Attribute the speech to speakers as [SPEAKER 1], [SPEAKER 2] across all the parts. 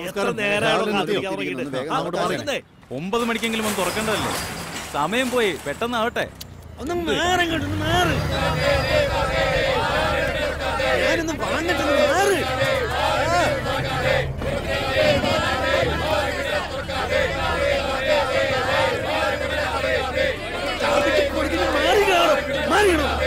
[SPEAKER 1] നമസ്കാരം
[SPEAKER 2] നേരാണോ
[SPEAKER 1] രാവിലെ
[SPEAKER 2] കാത്തിരിക്കാൻ
[SPEAKER 1] എത്തിയോ?
[SPEAKER 2] തുടങ്ങിയിട്ട്?
[SPEAKER 1] വേഗം
[SPEAKER 2] ആ,
[SPEAKER 1] അങ്ങോട്ട് മാറി.
[SPEAKER 2] ദേ,
[SPEAKER 3] ഒമ്പത് മണിക്കെങ്കിലും ഒന്ന് തുറക്കണ്ടല്ലോ സമയം പോയി പെട്ടെന്നാവട്ടെ
[SPEAKER 2] ഒന്ന് മാറി ഇങ്ങോട്ട്, ഒന്ന് മാറ്. ഞാനൊന്ന് പറഞ്ഞിട്ടൊന്ന് മാറ്. ചവിട്ടി പൊടിക്കുന്ന മാറി കാണും. മാറി കാണും.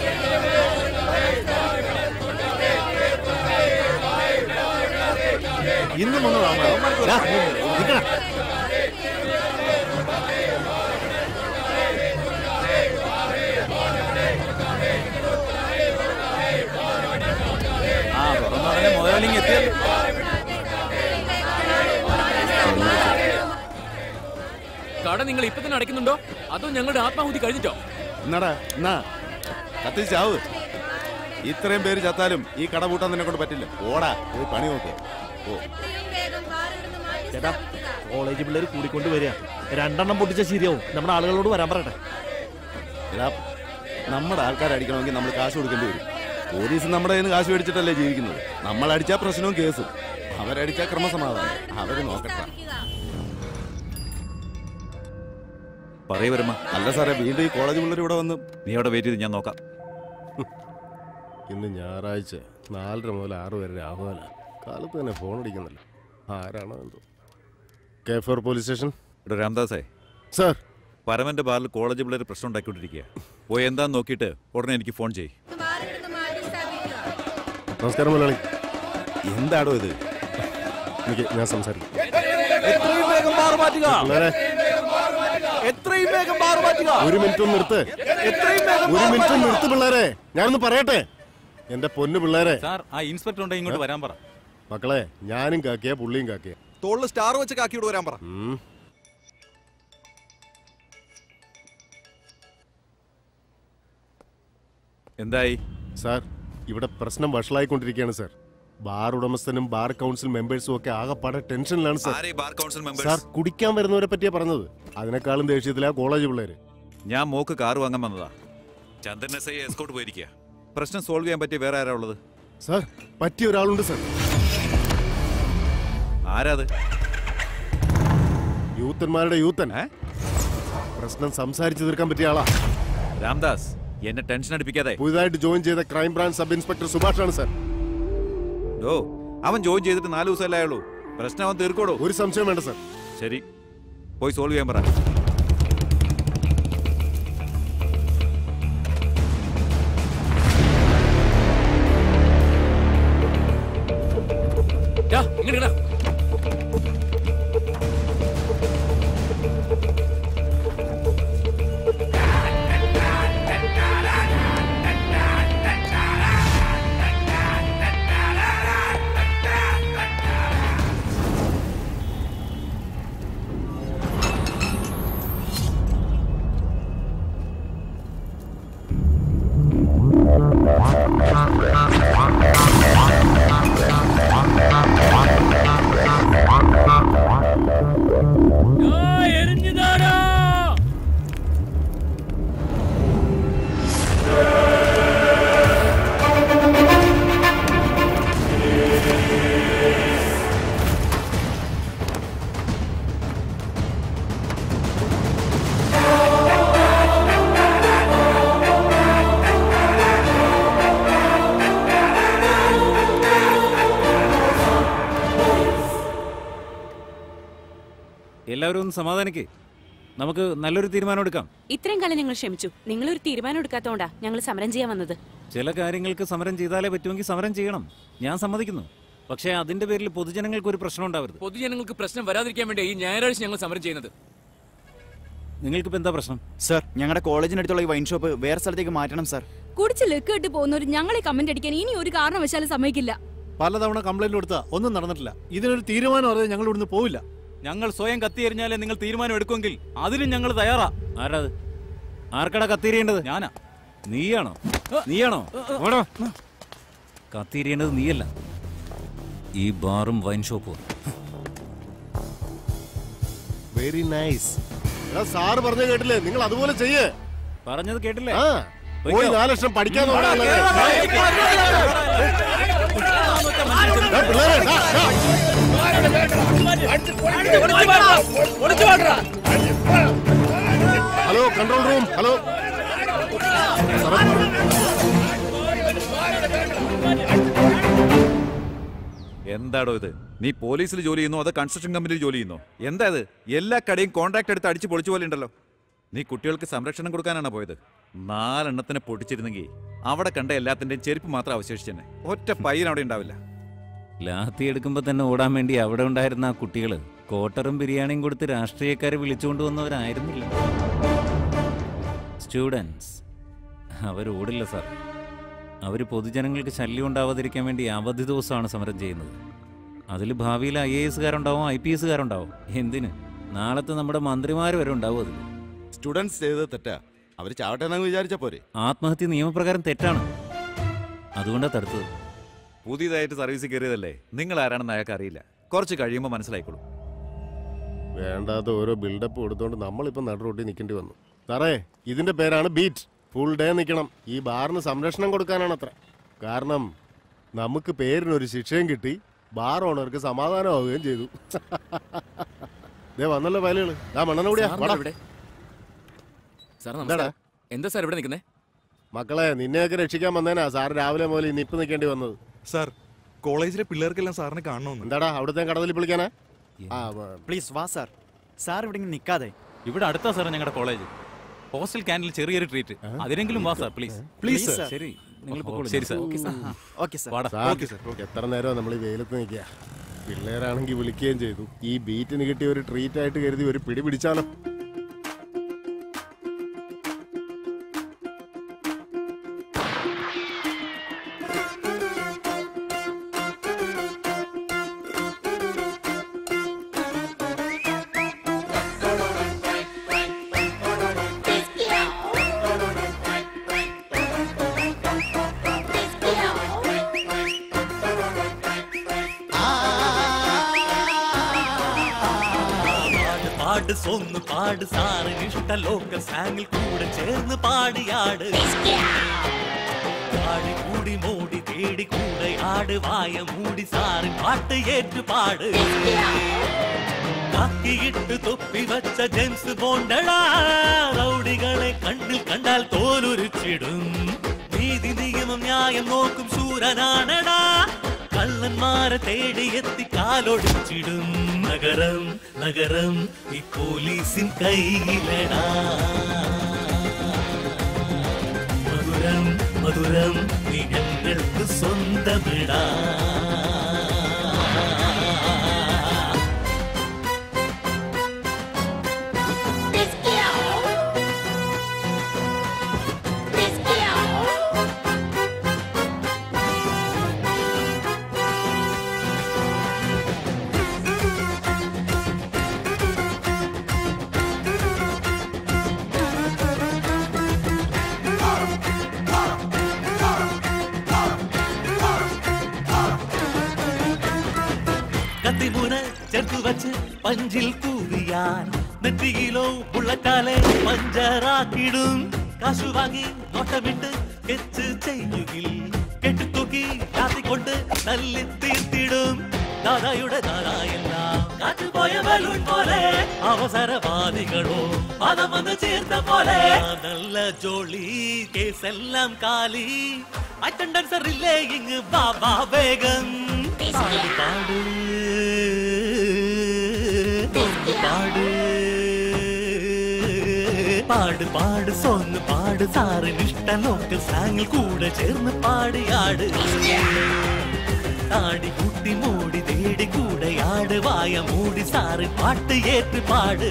[SPEAKER 1] ഇന്നും വന്നതാണോ ദാ, നിക്കടാ.
[SPEAKER 3] ആ തുറന്നു പറഞ്ഞ മുതലിങ് എത്തിയല്ലോ
[SPEAKER 4] കട നിങ്ങൾ ഇപ്പൊ തന്നെ അടയ്ക്കുന്നുണ്ടോ അതോ ഞങ്ങളുടെ ആത്മാഹുതി കഴിഞ്ഞിട്ടോ
[SPEAKER 1] എന്നാടാ എന്നാ കത്തിച്ച് ചാവ് ഇത്രയും പേര് ചത്താലും ഈ കട പൂട്ടാൻ നിന്നെ കൊണ്ട് പറ്റില്ല ഓടാ പോയി പണി നോക്ക് ഓ
[SPEAKER 2] ചേട്ടാ കോളേജ് പിള്ളേർ കൂടിക്കൊണ്ട് വരിക രണ്ടെണ്ണം പൊട്ടിച്ച ശരിയാവും നമ്മുടെ ആളുകളോട് വരാൻ പറയട്ടെ
[SPEAKER 1] എടാ നമ്മുടെ ആൾക്കാരെ അടിക്കണമെങ്കിൽ നമ്മൾ കാശ് കൊടുക്കേണ്ടി വരും പോലീസ് നമ്മുടെ കയ്യിൽ നിന്ന് കാശ് മേടിച്ചിട്ടല്ലേ ജീവിക്കുന്നത് നമ്മൾ അടിച്ചാൽ പ്രശ്നവും കേസും അവരടിച്ചാൽ ക്രമസമാധാനം അവര് നോക്കട്ടെ
[SPEAKER 3] പറയൂ വരുമ്പ
[SPEAKER 1] അല്ല സാറേ വീണ്ടും ഈ കോളേജ് പിള്ളേർ ഇവിടെ വന്ന്
[SPEAKER 3] നീ അവിടെ വെയിറ്റ് ചെയ്ത് ഞാൻ നോക്കാം
[SPEAKER 5] ഇന്ന് ഞായറാഴ്ച നാലര മുതൽ ആറ് വരെ രാഹുല കാലത്ത് തന്നെ ഫോൺ അടിക്കുന്നില്ല ആരാണോ എന്തോ കെ ഫോർ പോലീസ് സ്റ്റേഷൻ
[SPEAKER 3] ഇവിടെ രാംദാസേ
[SPEAKER 5] സാർ
[SPEAKER 3] പരമന്റെ ബാറിൽ കോളേജ് പിള്ളേർ പ്രശ്നം ഉണ്ടാക്കിക്കൊണ്ടിരിക്കുക പോയി എന്താന്ന് നോക്കിയിട്ട് ഉടനെ എനിക്ക് ഫോൺ ചെയ്യ്
[SPEAKER 5] നമസ്കാരം മുതലാളി
[SPEAKER 1] എന്താടോ ഇത്
[SPEAKER 5] എനിക്ക് ഞാൻ സംസാരിക്കും
[SPEAKER 2] എത്രയും വേഗം മാറി മാറ്റുക
[SPEAKER 5] പിള്ളേരെ
[SPEAKER 2] എത്രയും വേഗം മാറി മാറ്റുക
[SPEAKER 5] ഒരു മിനിറ്റ് ഒന്ന് നിർത്ത്
[SPEAKER 2] എത്രയും വേഗം
[SPEAKER 5] ഒരു മിനിറ്റ് ഒന്ന് നിർത്ത് പിള്ളേരെ ഞാനൊന്ന് പറയട്ടെ എന്റെ പൊന്നു പിള്ളേരെ
[SPEAKER 3] സാർ ആ ഇൻസ്പെക്ടർ ഉണ്ടെങ്കിൽ ഇങ്ങോട്ട് വരാൻ പറ
[SPEAKER 5] മക്കളെ ഞാനും കാക്കിയ പുള്ളിയും കാക്കിയ
[SPEAKER 6] തോളിൽ സ്റ്റാർ വെച്ച് കാക്കിയോട് വരാൻ പറ
[SPEAKER 5] ഉം.
[SPEAKER 3] എന്തായി
[SPEAKER 5] സാർ ഇവിടെ പ്രശ്നം വഷളായിക്കൊണ്ടിരിക്കുകയാണ് സാർ ബാർ ഉടമസ്ഥനും ബാർ കൗൺസിൽ മെമ്പേഴ്സും ഒക്കെ ആകെപ്പാടെ ടെൻഷനിലാണ് സാർ
[SPEAKER 3] ആരെ ബാർ കൗൺസിൽ
[SPEAKER 5] സാർ
[SPEAKER 3] മെമ്പേഴ്സ്
[SPEAKER 5] കുടിക്കാൻ വരുന്നവരെ പറ്റിയാ പറഞ്ഞത് അതിനേക്കാളും ദേഷ്യത്തിലാ കോളേജ് പിള്ളേര്
[SPEAKER 3] ഞാൻ മോക്ക് കാർ വാങ്ങാൻ വന്നതാ ചന്ദ്രൻ എസ് ഐ എസ്കോട്ട് പോയിരിക്കുക പ്രശ്നം സോൾവ് ചെയ്യാൻ പറ്റിയ വേറെ ആരാ ഉള്ളത്
[SPEAKER 5] സാർ പറ്റിയ ഒരാളുണ്ട് സാർ
[SPEAKER 3] ആരാത്
[SPEAKER 5] യൂത്തന്മാരുടെ യൂത്തൻ
[SPEAKER 3] ഏ?
[SPEAKER 5] പ്രശ്നം സംസാരിച്ചു തീർക്കാൻ പറ്റിയ ആളാ
[SPEAKER 3] രാംദാസ് എന്നെ ടെൻഷൻ അടിപ്പിക്കാതെ
[SPEAKER 5] പുതുതായിട്ട് ജോയിൻ ചെയ്ത ക്രൈം ബ്രാഞ്ച് സബ് ഇൻസ്പെക്ടർ സുഭാഷാണ് സാർ
[SPEAKER 3] ഡോ അവൻ ജോയിൻ ചെയ്തിട്ട് നാല് ദിവസമല്ലേ ആയുള്ളൂ പ്രശ്നം അവൻ തീർക്കോടോ
[SPEAKER 5] ഒരു സംശയം വേണ്ട സാർ
[SPEAKER 3] ശരി പോയി സോൾവ് ചെയ്യാൻ പറ
[SPEAKER 4] ടാ, ഇങ്ങട് ഇങ്ങടാ. ആ, എരിഞ്ഞുതാടാ.
[SPEAKER 3] എല്ലാവരും ഒന്ന് സമാധാനിക്കേ നമുക്ക് നല്ലൊരു തീരുമാനം എടുക്കാം
[SPEAKER 7] ഇത്രയും കാലം ഞങ്ങൾ ക്ഷമിച്ചു നിങ്ങളൊരു തീരുമാനം എടുക്കാത്തോണ്ടാ ഞങ്ങൾ സമരം ചെയ്യാൻ വന്നത്
[SPEAKER 3] ചില കാര്യങ്ങൾക്ക് സമരം ചെയ്താലേ പറ്റുമെങ്കിൽ സമരം ചെയ്യണം ഞാൻ സമ്മതിക്കുന്നു പക്ഷേ അതിന്റെ പേരിൽ പൊതുജനങ്ങൾക്ക് ഒരു പ്രശ്നം ഉണ്ടാവരുത്
[SPEAKER 4] പൊതുജനങ്ങൾക്ക് പ്രശ്നം വരാതിരിക്കാൻ വേണ്ടി ഈ ഞായറാഴ്ച ഞങ്ങൾ സമരം ചെയ്യുന്നത്
[SPEAKER 3] നിങ്ങൾക്കിപ്പോ എന്താ പ്രശ്നം
[SPEAKER 6] സർ ഞങ്ങളുടെ കോളേജിനടുത്തുള്ള ഈ വൈൻ ഷോപ്പ് വേറെ സ്ഥലത്തേക്ക് മാറ്റണം സർ
[SPEAKER 8] കുടിച്ച് ലെക്ക് കെട്ട് പോകുന്നവർ ഞങ്ങളെ കമന്റ് അടിക്കാൻ ഇനി ഒരു കാരണവശാലും സമ്മതിക്കില്ല
[SPEAKER 1] പലതവണ കംപ്ലൈന്റ് കൊടുത്താ ഒന്നും നടന്നിട്ടില്ല ഇതിനൊരു തീരുമാനം അറിയാതെ ഞങ്ങൾ ഇവിടുന്ന് പോവില്ല
[SPEAKER 3] ഞങ്ങൾ സ്വയം കത്തിയെറിഞ്ഞാലേ നിങ്ങൾ തീരുമാനം എടുക്കുമെങ്കിൽ അതിനും ഞങ്ങൾ തയ്യാറാ ആരാത് ആർക്കടാ കത്തിരിയേണ്ടത് ഞാനാ നീയാണോ നീയാണോ ഓടോ. കത്തിരിയേണ്ടത് നീയല്ല ഈ ബാറും വൈൻ ഷോപ്പും
[SPEAKER 5] വെരി നൈസ് സാറ് പറഞ്ഞ കേട്ടില്ലേ നിങ്ങൾ അതുപോലെ ചെയ്യേ
[SPEAKER 3] പറഞ്ഞത് കേട്ടില്ലേ
[SPEAKER 5] ആ പോയി നാല് ലക്ഷം പഠിക്കാൻ നോക്കാനുള്ളത്. ദാ പിള്ളേരെ, ദാ, ദാ. ഹലോ കൺട്രോൾ റൂം ഹലോ
[SPEAKER 9] എന്താടോ ഇത് നീ പോലീസിൽ ജോലി ചെയ്യുന്നോ അതോ കൺസ്ട്രക്ഷൻ കമ്പനിയിൽ ജോലി ചെയ്യുന്നോ എന്താ ഇത് എല്ലാ കടയും കോൺട്രാക്ട് എടുത്ത് അടിച്ച് പൊളിച്ചു പോലെ ഉണ്ടല്ലോ നീ കുട്ടികൾക്ക് സംരക്ഷണം കൊടുക്കാനാണ് പോയത് നാലെണ്ണത്തിനെ പൊട്ടിച്ചിരുന്നെങ്കിൽ അവിടെ കണ്ട എല്ലാത്തിന്റെയും ചെരുപ്പ് മാത്രം അവശേഷിച്ചെന്നെ ഒറ്റ പയ്യൻ അവിടെ ഉണ്ടാവില്ല
[SPEAKER 3] ലാത്തി എടുക്കുമ്പോൾ തന്നെ ഓടാൻ വേണ്ടി അവിടെ ഉണ്ടായിരുന്ന ആ കുട്ടികൾ കോട്ടറും ബിരിയാണിയും കൊടുത്ത് രാഷ്ട്രീയക്കാരെ വിളിച്ചുകൊണ്ട് വന്നവരായിരുന്നില്ല സ്റ്റുഡൻസ് അവരോടില്ല സാർ അവർ പൊതുജനങ്ങൾക്ക് ശല്യം ഉണ്ടാവാതിരിക്കാൻ വേണ്ടി അവധി ദിവസമാണ് സമരം ചെയ്യുന്നത് അതിൽ ഭാവിയിൽ ഐ എ എസുകാരുണ്ടാവും ഐ പി എസുകാരുണ്ടാവും എന്തിന് നാളത്തെ നമ്മുടെ മന്ത്രിമാർ വരെ ഉണ്ടാവും അതിൽ
[SPEAKER 1] സ്റ്റുഡൻസ് ചെയ്തത് തെറ്റാ അവർ ചാവട്ടെ എന്നങ്ങ് വിചാരിച്ച പോരെ
[SPEAKER 3] ആത്മഹത്യ നിയമപ്രകാരം തെറ്റാണ് അതുകൊണ്ടാണ് തടുത്തത്
[SPEAKER 9] പുതിയതായിട്ട് സർവീസിൽ കയറിയതല്ലേ നിങ്ങൾ ആരാണെന്ന് അയാൾക്ക് അറിയില്ല കുറച്ച് കഴിയുമ്പോൾ മനസ്സിലായിക്കോളൂ
[SPEAKER 5] വേണ്ടാത്ത ഓരോ ബിൽഡപ്പ് കൊടുത്തോണ്ട് നമ്മളിപ്പോൾ നടുറോട്ടി നിൽക്കേണ്ടി വന്നു സാറേ ഇതിന്റെ പേരാണ് ബീറ്റ് ഫുൾ ഡേ നിൽക്കണം ഈ ബാറിന് സംരക്ഷണം കൊടുക്കാനാണ് അത്ര കാരണം നമുക്ക് പേരിനൊരു ശിക്ഷയും കിട്ടി ബാർ ഓണർക്ക് സമാധാനമാവുകയും ചെയ്തു ദേ വന്നല്ലോ വയലുകള് ആ മണ്ണെണ്ണ കൂടിയാ
[SPEAKER 4] സാർ
[SPEAKER 5] വാടാ.
[SPEAKER 4] ഇവിടെ സാർ
[SPEAKER 5] എന്താടാ?
[SPEAKER 4] നമസ്കാരം എന്താ സാർ ഇവിടെ നിൽക്കുന്നേ
[SPEAKER 5] മക്കളെ നിന്നെയൊക്കെ രക്ഷിക്കാൻ വന്നേനാ സാർ രാവിലെ മുതൽ ഈ നിപ്പ് നിൽക്കേണ്ടി വന്നത്
[SPEAKER 10] സാർ കോളേജിലെ പിള്ളേർക്കെല്ലാം സാറിനെ കാണണമെന്ന്
[SPEAKER 5] എന്താടാ അവിടുത്തെ കടതിൽ വിളിക്കാനാ ആ വ-
[SPEAKER 6] പ്ലീസ് വാ സാർ സാർ ഇവിടെ ഇങ്ങനെ നിൽക്കാതെ
[SPEAKER 3] ഇവിടെ അടുത്താ സാർ ഞങ്ങളുടെ കോളേജ് ഹോസ്റ്റൽ ക്യാൻറ്റീനിൽ ചെറിയൊരു ട്രീറ്റ് അതിനെങ്കിലും വാ സാർ പ്ലീസ്
[SPEAKER 6] പ്ലീസ് സാർ
[SPEAKER 3] ശരി നിങ്ങൾ പൊക്കോളൂ. ശരി സാർ
[SPEAKER 6] ഓക്കെ സാർ
[SPEAKER 3] വാടാ
[SPEAKER 5] സാർ, എത്ര നേരം നമ്മൾ ഈ വെയിലത്ത് നിൽക്കുക പിള്ളേരാണെങ്കിൽ വിളിക്കുകയും ചെയ്തു ഈ ബീറ്റിന് കിട്ടിയ ഒരു ട്രീറ്റ് ആയിട്ട് കരുതി ഒരു പിടി പിടിച്ചാലോ
[SPEAKER 2] പാട് പാട് സൊന്ന് പാട് സാറിന് ഇഷ്ട ലോക്കൽ സാങ്ങിൽ കൂടെ ചേർന്ന് പാടിയാട് പാടി കൂടി മൂടി തേടി കൂടെ ആട് വായ മൂടി സാറിൻ പാട്ട് ഏറ്റു പാട് കാക്കിയിട്ട് തൊപ്പി വച്ച ജെയിംസ് ബോണ്ടടാ റൗഡികളെ കണ്ണിൽ കണ്ടാൽ തോലുരിച്ചിടും നീതി നിയമം ന്യായം നോക്കും ശൂരനാണടാ കള്ളന്മാരെ തേടി എത്തി കാലൊടിച്ചിടും നഗരം നഗരം ഈ പോലീസിൻ കയ്യിലടാ മധുരം മധുരം നീ ഞങ്ങൾക്ക് സ്വന്തമിടാ കത്തിമുന ചേർത്തു വച്ച് പഞ്ചിൽ കൂവിയാൽ നെറ്റിയിലോ ബുള്ളറ്റാലെ പഞ്ചറാക്കിടും കാശു വാങ്ങി നോട്ടമിട്ട് കെച്ച് ചെയ്യുകിൽ കെട്ടിത്തൂക്കി കാത്തിക്കൊണ്ട് തല്ലി തീർത്തിടും ദാദായുടെ ദാദായെല്ലാം കാറ്റുപോയ ബലൂൺ പോലെ അവസരവാദികളോ പദം വന്ന് ചേർത്ത പോലെ നല്ല ജോളി കേസെല്ലാം കാലി അറ്റൻഡൻസ് റില്ലേ ഇങ്ങ് ബാബാ വേഗം പാട് പാട് പാട് പാട് പാട് സോങ് പാട് സാറിന് ഇഷ്ട ലോക്കൽ സാങ്ങിൽ കൂടെ ചേർന്ന് പാടിയാട് താടി കൂട്ടി മൂടി തേടി കൂടെ ആട് വായ മൂടി സാറ് പാട്ട് ഏറ്റ് പാട്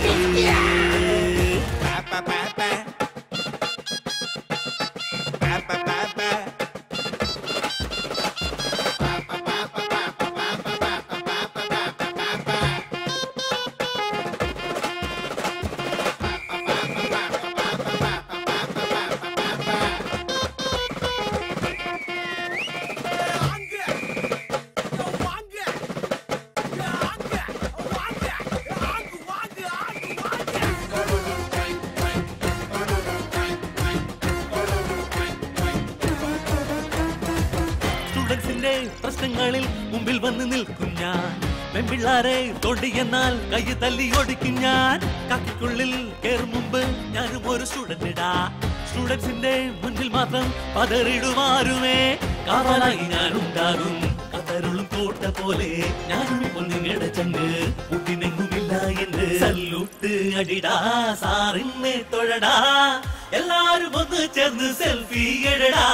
[SPEAKER 2] സ്റ്റുഡൻസിന്റെ പ്രശ്നങ്ങളിൽ മുമ്പിൽ വന്ന് നിൽക്കും ഞാൻ
[SPEAKER 11] പെൺപിള്ളാരെ തൊണ്ടി എന്നാൽ കൈ തല്ലി ഒടിക്കും ഞാൻ കാക്കിക്കുള്ളിൽ കേറും മുമ്പ് ഞാനും ഒരു സ്റ്റുഡന്റിടാ സ്റ്റുഡൻസിന്റെ മുന്നിൽ മാത്രം പതറിടുമാരുമേ കാവലായി ഞാനുണ്ടാകും കതരുളും കോട്ട പോലെ ഞാനും ഇപ്പോൾ നിങ്ങളുടെ ചങ്ങ് കൂട്ടിനെങ്ങുമില്ല എന്ന് സല്യൂട്ട് അടിടാ സാറിനെ തൊഴടാ എല്ലാരും ഒന്ന് ചേർന്ന് സെൽഫി എടടാ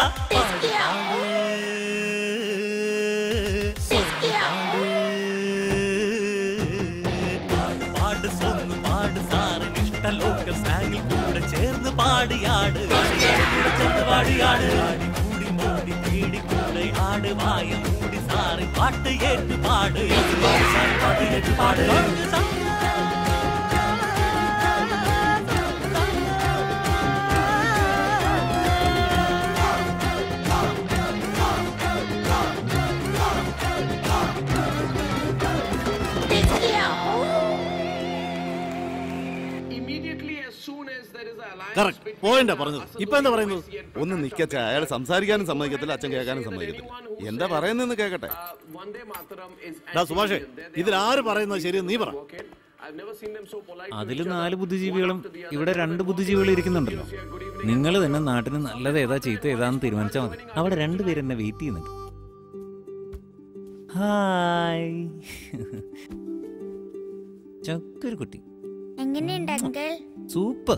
[SPEAKER 11] പാട് പാട് സോങ് പാട് സാറിന് ഇഷ്ട ലോക്കൽ സ്ലാങ്ങിൽ കൂടെ ചേർന്ന് പാടിയാട് കൂടെ ചേർന്ന് പാടിയാട് ആടി കൂടി മൂടി പേടി കൂടെ ആട് വായ മൂടി സാറി പാട്ട് ഏറ്റ് പാട് സാറി പാട്ട് ഏറ്റ് പാട്
[SPEAKER 2] കറക്റ്റ് പോയിന്റാ പറഞ്ഞത് ഇപ്പൊ എന്താ പറയുന്നത്
[SPEAKER 1] ഒന്ന് നിക്കച്ച അയാൾ സംസാരിക്കാനും സമ്മതിക്കത്തില്ല അച്ഛൻ കേൾക്കാനും സമ്മതിക്കത്തില്ല എന്താ പറയുന്നതെന്ന് കേക്കട്ടെ
[SPEAKER 2] ഡാ സുഭാഷേ ഇതിൽ ആര് പറയുന്നത് ശരി നീ പറ
[SPEAKER 3] അതിൽ നാല് ബുദ്ധിജീവികളും ഇവിടെ രണ്ട് ബുദ്ധിജീവികളും ഇരിക്കുന്നുണ്ടല്ലോ നിങ്ങൾ തന്നെ നാട്ടിന് നല്ലത് ഏതാ ചീത്ത ഏതാന്ന് തീരുമാനിച്ചാൽ മതി അവിടെ രണ്ടുപേര് എന്നെ വെയിറ്റ് ചെയ്യുന്നുണ്ട് ഹായ് ചക്കൊരു കുട്ടി
[SPEAKER 12] എങ്ങനെയുണ്ട് അങ്കിൾ
[SPEAKER 3] സൂപ്പർ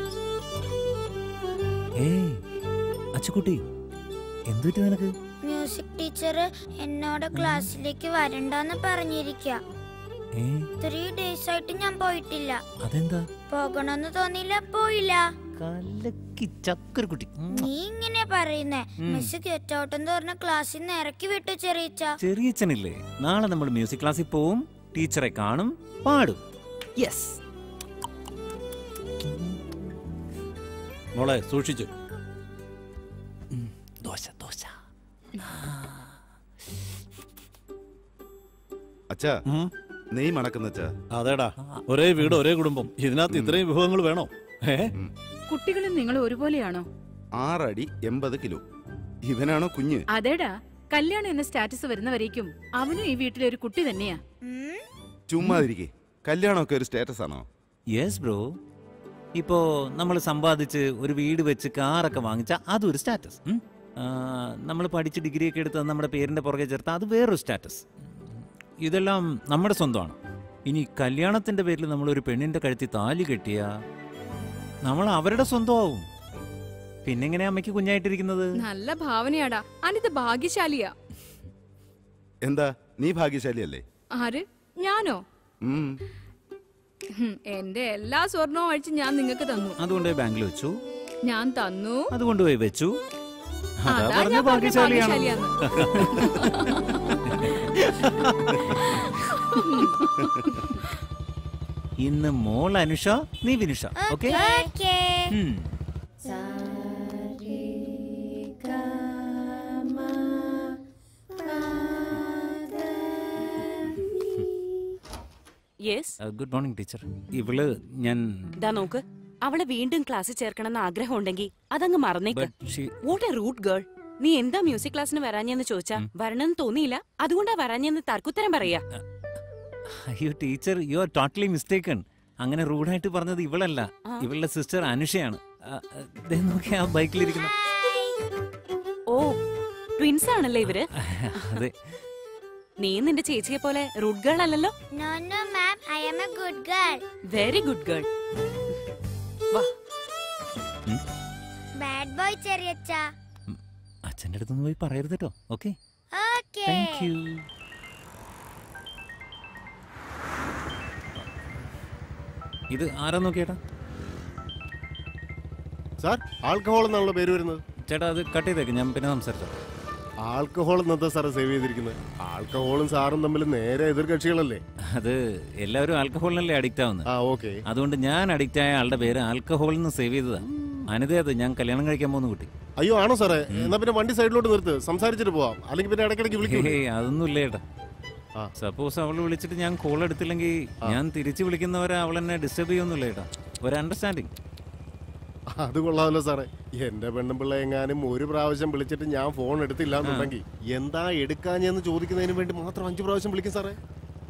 [SPEAKER 3] ഏയ് അച്ചുകുട്ടി എന്തുപറ്റി നിനക്ക്
[SPEAKER 12] മ്യൂസിക് ടീച്ചർ എന്നോട് ക്ലാസ്സിലേക്ക് വരണ്ടെന്ന് പറഞ്ഞിരിക്കുക
[SPEAKER 3] ഏ
[SPEAKER 12] ത്രീ ഡേയ്സ് ആയിട്ട് ഞാൻ പോയിട്ടില്ല
[SPEAKER 3] അതെന്താ
[SPEAKER 12] പോകണമെന്ന് തോന്നിയില്ല പോയില്ല
[SPEAKER 3] കലക്കി ചക്കൊരു കുട്ടി
[SPEAKER 12] നീ ഇങ്ങനെ പറയുന്നേ
[SPEAKER 3] ഉം.
[SPEAKER 12] മിസ് ഗെറ്റ് ഔട്ട് എന്ന് പറഞ്ഞ ക്ലാസ്സിൽ നിന്ന് ഇറക്കി വിട്ടു ചെറിയച്ച
[SPEAKER 3] ചെറിയച്ഛനില്ലേ നാളെ നമ്മൾ മ്യൂസിക് ക്ലാസ്സിൽ പോവും ടീച്ചറെ കാണും പാടും യെസ്
[SPEAKER 2] മോളെ സൂക്ഷിച്ചു
[SPEAKER 3] ദോശ ദോശ
[SPEAKER 1] അച്ഛാ നെയ് മണക്കുന്ന അച്ഛാ
[SPEAKER 2] അതേടാ ഒരേ വീട് ഒരേ കുടുംബം ഇതിനകത്ത് ഇത്രയും വിഭവങ്ങൾ വേണോ ഏ
[SPEAKER 8] കുട്ടികളും നിങ്ങൾ ഒരുപോലെയാണോ
[SPEAKER 1] ആറടി എൺപത് കിലോ ഇവനാണോ കുഞ്ഞ്
[SPEAKER 8] അതേടാ കല്യാണം എന്ന സ്റ്റാറ്റസ് വരുന്നവരേക്കും അവനും ഈ വീട്ടിലെ ഒരു കുട്ടി തന്നെയാ
[SPEAKER 1] ചുമ്മാതിരിക്കെ കല്യാണമൊക്കെ ഒരു സ്റ്റാറ്റസ് ആണോ
[SPEAKER 3] യെസ് ബ്രോ ഇപ്പോ നമ്മൾ സമ്പാദിച്ച് ഒരു വീട് വെച്ച് കാറൊക്കെ വാങ്ങിച്ച അതൊരു സ്റ്റാറ്റസ് നമ്മൾ പഠിച്ച് ഡിഗ്രിയൊക്കെ എടുത്ത് നമ്മുടെ പേരിന്റെ പുറകെ ചേർത്ത അത് വേറൊരു സ്റ്റാറ്റസ് ഇതെല്ലാം നമ്മുടെ സ്വന്തമാണ് ഇനി കല്യാണത്തിന്റെ പേരിൽ നമ്മൾ ഒരു പെണ്ണിന്റെ കഴുത്തി താലി കെട്ടിയ നമ്മൾ അവരുടെ സ്വന്തമാവും പിന്നെങ്ങനെയാ അമ്മയ്ക്ക് കുഞ്ഞായിട്ടിരിക്കുന്നത്
[SPEAKER 8] നല്ല ഭാവനയാടാ അനിത് ഭാഗ്യശാലിയാ
[SPEAKER 1] എന്താ നീ ഭാഗ്യശാലിയല്ലേ
[SPEAKER 8] ആര് ഞാനോ
[SPEAKER 1] ഉം.
[SPEAKER 8] ഹും, എന്റെ എല്ലാ സ്വർണവും അഴിച്ച് ഞാൻ നിങ്ങൾക്ക് തന്നു
[SPEAKER 3] അതുകൊണ്ട് ബാങ്കിൽ വെച്ചു
[SPEAKER 8] ഞാൻ തന്നു
[SPEAKER 3] അതുകൊണ്ട് പോയി വെച്ചു അതാ
[SPEAKER 8] അതാ
[SPEAKER 3] പറഞ്ഞ
[SPEAKER 8] ഞാൻ പറഞ്ഞ
[SPEAKER 3] ഭാഗ്യശാലിയാണ് ഇന്ന് മോൾ അനുഷ നീ Vinusha okay
[SPEAKER 7] yes
[SPEAKER 3] good morning teacher ഇവള് ഞാൻ
[SPEAKER 7] ദാ നോക്ക് അവളെ വീണ്ടും ക്ലാസ്സിൽ ചേർക്കണമെന്ന് ആഗ്രഹം ഉണ്ടെങ്കിൽ അതങ്ങ് മറന്നേക്ക്
[SPEAKER 3] But she-
[SPEAKER 7] what a rude girl നീ എന്താ മ്യൂസിക് ക്ലാസ്സിന് വരാഞ്ഞെന്ന് ചോദിച്ചാ വരണമെന്ന് തോന്നിയില്ല അതുകൊണ്ടാ വരാഞ്ഞെന്ന് തർക്കുത്തരം പറയാ
[SPEAKER 3] അയ്യോ teacher you are totally mistaken അങ്ങനെ റൂഡായിട്ട് പറഞ്ഞത് ഇവളല്ല ഇവളുടെ സിസ്റ്റർ അനുഷയാണ് ആ, ആ, ദേ നോക്കിയേ ആ ബൈക്കിലിരിക്കുന്ന
[SPEAKER 7] ഓ ട്വിൻസ് ആണല്ലേ ഇവര്
[SPEAKER 3] അതെ
[SPEAKER 7] നീ നിന്റെ ചേച്ചിയെ പോലെ റൂട്ട് ഗേൾ അല്ലല്ലോ
[SPEAKER 12] no no ma'am I am a good girl
[SPEAKER 7] very good girl
[SPEAKER 12] bad boy ചെറിയച്ച
[SPEAKER 3] അച്ഛൻ്റെ അടുത്തൊന്നും പോയി പറയരുത് കേട്ടോ ഓക്കെ
[SPEAKER 12] ഓക്കേ
[SPEAKER 3] താങ്ക് യു ഇത് ആരാ നോക്കിയേട്ടാ
[SPEAKER 5] സാർ ആൽക്കഹോൾ എന്നാണല്ലോ പേര് വരുന്നത്
[SPEAKER 3] ചേട്ടാ അത് കട്ട് ചെയ്തേക്ക് ഞാൻ പിന്നെ സംസാരിച്ചോ
[SPEAKER 5] ആൽക്കഹോൾ എന്നത്തെ സാറ് സേവ് ചെയ്തിരിക്കുന്നത് ആൽക്കഹോളും സാറും തമ്മിൽ നേരെ എതിർകക്ഷികളല്ലേ
[SPEAKER 3] അത് എല്ലാവരും ആൽക്കഹോളിനല്ലേ അഡിക്റ്റ് ആവുന്നത്
[SPEAKER 5] ആ ഓക്കെ
[SPEAKER 3] അതുകൊണ്ട് ഞാൻ അഡിക്റ്റ് ആയ ആളുടെ പേര് ആൽക്കഹോൾ എന്ന് സേവ് ചെയ്തതാ അനിതേ അത് ഞാൻ കല്യാണം കഴിക്കാൻ പോകുന്ന കുട്ടി
[SPEAKER 5] അയ്യോ ആണോ സാറേ എന്നാ പിന്നെ വണ്ടി സൈഡിലോട്ട് നിർത്ത് സംസാരിച്ചിട്ട് പോവാം അല്ലെങ്കിൽ പിന്നെ ഇടയ്ക്കിടയ്ക്ക് വിളിക്കും
[SPEAKER 3] ഹേയ്, അതൊന്നും ഇല്ല ചേട്ടാ സപ്പോസ് അവൾ വിളിച്ചിട്ട് ഞാൻ കോൾ എടുത്തില്ലെങ്കിൽ ഞാൻ തിരിച്ചു വിളിക്കുന്നവരെ അവൾ എന്നെ ഡിസ്റ്റർബ് ചെയ്യൊന്നുമില്ല ചേട്ടാ ഒരു അണ്ടർസ്റ്റാൻഡിങ്
[SPEAKER 5] അത് കൊള്ളാമല്ലോ സാറേ എന്റെ പെണ്ണുമ്പിള്ള എങ്ങാനും ഒരു പ്രാവശ്യം വിളിച്ചിട്ട് ഞാൻ ഫോൺ എടുത്തില്ല എന്നുണ്ടെങ്കിൽ എന്താ എടുക്കാഞ്ഞെന്ന് ചോദിക്കുന്നതിന് വേണ്ടി മാത്രം അഞ്ചു പ്രാവശ്യം വിളിക്കും സാറേ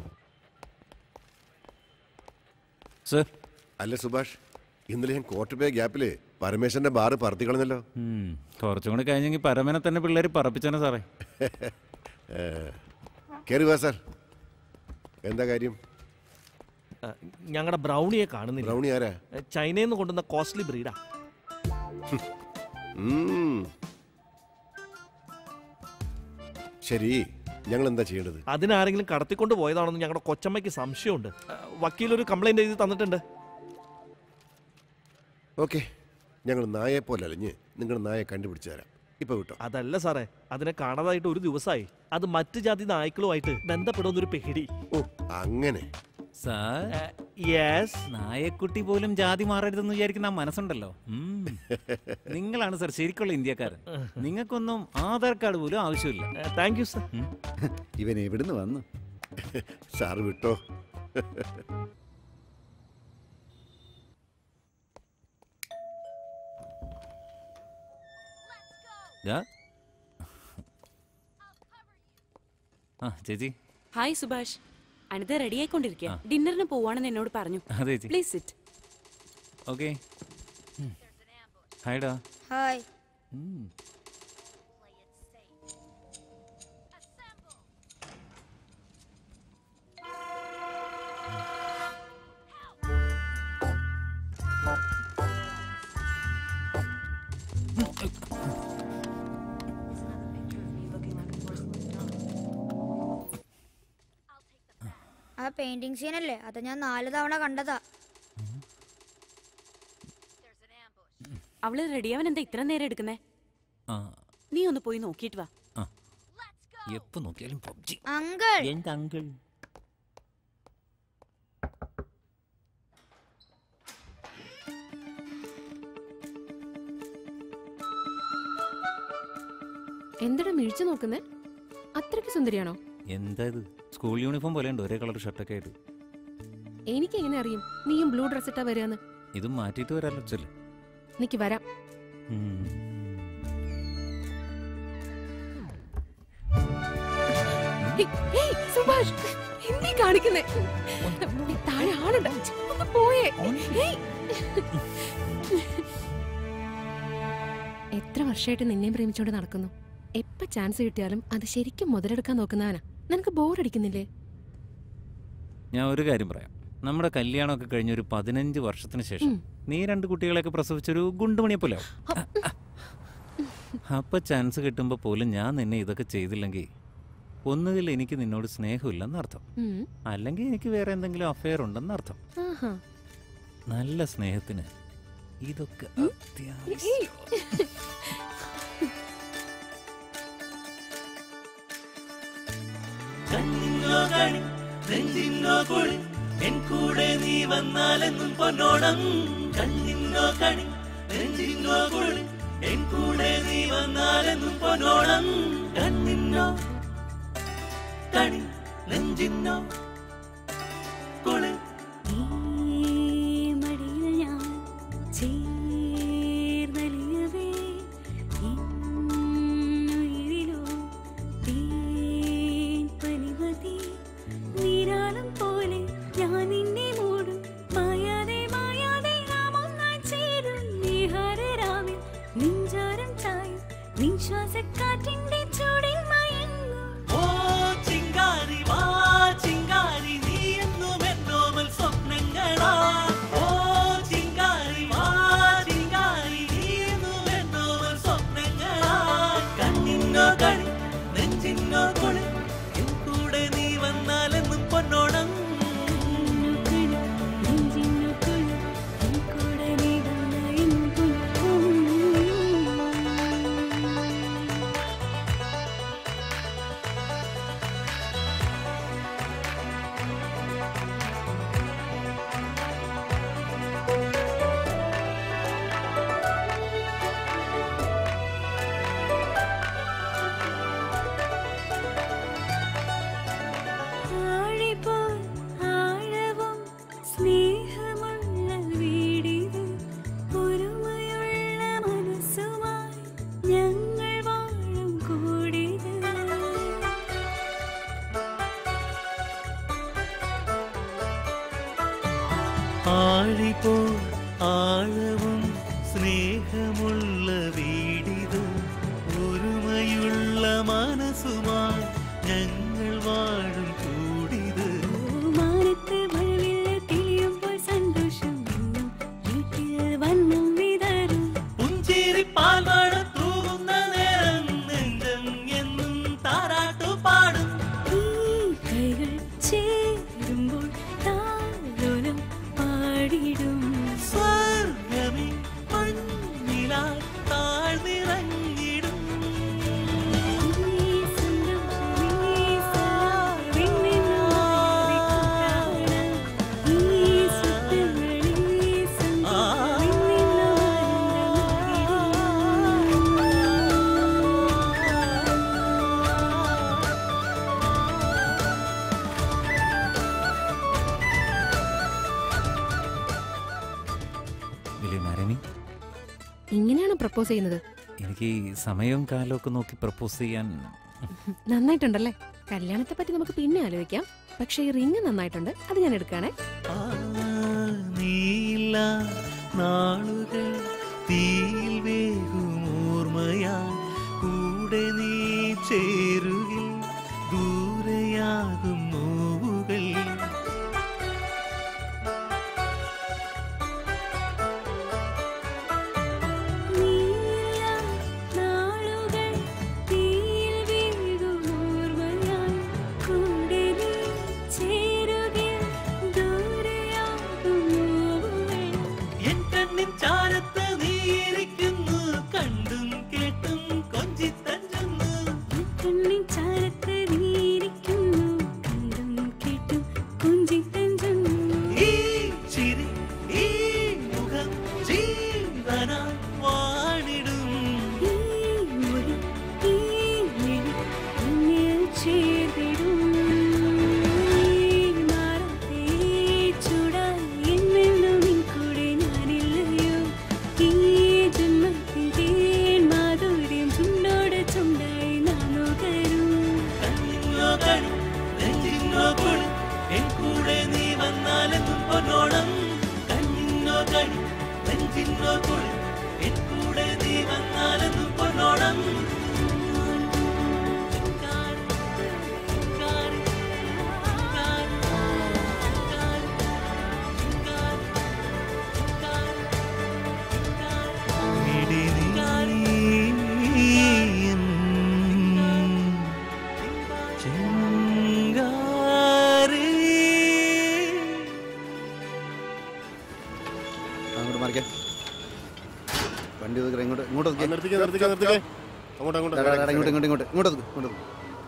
[SPEAKER 13] അല്ല സുഭാഷ് ഇന്നലെ ഞാൻ കോർട്ട് പേ ഗ്യാപ്പില് പരമേശ്വരന്റെ ബാറ് പറത്തി കളഞ്ഞല്ലോ
[SPEAKER 3] ഉം, കുറച്ചും കൂടി കഴിഞ്ഞെങ്കിൽ പരമനെ തന്നെ പിള്ളേർ പറപ്പിച്ചനെ സാറേ
[SPEAKER 13] കയറി വാ സാർ എന്താ കാര്യം
[SPEAKER 2] ഞങ്ങളുടെ ബ്രൗണിയെ കാണുന്നില്ല
[SPEAKER 13] ബ്രൗണി ആരാ
[SPEAKER 2] ഏ, ചൈനയിൽ നിന്ന് കൊണ്ടുവന്ന കോസ്റ്റ്ലി ബ്രീഡാ
[SPEAKER 13] ഉം. ശരി ഞങ്ങൾ എന്താ ചെയ്യേണ്ടത്
[SPEAKER 2] അതിനാരെങ്കിലും കടത്തിക്കൊണ്ട് പോയതാണെന്ന് ഞങ്ങളുടെ കൊച്ചമ്മയ്ക്ക് സംശയമുണ്ട് ഏ, വക്കീൽ ഒരു കംപ്ലൈന്റ് എഴുതി തന്നിട്ടുണ്ട്
[SPEAKER 13] ഓക്കെ ഞങ്ങൾ നായെ പോലെ അലഞ്ഞ് നിങ്ങളുടെ നായെ കണ്ടുപിടിച്ചു തരാം ഇപ്പൊ വിട്ടോ
[SPEAKER 2] അതല്ല സാറേ അതിനെ കാണാതായിട്ട് ഒരു ദിവസമായി അത് മറ്റു ജാതി നായ്ക്കളുമായിട്ട് ബന്ധപ്പെടുന്നൊരു പേടി
[SPEAKER 13] ഓ അങ്ങനെ
[SPEAKER 3] സാർ
[SPEAKER 2] യെസ്
[SPEAKER 3] നായക്കുട്ടി പോലും ജാതി മാറരുതെന്ന് വിചാരിക്കുന്ന ആ മനസ്സുണ്ടല്ലോ ഉം. നിങ്ങളാണ് സാർ ശരിക്കുള്ള ഇന്ത്യക്കാരൻ നിങ്ങൾക്കൊന്നും ആധാർ കാർഡ് പോലും ആവശ്യമില്ല
[SPEAKER 2] താങ്ക് യു സാർ
[SPEAKER 1] ഇവൻ എവിടുന്ന് വന്നു
[SPEAKER 13] സാർ വിട്ടോ
[SPEAKER 3] ദാ. ആ ചേച്ചി
[SPEAKER 7] ഹായ് സുഭാഷ് അനിത റെഡി ആയിക്കൊണ്ടിരിക്കുക ഡിന്നറിന് പോവാണെന്ന് എന്നോട് പറഞ്ഞു
[SPEAKER 3] അതെ ചേച്ചി
[SPEAKER 7] പ്ലീസ് സിറ്റ്
[SPEAKER 3] ഓക്കെ ഹായ്ഡാ
[SPEAKER 12] ഹായ് ആ പെയിന്റിംഗ് സീനല്ലേ അത് ഞാൻ നാല് തവണ കണ്ടതാ
[SPEAKER 7] അവള് റെഡിയാവൻ എന്താ ഇത്ര നേരം എടുക്കുന്നേ
[SPEAKER 3] ആ
[SPEAKER 7] നീ ഒന്ന് പോയി നോക്കിയിട്ട് വാ
[SPEAKER 3] എപ്പോ നോക്കിയാലും പബ്ജി
[SPEAKER 12] അങ്കിൾ
[SPEAKER 3] എന്റെ അങ്കിൾ
[SPEAKER 14] എന്തിനാ മിഴിച്ചു നോക്കുന്നേ അത്രയ്ക്ക് സുന്ദരിയാണോ
[SPEAKER 3] എന്താ ഇത് സ്കൂൾ യൂണിഫോം പോലെ ഉണ്ട് ഒരേ കളർ ഷർട്ടൊക്കെ ആയിട്ട്
[SPEAKER 14] എനിക്ക് എങ്ങനെ അറിയും നീയും ബ്ലൂ ഡ്രസ് ഇട്ടാ വരാന്ന്
[SPEAKER 3] ഇതും മാറ്റിയിട്ട് വരാമല്ലോ ചെല്ലു
[SPEAKER 14] നിക്ക് വരാം ഹേയ്, ഹേയ്, സുഭാഷ് എന്തീ കാണിക്കുന്നേ താഴെ ആളുണ്ട് ഒന്ന് പോയേ ഹേയ്. എത്ര വർഷമായിട്ട് നിന്നെയും പ്രേമിച്ചോണ്ട് നടക്കുന്നു എപ്പ ചാൻസ് കിട്ടിയാലും അത് ശരിക്കും മുതലെടുക്കാൻ നോക്കുന്നവനാ നിനക്ക് ബോറടിക്കുന്നില്ലേ
[SPEAKER 3] ഞാൻ ഒരു കാര്യം പറയാം നമ്മുടെ കല്യാണമൊക്കെ കഴിഞ്ഞ ഒരു പതിനഞ്ച് വർഷത്തിന് ശേഷം നീ രണ്ട് കുട്ടികളെയൊക്കെ പ്രസവിച്ചൊരു ഗുണ്ടുമണിയെ പോലെ ആവും. അപ്പൊ ചാൻസ് കിട്ടുമ്പോൾ പോലും ഞാൻ നിന്നെ ഇതൊക്കെ ചെയ്തില്ലെങ്കിൽ ഒന്നുകിൽ എനിക്ക് നിന്നോട് സ്നേഹമില്ലെന്ന് അർത്ഥം
[SPEAKER 14] ഉം.
[SPEAKER 3] അല്ലെങ്കിൽ എനിക്ക് വേറെ എന്തെങ്കിലും അഫെയർ ഉണ്ടെന്ന് അർത്ഥം
[SPEAKER 14] ആഹാ.
[SPEAKER 3] നല്ല സ്നേഹത്തിന് ഇതൊക്കെ അത്യാവശ്യം
[SPEAKER 14] ഏയ്.
[SPEAKER 11] കണ്ണിന്നോ കണി നെഞ്ചിന്നോ കുളി എൻ കൂടെ നീ വന്നാലെന്നും പൊന്നോണം കണ്ണിന്നോ കണി നെഞ്ചിന്നോ കുളി എൻ കൂടെ നീ വന്നാലെന്നും പൊന്നോണം കണ്ണിന്നോ കണി നെഞ്ചിന്നോ കുളി
[SPEAKER 15] മടിയിൽ ഞാൻ ചേർന്നലിയവേ ഉയിരിലോ തേൻ പനിമതി നീരാളം പോലെ ഞാൻ നിന്നെ മൂടും മായാതെ മായാതെ നാം ഒന്നായി ചേരും നീഹാരരാവിൽ നെഞ്ചാരം ചായും നിശ്വാസക്കാറ്റിന്റെ ചൂടിൽ മയങ്ങും
[SPEAKER 11] ഓ ചിങ്കാരി വാ ചിങ്കാരി ആഴവും സ്നേഹമുള്ള വീടിത് ഒരുമയുള്ള മനസ്സുമായി ഞങ്ങൾ വാഴും കൂടിത്
[SPEAKER 15] മാനത്ത് മഴവില്ല തെളിയുമ്പോൾ സന്തോഷം എന്നും വീട്ടിൽ വന്നും വിതറും
[SPEAKER 11] പുഞ്ചിരി പാൽമഴ തൂകുന്ന നേരം നെഞ്ചം എന്നും താരാട്ടു പാടും
[SPEAKER 15] ഈ കൈകൾ ചേരുമ്പോൾ താലോലം പാടിടും
[SPEAKER 11] സ്വർഗമേ മഞ്ഞിലാൽ താഴ്ന്നിറങ്ങിടും
[SPEAKER 15] ഈ സന്തോഷം ഈ സലാവിന്നെന്നുമായി കാണാം. ഈ സ്വപ്നങ്ങൾ ഈ
[SPEAKER 3] Will you marry me?
[SPEAKER 14] ഇങ്ങനെയാണ് പ്രപ്പോസ് ചെയ്യുന്നത്
[SPEAKER 3] എനിക്ക് ഈ സമയവും കാലവും ഒക്കെ നോക്കി പ്രപ്പോസ് ചെയ്യാൻ
[SPEAKER 14] നന്നായിട്ടുണ്ടല്ലേ കല്യാണത്തെ പറ്റി നമുക്ക് പിന്നെ ആലോചിക്കാം പക്ഷെ ഈ റിങ് നന്നായിട്ടുണ്ട് അത് ഞാൻ എടുക്കാണേ
[SPEAKER 11] നീല നാളുകൾ തീയിൽ വേകും ഓർമ്മയാ കൂടെ നീ ചേരുകിൽ ദൂരെയാകും നോവുകൾ
[SPEAKER 15] നാളുകൾ തീയിൽ വീഴും ഓർമ്മയായി കൂടെ നീ ചേരുകിൽ ദൂരെയാകും നോവുകൾ
[SPEAKER 11] എൻ കണ്ണിൻ ചാരത്ത് നീയിരിക്കുന്നു കണ്ടും കേട്ടും കൊഞ്ചിത്തഞ്ചുന്നു
[SPEAKER 15] കണ്ണിൻ ചാരത്ത് നീയിരിക്കുന്നു കണ്ടും കേട്ടും കുഞ്ചിത്തഞ്ചുന്നു
[SPEAKER 11] ഈ ചിരി ഈ മുഖം ജീവനായി വാണിടും
[SPEAKER 15] ഈ മൊഴി ഈ മിഴി എന്നിൽ ചേർന്നിടും ഈ മാറത്തെ ചൂടായി എന്നെന്നും നിൻ കൂടെ ഞാനില്ലയോ ഈ ജന്മത്തിൻ തേൻ മാധുര്യം ചുണ്ടോട് ചുണ്ടായി നാനുകരും
[SPEAKER 11] കണ്ണിന്നോ കണി നെഞ്ചിന്നോ കുളി എൻ കൂടെ നീ വന്നാലെന്നും പൊന്നോണം കണ്ണിന്നോ കണി നെഞ്ചിന്നോ കുളി എൻ കൂടെ നീ വന്നാലെന്നും പൊന്നോണം
[SPEAKER 1] അങ്ങോട്ട് മാറിക്കേ വണ്ടി ഒതുക്കറ ഇങ്ങോട്ട് ഇങ്ങോട്ട് ഒതുക്ക്.
[SPEAKER 5] നിർത്തിക്കേ, നിർത്തിക്കേ, നിർത്തിക്കേ. അങ്ങോട്ട്, അങ്ങോട്ട്,
[SPEAKER 1] എടാ, എടാ, എടാ, ഇങ്ങോട്ട്
[SPEAKER 5] അങ്ങോട്ട്.
[SPEAKER 1] ഇങ്ങോട്ട് ഇങ്ങോട്ട് ഒതുക്ക്, ഇങ്ങോട്ട് ഒതുക്ക്.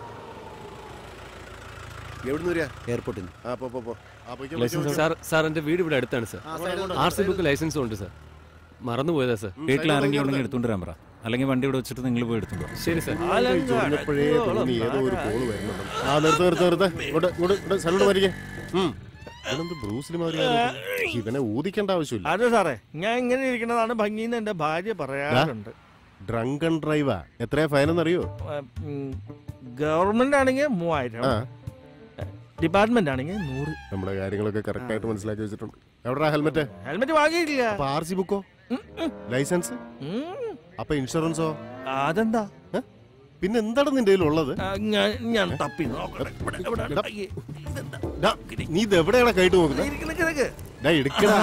[SPEAKER 13] എവിടുന്ന് വരിക
[SPEAKER 1] എയർപോർട്ടിൽ നിന്ന്
[SPEAKER 5] ആ പോ പോ പോ ആ പോയിക്കോ,
[SPEAKER 16] ലൈസൻസ്
[SPEAKER 5] പോയിക്കോ.
[SPEAKER 16] സാർ സാർ എൻ്റെ വീട് ഇവിടെ അടുത്താണ് സാർ
[SPEAKER 1] ആ, സൈഡിൽ ഉണ്ട്.
[SPEAKER 16] ആർ സി ബുക്ക് ലൈസൻസും ഉണ്ട് സാർ മറന്നു പോയതാ സാർ
[SPEAKER 3] വീട്ടിൽ ആരെങ്കിലും ഉണ്ടെങ്കിൽ എടുത്തോണ്ട് വരാൻ പറ അല്ലെങ്കിൽ വണ്ടി ഇവിടെ വെച്ചിട്ട് നിങ്ങൾ പോയി എടുത്തോണ്ട് വാ.
[SPEAKER 16] ശരി സാർ
[SPEAKER 5] ഈ ചൊറിഞ്ഞപ്പോഴേ തോന്നി ഏതോ ഒരു കോള് വരുന്നുണ്ട് ആ നിർത്ത് നിർത്ത് നിർത്ത് ഇങ്ങോട്ട് ഇങ്ങോട്ട് ഇങ്ങോട്ട് സലൂട്ട് മരിക്കേ ഇവനെന്ത് ബ്രൂസിലി മാതിരി ഇവനെ ഊതിക്കേണ്ട ആവശ്യമില്ല
[SPEAKER 2] അതെ സാറേ ഞാൻ ഇങ്ങനെ ഇരിക്കുന്നതാണ് ഭംഗിന്ന് എന്റെ ഭാര്യ പറയാറുണ്ട്
[SPEAKER 5] ഡ്രങ്കൺ ഡ്രൈവാ എത്രയാ ഫൈൻ എന്നറിയോ
[SPEAKER 2] ഗവൺമെന്റ് ആണെങ്കിൽ മൂവായിരം
[SPEAKER 5] ആ.
[SPEAKER 2] ഡിപ്പാർട്ട്മെന്റ് ആണെങ്കിൽ നൂറ്
[SPEAKER 5] നമ്മുടെ കാര്യങ്ങളൊക്കെ കറക്റ്റ് ആയിട്ട് മനസ്സിലാക്കി വെച്ചിട്ടുണ്ട് എവിടാ ഹെൽമെറ്റ്
[SPEAKER 2] ഹെൽമെറ്റ് വാങ്ങിയിട്ടില്ല
[SPEAKER 5] അപ്പൊ ആർ സി ബുക്കോ ലൈസൻസ് അപ്പൊ ഇൻഷുറൻസോ
[SPEAKER 2] അതെന്താ
[SPEAKER 5] പിന്നെ എന്താണ് നിന്റെ കയ്യിലുള്ളത്
[SPEAKER 2] ആ, ഞാൻ ഞാൻ തപ്പി നോക്കട്ടെ ഇവിടെ, ഇവിടെ,
[SPEAKER 5] എടാ,
[SPEAKER 2] അയ്യേ, ഇതെന്താ?
[SPEAKER 5] ഡാ, നീ ഇത് എവിടെയാണ് കൈട്ട് നോക്കുന്നത്
[SPEAKER 2] നിക്ക്, നിക്ക്, നിക്ക്.
[SPEAKER 5] ഡാ, എടുക്കടാ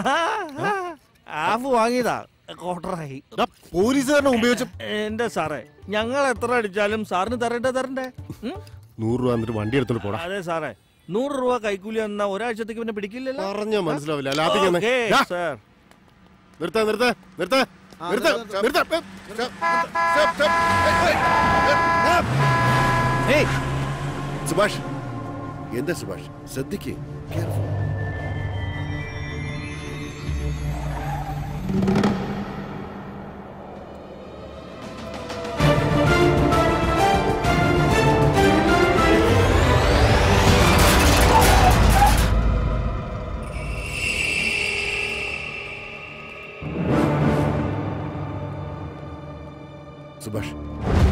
[SPEAKER 2] ആഫ് വാങ്ങിയതാ ക്വാർട്ടറായി
[SPEAKER 5] പോലീസുകാരനെ ഉപയോഗിച്ച
[SPEAKER 2] എന്റെ സാറേ ഞങ്ങൾ എത്ര അടിച്ചാലും സാറിന് തരണ്ടേ തരണ്ടേ ഉം?
[SPEAKER 5] നൂറ് രൂപ എന്നിട്ട് വണ്ടി എടുത്തോണ്ട് പോടാ
[SPEAKER 2] അതെ സാറേ നൂറ് രൂപ കൈക്കൂലി എന്നാ ഒരാഴ്ചത്തേക്ക് പിന്നെ പിടിക്കില്ലല്ലോ
[SPEAKER 5] പറഞ്ഞാ മനസ്സിലാവില്ല ലാത്തിക്ക് തന്നെ.
[SPEAKER 2] ഓക്കേ,
[SPEAKER 5] ഡാ.
[SPEAKER 2] സാർ
[SPEAKER 5] നിർത്ത നിർത്ത നിർത്ത നിർത്ത നിർത്ത
[SPEAKER 13] സുഭാഷ് എന്താ സുഭാഷ് ശ്രദ്ധിക്കേ സുഭാഷ്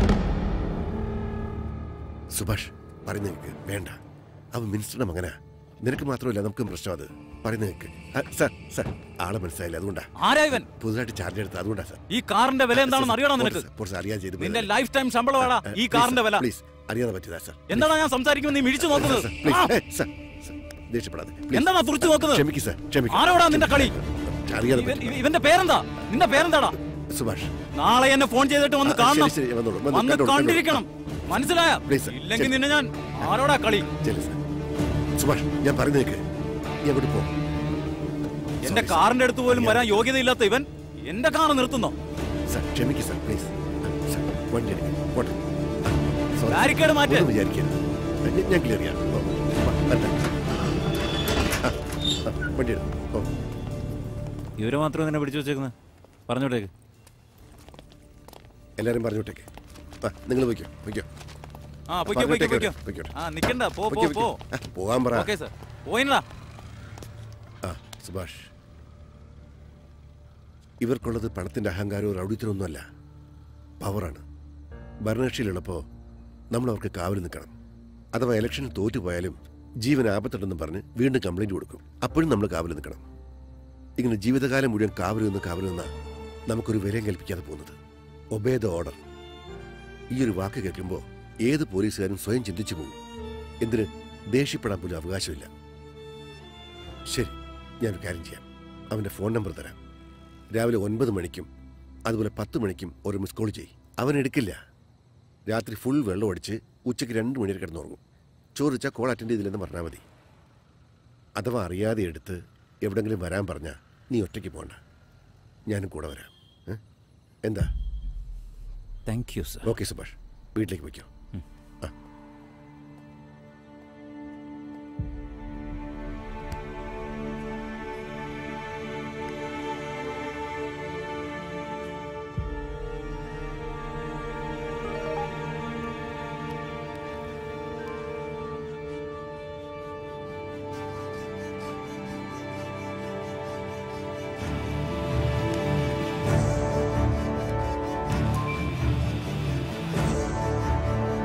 [SPEAKER 13] സുഭാഷ് പറയുന്ന കേൾക്ക് വേണ്ട അവൻ മിനിസ്റ്ററുടെ മകനാ നിനക്ക് മാത്രമല്ല നമുക്കും പ്രശ്നം അത് പറയുന്ന കേക്ക് ആ, സാർ സാർ ആളെ മനസ്സിലായില്ല അതുകൊണ്ടാ
[SPEAKER 3] ആരാ ഇവൻ
[SPEAKER 13] പുതുതായിട്ട് ചാർജ് എടുത്ത് അതുകൊണ്ടാ സാർ
[SPEAKER 3] ഈ കാറിന്റെ വില എന്താണെന്ന് അറിയണോ നിനക്ക്
[SPEAKER 13] പോട്ടെ സാർ, അറിയാൻ ചെയ്തു
[SPEAKER 3] നിന്റെ ലൈഫ് ടൈം ശമ്പളമാടാ ഈ കാറിന്റെ വില
[SPEAKER 13] പ്ലീസ് അറിയാതെ പറ്റിയതാ സാർ
[SPEAKER 3] എന്താണ് ഞാൻ സംസാരിക്കുമ്പോൾ നീ മിഴിച്ചു നോക്കുന്നത്
[SPEAKER 13] പ്ലീസ്
[SPEAKER 3] ആ!
[SPEAKER 13] ഏയ്, സാർ, സാർ, ദേഷ്യപ്പെടാതെ please.
[SPEAKER 3] എന്താണ് തുറച്ചു നോക്കുന്നത്
[SPEAKER 13] ക്ഷമിക്ക് സാർ ക്ഷമിക്ക്
[SPEAKER 3] ആരോടാ നിന്റെ കളി
[SPEAKER 13] അറിയാതെ
[SPEAKER 3] ഇവൻ- ഇവ- ഇവന്റെ പേരെന്താ നിന്റെ പേരെന്താടാ
[SPEAKER 13] സുഭാഷ്
[SPEAKER 3] നാളെ എന്നെ ഫോൺ ചെയ്തിട്ട് വന്ന്
[SPEAKER 13] ആ,
[SPEAKER 3] കാണണം
[SPEAKER 13] ശരി, ശരി, വന്നോളൂ, വന്ന്
[SPEAKER 3] വന്ന്
[SPEAKER 13] കണ്ടോളൂ,
[SPEAKER 3] കണ്ടിരിക്കണം മനസ്സിലായ
[SPEAKER 13] Please, sir.
[SPEAKER 3] ഇല്ലെങ്കിൽ
[SPEAKER 13] ശരി.
[SPEAKER 3] നിന്നെ ഞാൻ ആരോടാ കളി
[SPEAKER 13] ചെല്ലു സാർ സുഭാഷ് ഞാൻ പറയുന്ന കേക്ക് നീ അങ്ങോട്ട് പോ
[SPEAKER 3] എന്റെ കാറിന്റെ അടുത്ത് പോലും വരാൻ യോഗ്യതയില്ലാത്ത ഇവൻ എന്റെ കാർ നിർത്തുന്നോ
[SPEAKER 13] സാർ ക്ഷമിക്ക് സാർ പ്ലീസ് സാർ വണ്ടി എടുക്ക് പോട്ടെ ആ, sorry.
[SPEAKER 3] ബാരിക്കേഡ് മാറ്റ്.
[SPEAKER 13] ഒന്നും വിചാരിക്കരുത് ഞാൻ- ഞാൻ ക്ലിയർ ചെയ്യാം ഓ, വാ, വരട്ടെ. ആ, ആ, വണ്ടി എടുക്ക്. ഓ
[SPEAKER 3] ഇവരെ മാത്രം നിന്നെ പിടിച്ചു വെച്ചേക്കുന്നത് പറഞ്ഞോട്ടേക്ക്
[SPEAKER 13] എല്ലാരും പറഞ്ഞോട്ടേക്ക് ആ നിങ്ങൾ പോയിക്കോ പോയിക്കോ
[SPEAKER 3] ആ പൊയ്ക്കോ പൊയ്ക്കോ
[SPEAKER 13] പറഞ്ഞോട്ടേക്ക്
[SPEAKER 3] പൊയ്ക്കോ
[SPEAKER 13] വരാം, പോയിക്കോട്ടെ.
[SPEAKER 3] ആ നിക്കണ്ട പോ പോ
[SPEAKER 13] പൊയ്ക്കോ,
[SPEAKER 3] പോ
[SPEAKER 13] പൊയ്ക്കോ. ആ, പോകാൻ പറ
[SPEAKER 3] ഓക്കെ സർ പോയിനടാ
[SPEAKER 13] ആ സുഭാഷ് ഇവർക്കുള്ളത് പണത്തിന്റെ അഹങ്കാരവും റൗഡിത്തരമൊന്നുമല്ല പവറാണ് ഭരണകക്ഷിയിലുള്ളപ്പോൾ നമ്മൾ അവർക്ക് കാവൽ നിൽക്കണം അഥവാ ഇലക്ഷനിൽ തോറ്റുപോയാലും ജീവൻ ആപത്തുണ്ടെന്ന് പറഞ്ഞ് വീണ്ടും കംപ്ലൈന്റ് കൊടുക്കും അപ്പോഴും നമ്മൾ കാവൽ നിൽക്കണം ഇങ്ങനെ ജീവിതകാലം മുഴുവൻ കാവൽ നിന്ന് കാവൽ നിന്നാ നമുക്കൊരു വിലയും കൽപ്പിക്കാതെ പോകുന്നത് ഒബേ ദ ഓർഡർ ഈ ഒരു വാക്ക് കേൾക്കുമ്പോൾ ഏത് പോലീസുകാരും സ്വയം ചിന്തിച്ചു പോകും എന്തിന് ദേഷ്യപ്പെടാൻ പോലും അവകാശമില്ല ശരി ഞാനൊരു കാര്യം ചെയ്യാം അവൻ്റെ ഫോൺ നമ്പർ തരാം രാവിലെ ഒൻപത് മണിക്കും അതുപോലെ പത്ത് മണിക്കും ഒരു മിസ് കോൾ ചെയ്യും അവൻ എടുക്കില്ല രാത്രി ഫുൾ വെള്ളം അടിച്ച് ഉച്ചയ്ക്ക് രണ്ട് മണി വരെ കിടന്നുറങ്ങും ചോദിച്ചാൽ കോൾ അറ്റൻഡ് ചെയ്തില്ലെന്ന് പറഞ്ഞാൽ മതി അഥവാ അറിയാതെ എടുത്ത് എവിടെങ്കിലും വരാൻ പറഞ്ഞാൽ നീ ഒറ്റയ്ക്ക് പോകണ്ട ഞാനും കൂടെ വരാം ഏ? എന്താ
[SPEAKER 3] thank you sir
[SPEAKER 13] okay Subhash വീട്ടിലേക്ക് പോയിക്കോ ആ
[SPEAKER 15] ആ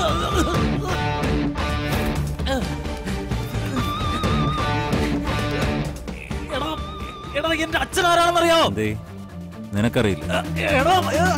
[SPEAKER 2] എടാ എടാ എന്റെ അച്ഛൻ ആരാണെന്നറിയോ
[SPEAKER 3] എന്തേ നിനക്കറിയില്ല
[SPEAKER 2] എടാ എടാ,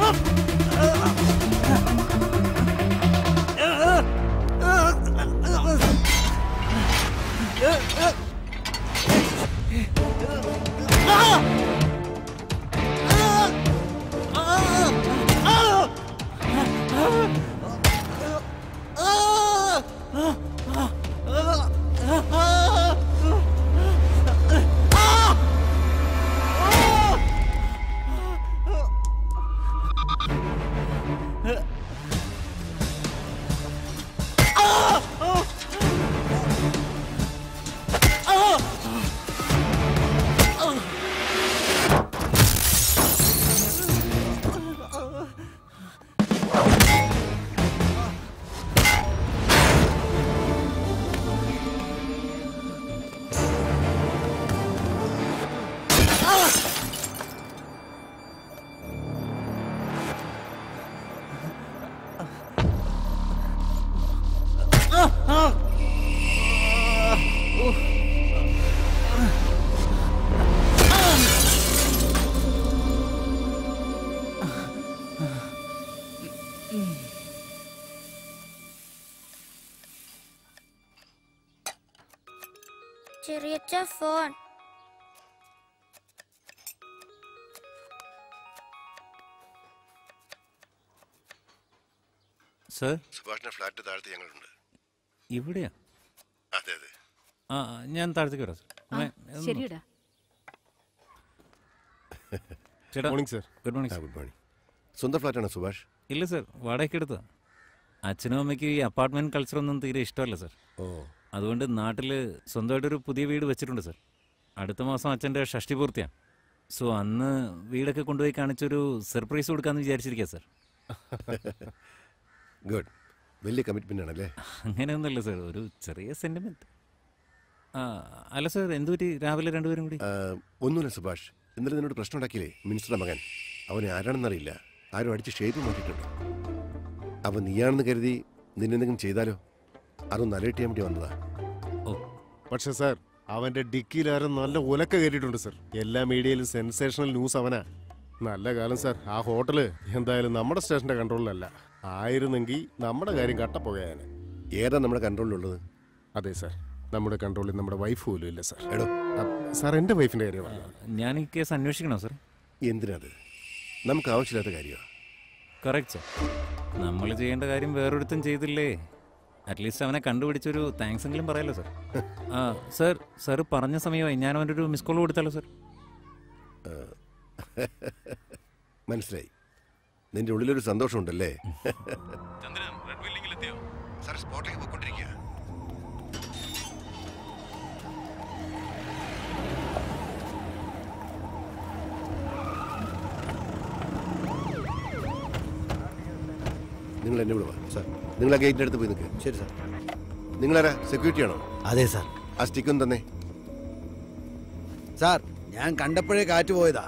[SPEAKER 12] ചെറിയച്ച ഫോൺ
[SPEAKER 3] സർ
[SPEAKER 13] സുഭാഷിന്റെ ഫ്ലാറ്റ് താഴത്ത് ഞങ്ങളുണ്ട്
[SPEAKER 3] ഇവിടെയാ
[SPEAKER 13] അതെ അതെ
[SPEAKER 3] ആ ഞാൻ താഴത്തേക്ക് വരാം സർ
[SPEAKER 8] ആ,
[SPEAKER 3] ഒന്ന്
[SPEAKER 8] ശരിയെടാ
[SPEAKER 3] ചേട്ടാ
[SPEAKER 5] morning sir
[SPEAKER 3] good morning
[SPEAKER 13] good morning സ്വന്തം ഫ്ലാറ്റാണോ സുഭാഷ്
[SPEAKER 3] ഇല്ല സർ വാടകയ്ക്ക് എടുത്തതാ അച്ഛനും അമ്മയ്ക്ക് ഈ അപ്പാർട്ട്മെന്റ് കൾച്ചർ ഒന്നും തീരെ ഇഷ്ടമല്ല സർ
[SPEAKER 13] ഓ
[SPEAKER 3] അതുകൊണ്ട് നാട്ടിൽ സ്വന്തമായിട്ടൊരു പുതിയ വീട് വെച്ചിട്ടുണ്ട് സർ അടുത്ത മാസം അച്ഛൻ്റെ ഷഷ്ടി പൂർത്തിയാണ് സോ അന്ന് വീടൊക്കെ കൊണ്ടുപോയി കാണിച്ചൊരു സർപ്രൈസ് കൊടുക്കാമെന്ന് വിചാരിച്ചിരിക്കുക സർ
[SPEAKER 13] ഗുഡ് വലിയ കമ്മിറ്റ്മെന്റ് ആണല്ലേ
[SPEAKER 3] അങ്ങനെയൊന്നുമല്ല സർ ഒരു ചെറിയ സെന്റിമെന്റ് ആ അല്ല സർ എന്തു പറ്റി രാവിലെ രണ്ടുപേരും കൂടി
[SPEAKER 13] ആ, ഒന്നുമില്ല സുഭാഷ് ഇന്നലെ നിന്നോട് പ്രശ്നം ഉണ്ടാക്കിയില്ലേ മിനിസ്റ്ററുടെ മകൻ അവനെ ആരാണെന്നറിയില്ല ആരും അടിച്ച് ഷേപ്പ് മാറ്റിയിട്ടുണ്ട് അവൻ നീയാണെന്ന് കരുതി നിന്നെന്തെങ്കിലും ചെയ്താലോ അതൊന്ന് അലേർട്ട് ചെയ്യാൻ വേണ്ടി വന്നതാ
[SPEAKER 5] പക്ഷെ സാർ അവന്റെ ഡിക്കിയിലാരും നല്ല ഉലക്ക കയറ്റിയിട്ടുണ്ട് സർ എല്ലാ മീഡിയയിലും സെൻസേഷണൽ ന്യൂസ് അവനാ നല്ല കാലം സാർ ആ ഹോട്ടല് എന്തായാലും നമ്മുടെ സ്റ്റേഷന്റെ കൺട്രോളിലല്ല ആയിരുന്നെങ്കിൽ നമ്മുടെ കാര്യം കട്ടപ്പുകയാണ്
[SPEAKER 13] ഏതാ നമ്മുടെ കൺട്രോളിലുള്ളത്
[SPEAKER 5] അതെ സാർ നമ്മുടെ കൺട്രോളിൽ നമ്മുടെ വൈഫ് പോലും ഇല്ല സാർ
[SPEAKER 13] എടോ
[SPEAKER 5] സാർ എൻ്റെ വൈഫിന്റെ കാര്യമാണ്
[SPEAKER 3] ഞാൻ ഈ കേസ് അന്വേഷിക്കണോ സർ
[SPEAKER 13] എന്തിനത് നമുക്ക് ആവശ്യമില്ലാത്ത കാര്യമാണ്
[SPEAKER 3] കറക്റ്റ് സർ നമ്മൾ ചെയ്യേണ്ട കാര്യം വേറൊരുത്തും ചെയ്തില്ലേ അറ്റ്ലീസ്റ്റ് അവനെ കണ്ടുപിടിച്ചൊരു താങ്ക്സ് എങ്കിലും പറയാലോ സർ ആ സർ സർ പറഞ്ഞ സമയമായി ഞാൻ അവൻ്റെ ഒരു മിസ് കോൾ കൊടുത്താലോ സർ
[SPEAKER 13] മനസ്സിലായി നിന്റെ ഉള്ളിലൊരു സന്തോഷമുണ്ടല്ലേ സാർ സ്പോട്ടിലേക്ക് പോയിക്കൊണ്ടിരിക്കുക നിങ്ങൾ എന്നെ വിടുവാ സാർ നിങ്ങൾ ആ ഗേറ്റിൻ്റെ അടുത്ത് പോയി നിൽക്കുക ശരി സാർ നിങ്ങളാരാ സെക്യൂരിറ്റി ആണോ
[SPEAKER 17] അതെ സാർ
[SPEAKER 13] ആ സ്റ്റിക്കും തന്നെ
[SPEAKER 17] സാർ ഞാൻ കണ്ടപ്പോഴേ കാറ്റ് പോയതാ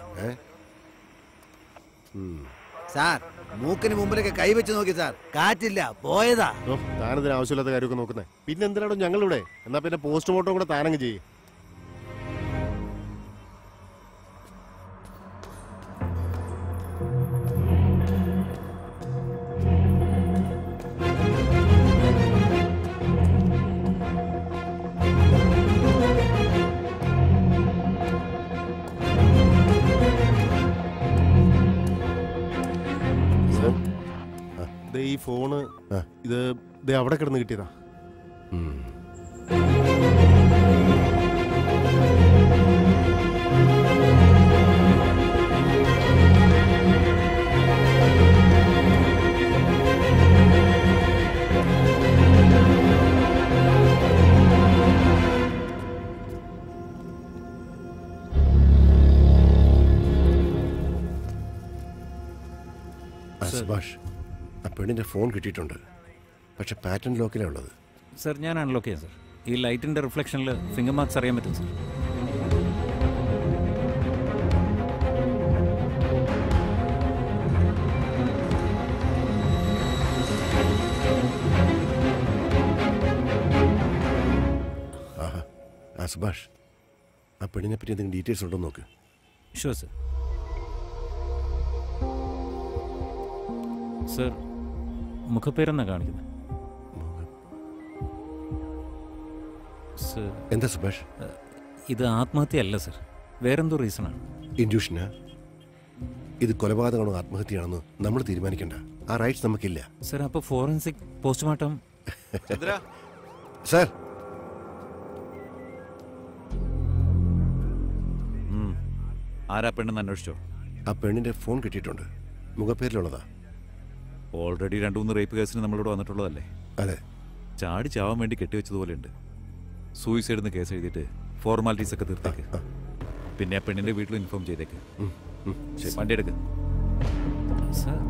[SPEAKER 17] സാർ മൂക്കിന് മുമ്പിലൊക്കെ കൈവച്ച് നോക്കി സാർ കാറ്റില്ല പോയതാ
[SPEAKER 5] ഓ താനെന്തിനാ ആവശ്യമില്ലാത്ത കാര്യമൊക്കെ നോക്കുന്നത് പിന്നെ എന്തിനാണോ ഞങ്ങളിവിടെ എന്നാ പിന്നെ പോസ്റ്റ്മോർട്ടം കൂടെ താനങ്ങ് ചെയ്യും ദേ ഈ ഫോണ് ഇത് ദേ അവിടെ കിടന്ന് കിട്ടിയതാ
[SPEAKER 13] ആ, സുഭാഷ് ആ പെണ്ണിന്റെ ഫോൺ കിട്ടിയിട്ടുണ്ട് പക്ഷെ പാറ്റേൺ ലോക്കിലാണ് ഉള്ളത്
[SPEAKER 3] സർ ഞാൻ അൺലോക്ക് ചെയ്യാം സർ ഈ ലൈറ്റിൻ്റെ റിഫ്ലക്ഷനിൽ ഫിംഗർ മാർക്സ് അറിയാൻ പറ്റും സർ
[SPEAKER 13] സുഭാഷ് ആ പെണ്ണിനെ പറ്റി എന്തെങ്കിലും ഡീറ്റെയിൽസ് ഉണ്ടോ നോക്ക്
[SPEAKER 3] ഷുവർ സർ സർ മുഖപ്പേരെന്നാ കാണിക്കുന്നത് സർ
[SPEAKER 13] എന്താ സുഭാഷ്
[SPEAKER 3] ഇത് ആത്മഹത്യയല്ല സർ വേറെന്തോ റീസണാണ്
[SPEAKER 13] ഇൻഡ്യൂഷനാ ഇത് കൊലപാതകമാണോ ആത്മഹത്യയാണെന്ന് നമ്മൾ തീരുമാനിക്കണ്ട ആ റൈറ്റ്സ് നമുക്കില്ല
[SPEAKER 3] സർ അപ്പോൾ ഫോറൻസിക് പോസ്റ്റ്മോർട്ടം
[SPEAKER 13] സാർ
[SPEAKER 9] ഉം. ആരാ പെണ്ണെന്ന് അന്വേഷിച്ചോ
[SPEAKER 13] ആ പെണ്ണിന്റെ ഫോൺ കിട്ടിയിട്ടുണ്ട് മുഖപ്പേരിലുള്ളതാ
[SPEAKER 9] ഓൾറെഡി രണ്ടു മൂന്ന് റേപ്പ് കേസിന് നമ്മളിവിടെ വന്നിട്ടുള്ളതല്ലേ
[SPEAKER 13] അതെ
[SPEAKER 9] ചാടി ചാവാൻ വേണ്ടി കെട്ടിവെച്ചതുപോലെയുണ്ട് സൂയിസൈഡ് എന്ന് കേസ് എഴുതിയിട്ട് ഫോർമാലിറ്റീസ് ഒക്കെ തീർത്തേക്ക് പിന്നെ ആ പെണ്ണിന്റെ വീട്ടിൽ ഇൻഫോം ചെയ്തേക്ക് വണ്ടി എടുക്ക്
[SPEAKER 3] സർ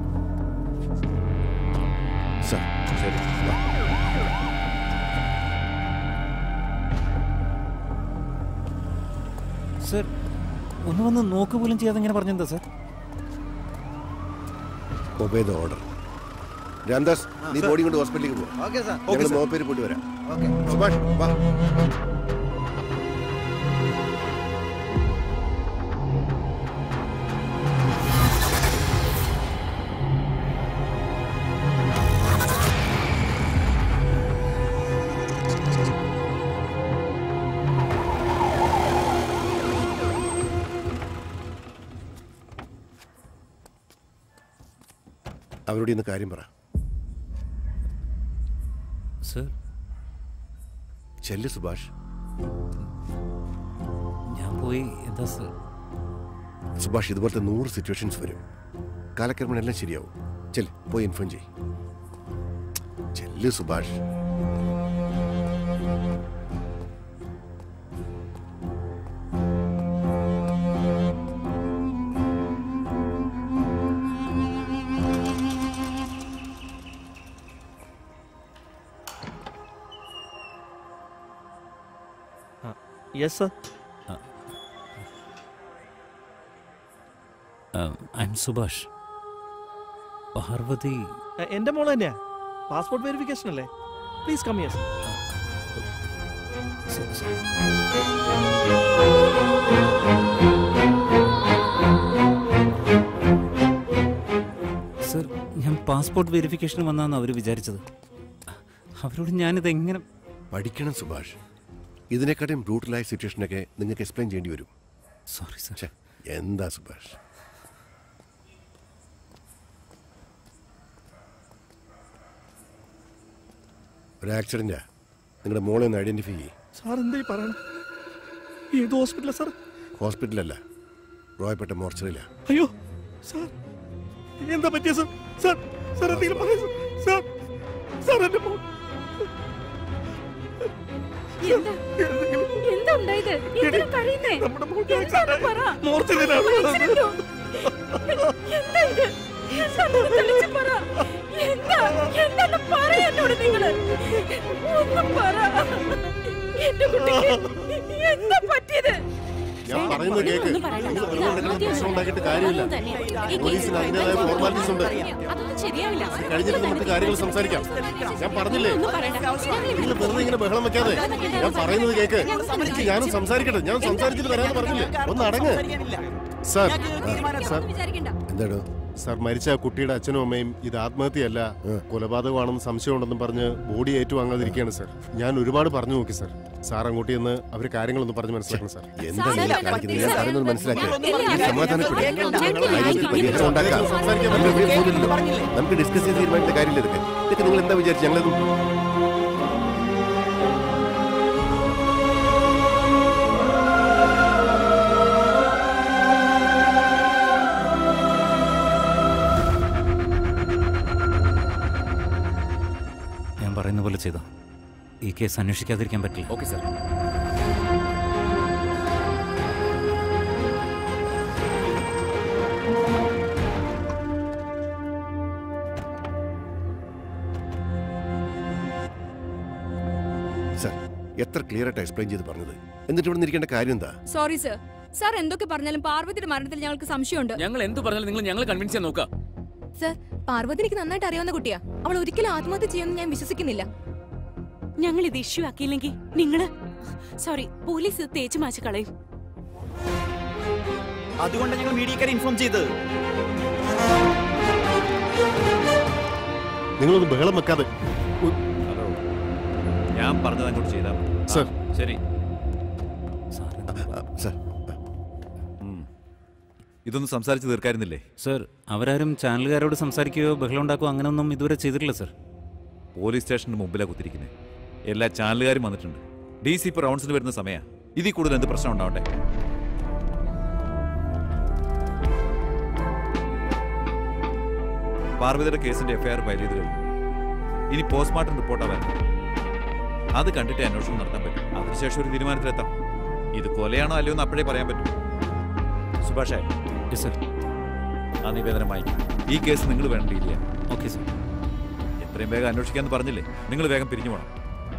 [SPEAKER 13] സാർ
[SPEAKER 9] ശരി വാ.
[SPEAKER 3] സർ ഒന്ന് വന്ന് നോക്ക് പോലും ചെയ്യാതെ ഇങ്ങനെ പറഞ്ഞെന്താ sir
[SPEAKER 13] obey the order Ramdas നീ ബോഡി കൊണ്ട് ഹോസ്പിറ്റലിലേക്ക് പോകും
[SPEAKER 17] ഓക്കെ സാർ
[SPEAKER 13] ഞങ്ങൾ മോപ്പേര് പോയിട്ട് വരാം
[SPEAKER 17] ഓക്കെ
[SPEAKER 13] സുഭാഷ് വാ അവരോട് ഇന്ന് കാര്യം പറ
[SPEAKER 3] സർ
[SPEAKER 13] ചെല്ല് സുഭാഷ്
[SPEAKER 3] ഞാൻ പോയി എന്താ സർ
[SPEAKER 13] സുഭാഷ് ഇതുപോലത്തെ നൂറ് സിറ്റുവേഷൻസ് വരും കാലക്രമേണ എല്ലാം ശരിയാവും ചെല് പോയി ഇൻഫോം ചെയ് ചെല്ല് Subhash
[SPEAKER 2] yes sir
[SPEAKER 3] I'm Subhash Parvathi
[SPEAKER 2] എന്റെ മോള് തന്നെയാ പാസ്പോർട്ട് വെരിഫിക്കേഷൻ അല്ലേ പ്ലീസ് കം യെസ്
[SPEAKER 3] സർ ഞാൻ പാസ്പോർട്ട് വെരിഫിക്കേഷൻ വന്നാന്ന് അവർ വിചാരിച്ചത് അവരോട് ഞാനിത് എങ്ങനെ
[SPEAKER 13] പഠിക്കണം സുഭാഷ് ഇതിനെക്കാട്ടും ബ്രൂട്ടലായ സിറ്റുവേഷനൊക്കെ നിങ്ങൾക്ക് എക്സ്പ്ലെയിൻ ചെയ്യേണ്ടി വരും
[SPEAKER 3] സോറി
[SPEAKER 13] സർ എന്താ സുഭാഷ് ഒരു ആക്സിഡന്റാ നിങ്ങളുടെ മോളെ ഒന്ന് ഐഡന്റിഫൈ ചെയ്യ്
[SPEAKER 2] സാർ എന്തായി പറയണം ഏത് ഹോസ്പിറ്റലാ സാർ
[SPEAKER 13] ഹോസ്പിറ്റലല്ല റോയപ്പെട്ട മോർച്ചറിയില്ല
[SPEAKER 2] അയ്യോ സാർ എന്താ പറ്റിയ സാർ സാർ സാർ എന്തെങ്കിലും പറയൂ സാർ സാർ എന്റെ മോൾ
[SPEAKER 8] എന്താ എന്താ ഉണ്ടായത് എന്തിനാ കരയുന്നേ എന്താണ് പറ
[SPEAKER 2] മോർച്ചറിയിലാണ്.
[SPEAKER 8] മോർച്ചറിയിലോ? എന്താ ഇത് എന്താണെന്ന് തെളിച്ച് പറ എന്താ എന്താന്ന് പറ എന്നോട് നിങ്ങള് ഒന്ന് പറ എന്റെ കുട്ടിക്ക് എന്താ പറ്റിയത്
[SPEAKER 13] ഞാൻ പറയുന്നത് കേക്ക്
[SPEAKER 7] ഒന്നും പറയണ്ട.
[SPEAKER 13] നിങ്ങൾ
[SPEAKER 7] ഇത്
[SPEAKER 13] വെറുതെ നടക്കുന്ന
[SPEAKER 7] ആത്മഹത്യ
[SPEAKER 13] പ്രശ്നം ഉണ്ടാക്കിയിട്ട് കാര്യമില്ല
[SPEAKER 7] അതൊന്നും തന്നെയാ. ഈ
[SPEAKER 13] പോലീസിന്
[SPEAKER 7] കേസ്
[SPEAKER 13] അതിൻ്റെതായ ഫോർമാലിറ്റീസ് ഉണ്ട്
[SPEAKER 7] അതൊന്നും ശരിയാവില്ല
[SPEAKER 13] കഴിഞ്ഞിട്ട് നമുക്ക് കാര്യങ്ങൾ സംസാരിക്കാം ഞാൻ പറഞ്ഞില്ലേ
[SPEAKER 7] ഒന്നും പറയണ്ട
[SPEAKER 13] നിങ്ങൾ വെറുതെ ഇങ്ങനെ ബഹളം വെക്കാതെ ഞാൻ പറയുന്നത് കേക്ക് എനിക്ക് ഞാനും സംസാരിക്കട്ടെ ഞാൻ സംസാരിച്ചിട്ട് വരാന്ന് പറഞ്ഞില്ലേ ഒന്ന് അടങ്ങ് സാർ സാർ എന്താടോ സാർ മരിച്ച ആ കുട്ടിയുടെ അച്ഛനും അമ്മയും ഇത് ആത്മഹത്യയല്ല കൊലപാതകമാണെന്ന് സംശയമുണ്ടെന്നും പറഞ്ഞ് ബോഡി ഏറ്റുവാങ്ങാതിരിക്കുകയാണ് സാർ ഞാൻ ഒരുപാട് പറഞ്ഞു നോക്കി സാർ സാർ അങ്ങോട്ട് ചെന്ന് അവർ കാര്യങ്ങളൊന്ന് പറഞ്ഞ് മനസ്സിലാക്കണം സാർ
[SPEAKER 5] എന്താ നിങ്ങൾ കാണിക്കുന്നത് ഞാൻ പറയുന്നത് മനസ്സിലാക്കുക സമാധാനപ്പെടും കാര്യങ്ങൾക്ക് പരിഹാരം ഉണ്ടാക്കാം നമ്മൾ ഇവിടെ പോകുന്നില്ലല്ലോ നമുക്ക് ഡിസ്കസ് ചെയ്ത് തീരുമാനിക്കുന്ന കാര്യമില്ല ഇതൊക്കെ ഇതൊക്കെ നിങ്ങൾ എന്താ വിചാരിച്ചു ഞങ്ങളത്
[SPEAKER 3] ഞാൻ പറയുന്ന പോലെ ചെയ്തോ ഈ കേസ് അന്വേഷിക്കാതിരിക്കാൻ പറ്റില്ല
[SPEAKER 4] ഓക്കെ സാർ
[SPEAKER 13] സാർ എത്ര ക്ലിയർ ആയിട്ട് എക്സ്പ്ലെയിൻ ചെയ്ത് പറഞ്ഞത് എന്നിട്ട് ഇവിടെ നിൽക്കേണ്ട കാര്യം എന്താ
[SPEAKER 14] സോറി സർ സാർ എന്തൊക്കെ പറഞ്ഞാലും പാർവതിയുടെ മരണത്തിൽ ഞങ്ങൾക്ക് സംശയമുണ്ട്
[SPEAKER 4] ഞങ്ങൾ എന്ത് പറഞ്ഞാലും നിങ്ങൾ ഞങ്ങൾ കൺവിൻസ് ചെയ്യാൻ നോക്കുക
[SPEAKER 14] സർ പാർവതി എനിക്ക് നന്നായിട്ട് അറിയാവുന്ന കുട്ടിയാ അവൾ ഒരിക്കലും ആത്മഹത്യ ചെയ്യുമെന്ന് ഞാൻ വിശ്വസിക്കുന്നില്ല
[SPEAKER 7] ഞങ്ങൾ ഇത് ഇഷ്യൂ ആക്കിയില്ലെങ്കിൽ നിങ്ങള് സോറി പോലീസ് ഇത് തേച്ചു മാച്ച് കളയും
[SPEAKER 6] അതുകൊണ്ട് ഞങ്ങൾ മീഡിയക്കാരെ ഇൻഫോം ചെയ്തത്
[SPEAKER 5] നിങ്ങളൊന്ന് ബഹളം വെക്കാതെ
[SPEAKER 9] ഹലോ ഞാൻ പറഞ്ഞത് അങ്ങോട്ട് ചെയ്താൽ മതി. ആ,
[SPEAKER 5] സർ.
[SPEAKER 9] ശരി
[SPEAKER 13] സർ
[SPEAKER 9] ഇതൊന്നും സംസാരിച്ച് തീർക്കായിരുന്നില്ലേ
[SPEAKER 3] സർ അവരാരും ചാനലുകാരോട് സംസാരിക്കുകയോ ബഹളം ഉണ്ടാക്കുകയോ അങ്ങനെയൊന്നും ഇതുവരെ ചെയ്തിട്ടില്ല സർ
[SPEAKER 9] പോലീസ് സ്റ്റേഷന് മുമ്പിലാണ് കുത്തിരിക്കുന്നത് എല്ലാ ചാനലുകാരും വന്നിട്ടുണ്ട് ഡി സി ഇപ്പോൾ റൗണ്ട്സിന് വരുന്ന സമയമാണ് ഇതിൽ കൂടുതൽ എന്ത് പ്രശ്നം ഉണ്ടാവട്ടെ പാർവതിയുടെ കേസിന്റെ എഫ്ഐആർ ഫയൽ ചെയ്ത് കഴിഞ്ഞു ഇനി പോസ്റ്റ്മോർട്ടം റിപ്പോർട്ടാണ് വരുന്നത് അത് കണ്ടിട്ട് അന്വേഷണം നടത്താൻ പറ്റും അതിനുശേഷം ഒരു തീരുമാനത്തിലെത്താം ഇത് കൊലയാണോ അല്ലയോ എന്ന് അപ്പോഴേ പറയാൻ പറ്റും സുഭാഷേ
[SPEAKER 3] സർ
[SPEAKER 9] ആ നിവേദനം വായിക്കും ഈ കേസ് നിങ്ങൾ വേണം ഡീൽ ചെയ്യാൻ
[SPEAKER 3] ഓക്കെ സർ
[SPEAKER 9] എത്രയും വേഗം അന്വേഷിക്കാന്ന് പറഞ്ഞില്ലേ നിങ്ങൾ വേഗം പിരിഞ്ഞു പോകണം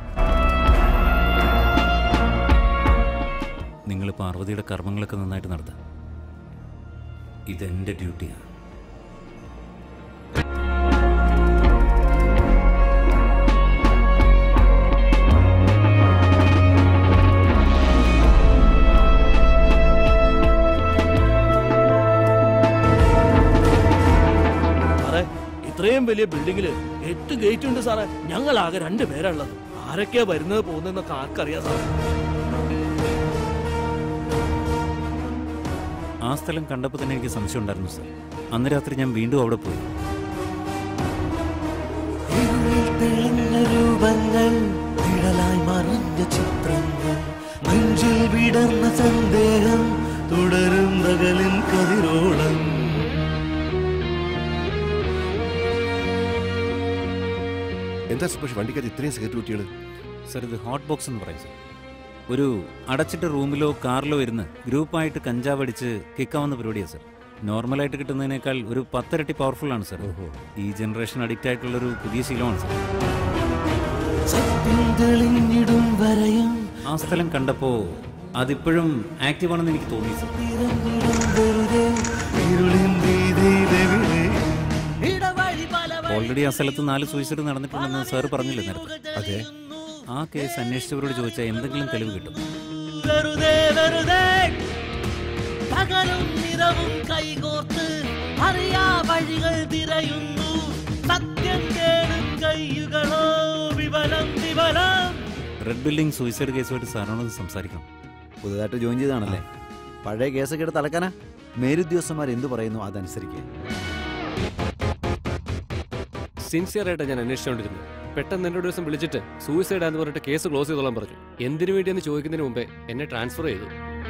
[SPEAKER 3] നിങ്ങൾ പാർവതിയുടെ കർമ്മങ്ങളൊക്കെ നന്നായിട്ട് നടത്താം ഇതെന്റെ ഡ്യൂട്ടിയാണ്
[SPEAKER 2] സാറേ ഇത്രയും വലിയ ബിൽഡിങ്ങില് എട്ട് ഗേറ്റ് ഉണ്ട് സാറേ ഞങ്ങൾ ആകെ രണ്ട് പേരുള്ളത് ആരൊക്കെയാ വരുന്നത് പോകുന്നതെന്നൊക്കെ ആർക്കറിയാം സാറേ
[SPEAKER 3] ആ സ്ഥലം കണ്ടപ്പോൾ തന്നെ എനിക്ക് സംശയം ഉണ്ടായിരുന്നു സർ അന്ന് രാത്രി ഞാൻ വീണ്ടും അവിടെ പോയി
[SPEAKER 11] തെളിഞ്ഞ രൂപങ്ങൾ നിഴലായി മറഞ്ഞ ചിത്രങ്ങൾ നെഞ്ചിൽ വിടർന്ന സന്ദേഹം തുടരും പകലിൻ കതിരോളം
[SPEAKER 13] എന്താ സുഭാഷ് വണ്ടിക്കകത്ത് ഇത്രയും സെക്യൂരിറ്റികൾ
[SPEAKER 3] സർ ഇത് ഹോട്ട് ബോക്സ് എന്ന് പറയും സർ ഒരു അടച്ചിട്ട റൂമിലോ കാറിലോ ഇരുന്ന് ഗ്രൂപ്പായിട്ട് കഞ്ചാവ് അടിച്ച് കിക്കാവുന്ന പരിപാടിയാണ് സർ നോർമലായിട്ട് കിട്ടുന്നതിനേക്കാൾ ഒരു പത്തിരട്ടി പവർഫുൾ ആണ് സർ ഈ ജനറേഷൻ അഡിക്റ്റ് ആയിട്ടുള്ളൊരു പുതിയ ശീലമാണ് സർ
[SPEAKER 11] സത്യം തെളിഞ്ഞിടും വരയും
[SPEAKER 3] ആ സ്ഥലം കണ്ടപ്പോൾ അതിപ്പോഴും ആക്റ്റീവ് ആണെന്ന് എനിക്ക് തോന്നി സർ
[SPEAKER 11] തിരഞ്ഞിടും വെറുതെ ഇരുളിൻ വീതിയിലെവിടെ
[SPEAKER 3] ഓൾറെഡി ആ സ്ഥലത്ത് നാല് സൂയിസൈഡ് നടന്നിട്ടുണ്ടെന്ന് സാർ പറഞ്ഞില്ലേ നേരത്തെ
[SPEAKER 13] അതെ
[SPEAKER 3] ആ കേസ് അന്വേഷിച്ചവരോട് ചോദിച്ചാൽ എന്തെങ്കിലും തെളിവ് കിട്ടും
[SPEAKER 11] വെറുതെ വെറുതെ പകലും നിറവും കൈകോർത്ത് അറിയാ വഴികൾ തിരയുന്നു സത്യം കേടും കയ്യുകളോ വിവരം വിവരം
[SPEAKER 3] റെഡ് ബിൽഡിംഗ് സൂയിസൈഡ് കേസുമായിട്ട് സാറിനോട് സംസാരിക്കണം
[SPEAKER 6] പുതുതായിട്ട് ജോയിൻ ചെയ്താണല്ലേ പഴയ കേസൊക്കെ എടുത്ത് അലക്കാനാ മേലുദ്യോഗസ്ഥന്മാർ എന്തു പറയുന്നു അതനുസരിക്കുക
[SPEAKER 16] സിൻസിയർ ആയിട്ട് ഞാൻ അന്വേഷിച്ചുകൊണ്ടിരുന്നു പെട്ടെന്ന് എന്നോട് ഒരു ദിവസം വിളിച്ചിട്ട് സൂയിസൈഡ് ആണെന്ന് പറഞ്ഞിട്ട് കേസ് ക്ലോസ് ചെയ്തോളാൻ പറഞ്ഞു എന്തിനു വേണ്ടിയെന്ന് ചോദിക്കുന്നതിന് മുമ്പേ എന്നെ ട്രാൻസ്ഫർ ചെയ്തു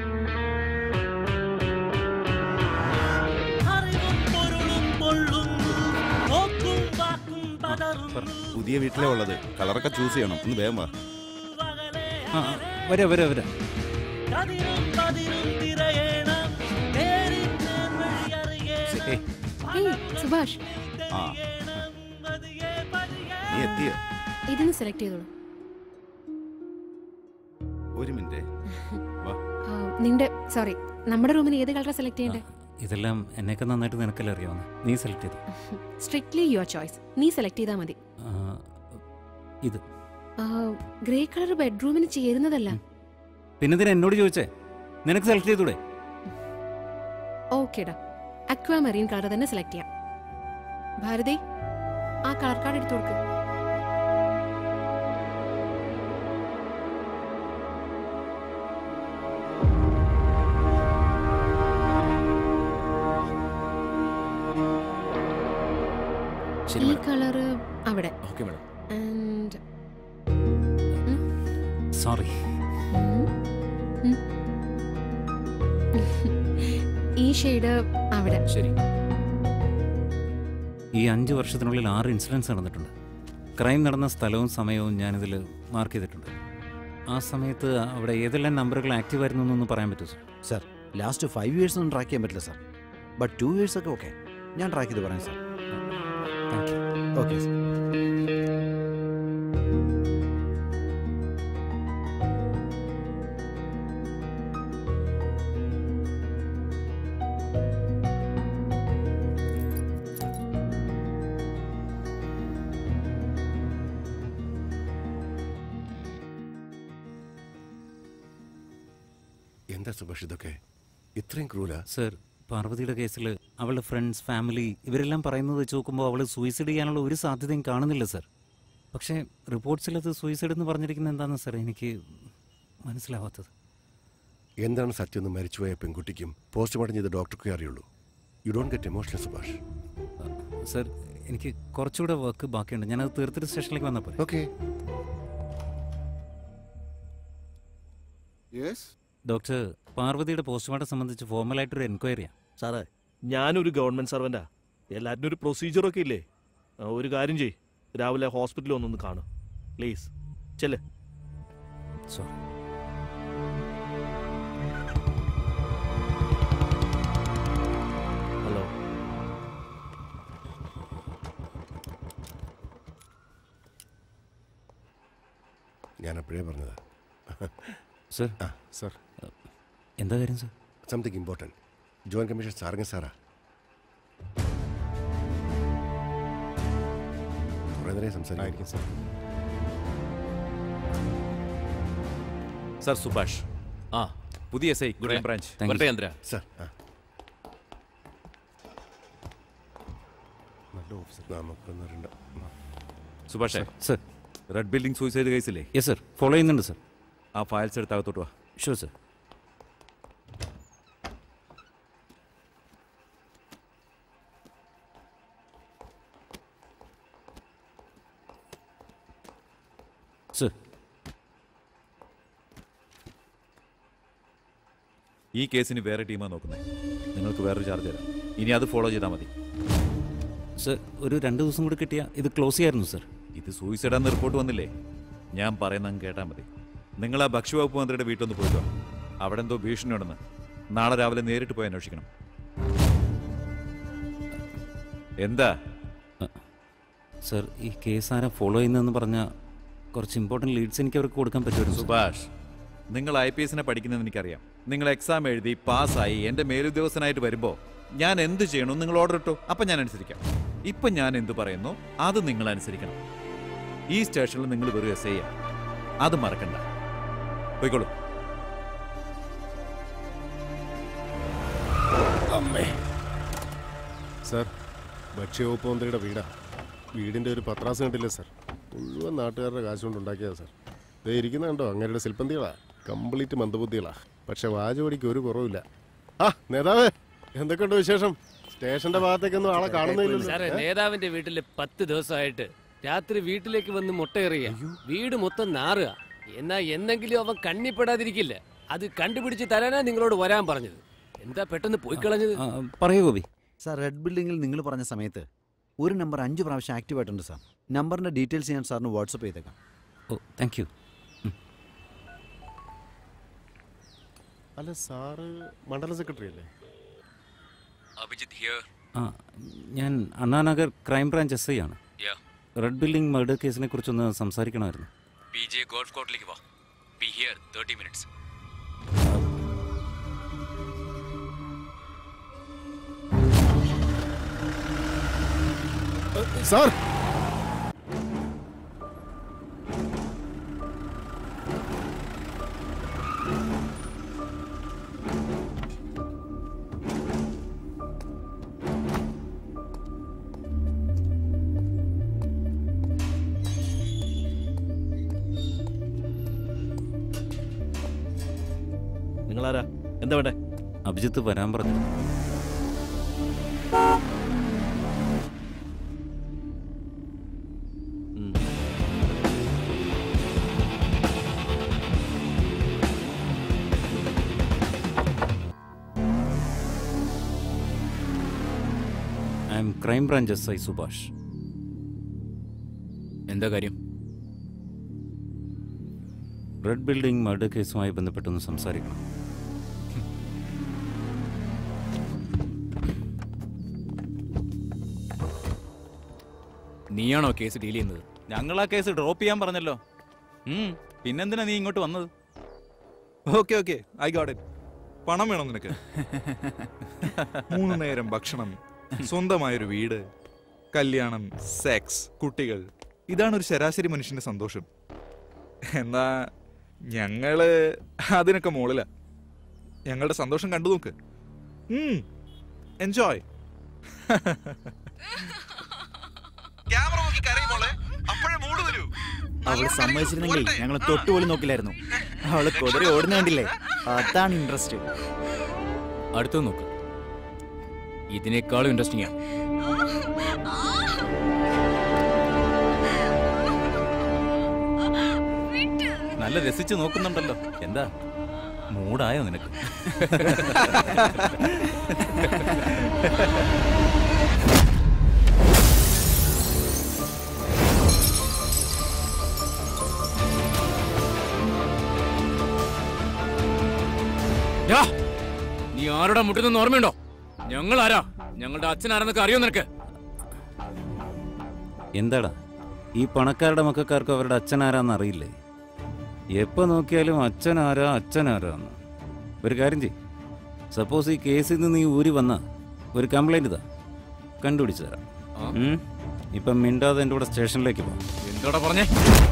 [SPEAKER 11] അറിവും പൊരുളും കൊള്ളുന്നു നോക്കും വാക്കും പതറുന്നു
[SPEAKER 1] പുതിയ വീട്ടിലേ ഉള്ളത് കളറൊക്കെ ചൂസ് ചെയ്യണം ഒന്ന് വേഗം വാ
[SPEAKER 3] ആ ആ, വരാ വരാ വരാ
[SPEAKER 11] കതിരും പതിരും തിരയണം നേരിൻ നേർവഴി അറിയണം
[SPEAKER 3] ഏയ്,
[SPEAKER 14] ഏയ് സുഭാഷ്
[SPEAKER 1] ആ നീ എത്തിയോ
[SPEAKER 14] ഇതൊന്ന് സെലക്ട് ചെയ്തോളൂ
[SPEAKER 1] ഒരു മിനിറ്റ് വാ
[SPEAKER 14] ആ, നിന്റെ സോറി നമ്മുടെ റൂമിന് ഏത് കളറാ സെലക്ട് ചെയ്യണ്ടേ
[SPEAKER 3] ഇതെല്ലാം എന്നേക്കാൾ നന്നായിട്ട് നിനക്കല്ലേ അറിയാവുന്ന നീ സെലക്ട് ചെയ്തു
[SPEAKER 14] സ്ട്രിക്ട്ലി യുവർ ചോയ്സ് നീ സെലക്ട് ചെയ്താൽ മതി
[SPEAKER 3] ആ, ഇത്
[SPEAKER 14] ഗ്രേ കളർ ബെഡ്റൂമിന് ചേരുന്നതല്ല
[SPEAKER 3] പിന്നെന്തിനാ എന്നോട് ചോദിച്ചേ നിനക്ക് സെലക്ട് ചെയ്തൂടെ
[SPEAKER 14] ഓക്കേടാ അക്വാ മെറീൻ കളർ തന്നെ സെലക്ട് ചെയ്യാം ഭാരതി ആ കളർ കാർഡ് എടുത്തു കൊടുക്ക്
[SPEAKER 10] ശരി
[SPEAKER 14] ഈ
[SPEAKER 10] madam.
[SPEAKER 14] കളർ അവിടെ
[SPEAKER 10] ഓക്കെ മാഡം
[SPEAKER 14] ആൻഡ്
[SPEAKER 3] സോറി
[SPEAKER 14] ഈ ഷെയ്ഡ് അവിടെ
[SPEAKER 10] ശരി
[SPEAKER 3] ഈ അഞ്ച് വർഷത്തിനുള്ളിൽ ആറ് ഇൻസിഡൻസ് നടന്നിട്ടുണ്ട് ക്രൈം നടന്ന സ്ഥലവും സമയവും ഞാനിതിൽ മാർക്ക് ചെയ്തിട്ടുണ്ട് ആ സമയത്ത് അവിടെ ഏതെല്ലാം നമ്പറുകൾ ആക്റ്റീവ് ആയിരുന്നു എന്നൊന്ന് പറയാൻ പറ്റുമോ sir
[SPEAKER 6] sir last five years ഒന്നും ട്രാക്ക് ചെയ്യാൻ പറ്റില്ല സാർ ബട്ട് ടു ഇയേഴ്സ് ഒക്കെ ഓക്കെ ഞാൻ ട്രാക്ക് ചെയ്ത് പറയാം sir
[SPEAKER 3] thank you
[SPEAKER 6] okay sir
[SPEAKER 13] എന്താ സുഭാഷ് ഇതൊക്കെ ഇത്രയും ക്രൂല
[SPEAKER 3] സർ പാർവതിയുടെ കേസിൽ അവളുടെ ഫ്രണ്ട്സ് ഫാമിലി ഇവരെല്ലാം പറയുന്നത് വെച്ച് നോക്കുമ്പോൾ അവൾ സൂയിസൈഡ് ചെയ്യാനുള്ള ഒരു സാധ്യതയും കാണുന്നില്ല സർ പക്ഷേ റിപ്പോർട്ട്സിൽ അത് സൂയിസൈഡ് എന്ന് പറഞ്ഞിരിക്കുന്നത് എന്താണെന്ന് സർ എനിക്ക് മനസ്സിലാവാത്തത്
[SPEAKER 13] എന്താണ് സത്യം എന്ന് മരിച്ചുപോയ പെൺകുട്ടിക്കും പോസ്റ്റ്മോർട്ടം ചെയ്ത ഡോക്ടർക്കേ അറിയുള്ളൂ you don't get emotional Subhash
[SPEAKER 3] sir എനിക്ക് കുറച്ചുകൂടെ വർക്ക് ബാക്കിയുണ്ട് ഞാനത് തീർത്തിട്ട് സ്റ്റേഷനിലേക്ക് വന്നപ്പോൾ
[SPEAKER 13] ഓക്കെ
[SPEAKER 3] ഡോക്ടർ പാർവതിയുടെ പോസ്റ്റ്മോർട്ടം സംബന്ധിച്ച് ഫോർമലായിട്ടൊരു എൻക്വയറിയാണ്
[SPEAKER 2] സാറേ ഞാനൊരു ഗവൺമെന്റ് സർവന്റാ എല്ലാറ്റിനും ഒരു പ്രൊസീജിയറൊക്കെ ഇല്ലേ ആ, ഒരു കാര്യം ചെയ് രാവിലെ ഹോസ്പിറ്റലിൽ ഒന്നൊന്ന് കാണും പ്ലീസ് ചെല്ലേ
[SPEAKER 3] സോറി
[SPEAKER 2] ഹലോ
[SPEAKER 13] ഞാൻ അപ്പോഴേ പറഞ്ഞതാ
[SPEAKER 3] സർ
[SPEAKER 13] ആ സർ
[SPEAKER 3] എന്താ കാര്യം sir
[SPEAKER 13] something important joint commission സാറിങ് സാറാ കുറേ നേരം സംസാരിക്കും സാർ
[SPEAKER 4] സാർ സുഭാഷ് ആ പുതിയ എസ് ഐ ഗുഡ് ബ്രാഞ്ച് വരട്ടെ ചന്ദ്ര
[SPEAKER 13] സാർ ആ നല്ല ഓഫീസർ നമുക്കൊന്നും അറിയണ്ട
[SPEAKER 9] സുഭാഷേ
[SPEAKER 3] സർ
[SPEAKER 9] റെഡ് ബിൽഡിംഗ് സൂയിസൈഡ് കേസില്ലേ
[SPEAKER 3] യെസ് സർ ഫോളോ ചെയ്യുന്നുണ്ട് സർ
[SPEAKER 9] ആ ഫയൽസ് എടുത്ത് അകത്തോട്ട് വാ
[SPEAKER 3] ഷുവർ സർ സർ
[SPEAKER 9] ഈ കേസിന് വേറെ ടീമാണ് നോക്കുന്നത് നിങ്ങൾക്ക് വേറൊരു ചാർജ് തരാം ഇനി അത് ഫോളോ ചെയ്താൽ മതി
[SPEAKER 3] സർ ഒരു രണ്ട് ദിവസം കൂടി കിട്ടിയാൽ ഇത് ക്ലോസ് ചെയ്യായിരുന്നു സർ
[SPEAKER 9] ഇത് സൂയിസൈഡാന്ന് റിപ്പോർട്ട് വന്നില്ലേ ഞാൻ പറയുന്ന അങ്ങ് കേട്ടാൽ മതി നിങ്ങൾ ആ ഭക്ഷ്യവകുപ്പ് മന്ത്രിയുടെ വീട്ടിലൊന്ന് പോയിട്ടോ അവിടെ എന്തോ ഭീഷണി ഉണ്ടെന്ന് നാളെ രാവിലെ നേരിട്ട് പോയി അന്വേഷിക്കണം എന്താ
[SPEAKER 3] സർ ഈ കേസ് ആരാ ഫോളോ ചെയ്യുന്നതെന്ന് പറഞ്ഞാൽ കുറച്ച് ഇമ്പോർട്ടൻറ്റ് ലീഡ്സ് എനിക്ക് അവർക്ക് കൊടുക്കാൻ പറ്റുമായിരുന്നു
[SPEAKER 9] സുഭാഷ് നിങ്ങൾ ഐ പി എസിനെ പഠിക്കുന്നതെന്ന് എനിക്കറിയാം നിങ്ങൾ എക്സാം എഴുതി പാസ്സായി എൻ്റെ മേലുദ്യോഗസ്ഥനായിട്ട് വരുമ്പോൾ ഞാൻ എന്ത് ചെയ്യണം നിങ്ങൾ ഓർഡർ ഇട്ടോ അപ്പം ഞാൻ അനുസരിക്കാം ഇപ്പം ഞാൻ എന്ത് പറയുന്നു അത് നിങ്ങൾ അനുസരിക്കണം ഈ സ്റ്റേഷനിൽ നിങ്ങൾ വെറും എസ് ഐ അത് മറക്കണ്ട പോയിക്കോളൂ
[SPEAKER 5] അമ്മേ സാർ ഭക്ഷ്യവകുപ്പ് മന്ത്രിയുടെ വീടാ വീടിൻ്റെ ഒരു പത്രാസ് കണ്ടില്ലേ സാർ മുഴുവൻ നാട്ടുകാരുടെ കാശ് കൊണ്ട് ഉണ്ടാക്കിയതാ സാർ ദേ ഇരിക്കുന്ന കണ്ടോ അങ്ങനെയുടെ ശില്പന്തികളാ കംപ്ലീറ്റ് മന്ദബുദ്ധികളാ പക്ഷെ വാചപടിക്ക് ഒരു കുറവില്ല ആ നേതാവേ എന്തൊക്കെയുണ്ട് വിശേഷം സ്റ്റേഷന്റെ ഭാഗത്തേക്കൊന്നും ആളെ
[SPEAKER 16] സാറേ
[SPEAKER 5] കാണുന്നില്ലല്ലോ ഏ?
[SPEAKER 16] നേതാവിന്റെ വീട്ടില് പത്ത് ദിവസമായിട്ട് രാത്രി വീട്ടിലേക്ക് വന്ന് മുട്ടയെറിയ വീട് മൊത്തം നാറുക എന്നാ എന്നെങ്കിലും അവൻ കണ്ണിപ്പെടാതിരിക്കില്ല അത് കണ്ടുപിടിച്ച് തരാനാ നിങ്ങളോട് വരാൻ പറഞ്ഞത് എന്താ പെട്ടെന്ന് പോയി കളഞ്ഞത്
[SPEAKER 3] പറയൂ ഗോപി
[SPEAKER 6] സാർ റെഡ് ബിൽഡിങ്ങിൽ നിങ്ങൾ പറഞ്ഞ സമയത്ത് ഒരു നമ്പർ അഞ്ച് പ്രാവശ്യം ആക്റ്റീവ് ആയിട്ടുണ്ട് സാർ നമ്പറിന്റെ ഡീറ്റെയിൽസ് ഞാൻ സാറിന് വാട്സപ്പ് ചെയ്തേക്കാം
[SPEAKER 3] ഓ താങ്ക് യു
[SPEAKER 5] അല്ല സാറ് മണ്ഡല സെക്രട്ടറി അല്ലേ
[SPEAKER 4] അഭിജിത്ത് ഹിയർ
[SPEAKER 3] ആ ഞാൻ Annanagar crime branch S I ആണ്
[SPEAKER 4] Yeah.
[SPEAKER 3] റെഡ് ബിൽഡിംഗ് മർഡർ കേസിനെ കുറിച്ചൊന്ന് സംസാരിക്കണമായിരുന്നു
[SPEAKER 4] പി ജെ ഗോൾഫ് കോർട്ടിലേക്ക് വാ be here thirty minutes
[SPEAKER 5] sir
[SPEAKER 2] നിങ്ങളാരാ എന്താ വേണ്ടേ
[SPEAKER 3] അഭിജിത്ത് വരാൻ പറഞ്ഞു I'm crime branch S I Subhash
[SPEAKER 4] എന്താ കാര്യം
[SPEAKER 3] റെഡ് ബിൽഡിംഗ് മർഡർ കേസുമായി ബന്ധപ്പെട്ടൊന്ന് സംസാരിക്കണം
[SPEAKER 4] നീയാണോ കേസ് ഡീൽ ചെയ്യുന്നത്
[SPEAKER 3] ഞങ്ങൾ ആ കേസ് ഡ്രോപ്പ് ചെയ്യാൻ പറഞ്ഞല്ലോ പിന്നെന്തിനാ നീ ഇങ്ങോട്ട് വന്നത്
[SPEAKER 18] okay okay I got it പണം വേണം നിനക്ക് മൂന്ന് നേരം ഭക്ഷണം സ്വന്തമായൊരു വീട് കല്യാണം സെക്സ് കുട്ടികൾ ഇതാണ് ഒരു ശരാശരി മനുഷ്യന്റെ സന്തോഷം എന്നാ ഞങ്ങള് അതിനൊക്കെ മുകളില ഞങ്ങളുടെ സന്തോഷം കണ്ടു നോക്ക് എൻജോയ്
[SPEAKER 19] അവള് സമ്മതിച്ചിരുന്നെങ്കിൽ ഞങ്ങൾ തൊട്ടുപോലും നോക്കില്ലായിരുന്നു അവള് കുതിര ഓടുന്ന കണ്ടില്ലേ അതാണ് ഇൻട്രസ്റ്റ്
[SPEAKER 4] അടുത്തത് നോക്ക് ഇതിനേക്കാളും ഇൻട്രസ്റ്റിംഗ് ആണ്
[SPEAKER 3] നല്ല രസിച്ച് നോക്കുന്നുണ്ടല്ലോ എന്താ മൂടായോ നിനക്ക്
[SPEAKER 4] ഡാ, നീ ആരുടെ മുട്ടുന്നെന്ന് ഓർമ്മയുണ്ടോ ഞങ്ങൾ ആരാ ഞങ്ങളുടെ അച്ഛൻ ആരെന്നൊക്കെ അറിയോ നിനക്ക്
[SPEAKER 3] എന്താടാ ഈ പണക്കാരുടെ മക്കൾക്കാർക്ക് അവരുടെ അച്ഛൻ ആരാന്ന് അറിയില്ലേ എപ്പോ നോക്കിയാലും അച്ഛൻ ആരാ അച്ഛൻ ആരാന്ന് ഒരു കാര്യം ചെയ് സപ്പോസ് ഈ കേസിൽ നിന്ന് നീ ഊരി വന്ന ഒരു കംപ്ലൈന്റ് ഇതാ കണ്ടുപിടിച്ചു തരാം ഉം? ഇപ്പം മിണ്ടാതെ എൻ്റെ കൂടെ സ്റ്റേഷനിലേക്ക് പോ
[SPEAKER 4] എന്തോടാ പറഞ്ഞേ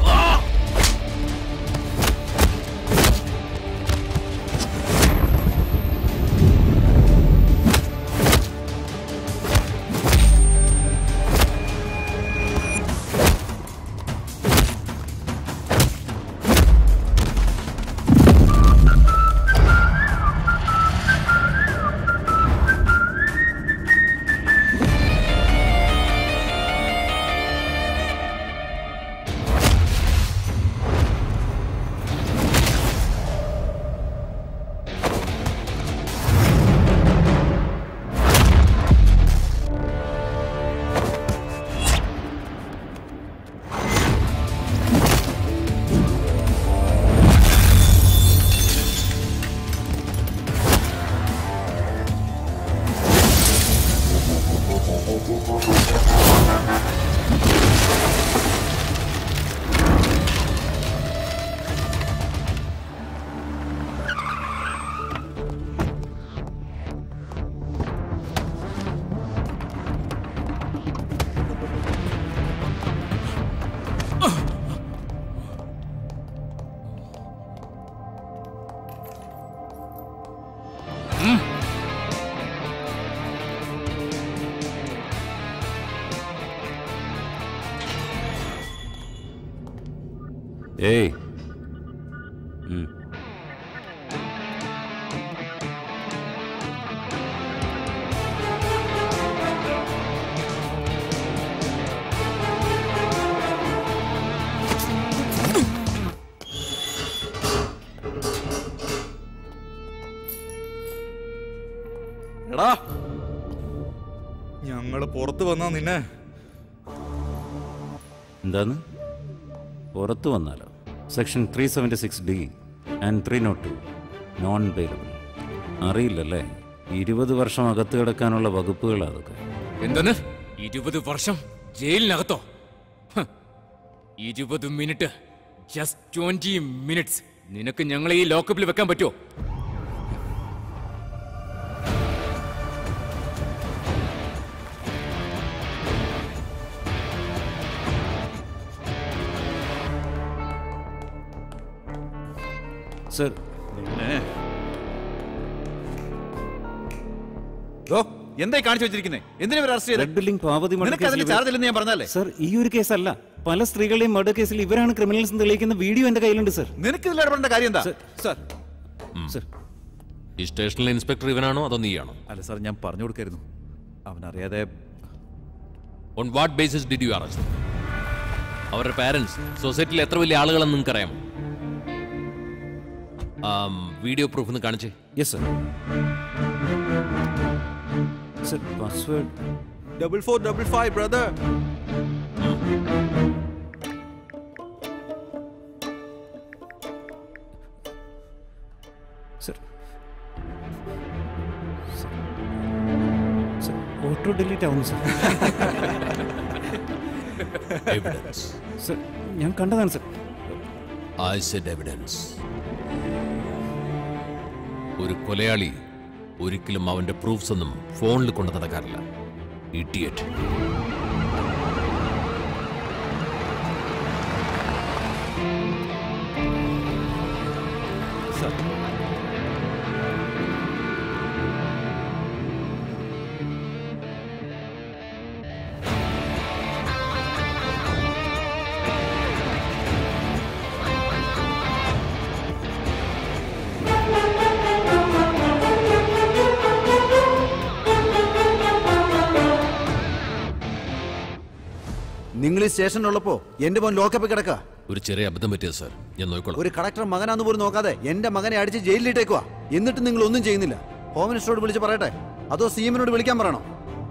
[SPEAKER 3] ഏയ് ഉം.
[SPEAKER 18] എടാ ഞങ്ങള് പുറത്ത് വന്നാ നിന്നെ
[SPEAKER 3] എന്താന്ന് പുറത്തു വന്നാലോ section three seventy six D and three not two non bailable അറിയില്ലല്ലേ ഇരുപത് വർഷം അകത്ത് കിടക്കാനുള്ള വകുപ്പുകൾ അതൊക്കെ
[SPEAKER 4] എന്തെന്ന് ഇരുപത് വർഷം ജയിലിനകത്തോ ഹ്. ഇരുപത് മിനിറ്റ് ജസ്റ്റ് ട്വന്റി മിനിറ്റ്സ് നിനക്ക് ഞങ്ങളെ ഈ ലോക്കപ്പിൽ വെക്കാൻ പറ്റുമോ
[SPEAKER 3] സർ
[SPEAKER 9] എന്തായി കാണിച്ചു വെച്ചിരിക്കുന്നത് എന്തിനാ ഇവർ അറസ്റ്റ്
[SPEAKER 3] റെഡ് ബിൽഡിംഗ് പാവതി murder
[SPEAKER 9] നിനക്ക് അതിന്
[SPEAKER 3] കേസിൽ
[SPEAKER 9] ചാർജ് ഇല്ലെന്ന് ഞാൻ പറഞ്ഞല്ലേ
[SPEAKER 3] സർ ഈ ഒരു കേസല്ല പല സ്ത്രീകളുടെയും മർഡർ കേസിൽ ഇവരാണ് ക്രിമിനൽസ് എന്ന് തെളിയിക്കുന്ന വീഡിയോ എന്റെ കയ്യിലുണ്ട് സർ
[SPEAKER 9] നിനക്ക് ഇതിൽ ഇടപെടേണ്ട കാര്യം എന്താ
[SPEAKER 3] സർ
[SPEAKER 9] സർ
[SPEAKER 4] ഈ സ്റ്റേഷനിലെ ഇൻസ്പെക്ടർ ഇവനാണോ അതോ നീയാണോ
[SPEAKER 9] അല്ല സാർ ഞാൻ പറഞ്ഞു കൊടുക്കായിരുന്നു അവനറിയാതെ
[SPEAKER 4] on what basis did you arrest അവരുടെ പാരന്റ്സ് സൊസൈറ്റിയിൽ എത്ര വലിയ ആളുകളെന്ന് നിങ്ങൾക്കറിയാമോ വീഡിയോ പ്രൂഫ് ഒന്ന് കാണിച്ചേ
[SPEAKER 3] yes sir sir password
[SPEAKER 18] double four double five brother
[SPEAKER 3] sir sir auto delete ആവുന്നു സർ
[SPEAKER 4] എവിഡൻസ്
[SPEAKER 3] സർ ഞാൻ കണ്ടതാണ് സർ
[SPEAKER 4] ഐ സെഡ് എവിഡൻസ് ഒരു കൊലയാളി ഒരിക്കലും അവന്റെ പ്രൂഫ്സ് ഒന്നും ഫോണിൽ കൊണ്ട് നടക്കാറില്ല ഇഡിയറ്റ്
[SPEAKER 6] നിങ്ങൾ ഈ സ്റ്റേഷനിലുള്ളപ്പോ എന്റെ മോൻ ലോക്കപ്പിൽ കിടക്കുക
[SPEAKER 10] ഒരു ചെറിയ അബദ്ധം പറ്റിയത് സാർ ഞാൻ നോക്കിക്കോളാം
[SPEAKER 6] ഒരു കളക്ടർ മകനാന്ന് പോലും നോക്കാതെ എന്റെ മകനെ അടിച്ച് ജയിലിലിട്ടേക്കുവാ എന്നിട്ട് നിങ്ങൾ ഒന്നും ചെയ്യുന്നില്ല ഹോം മിനിസ്റ്ററോട് വിളിച്ച് പറയട്ടെ അതോ സി എമ്മിനോട് വിളിക്കാൻ പറയണോ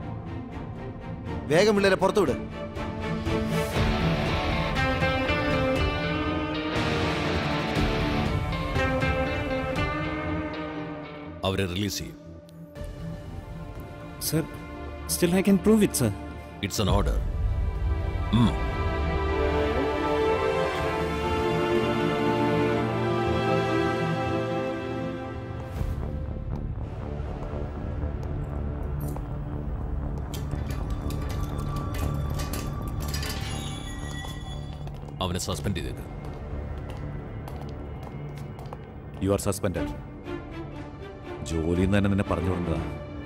[SPEAKER 6] വേഗം പിള്ളേരെ പുറത്തു വിട്
[SPEAKER 10] അവരെ റിലീസ് ചെയ്യും
[SPEAKER 3] sir still I can prove it sir
[SPEAKER 10] it's an order അവനെ സസ്പെൻഡ് ചെയ്തേക്ക്
[SPEAKER 9] യു ആർ സസ്പെൻഡഡ് ജോലിയിൽ നിന്ന് തന്നെ നിന്നെ പറഞ്ഞു വിടേണ്ടതാ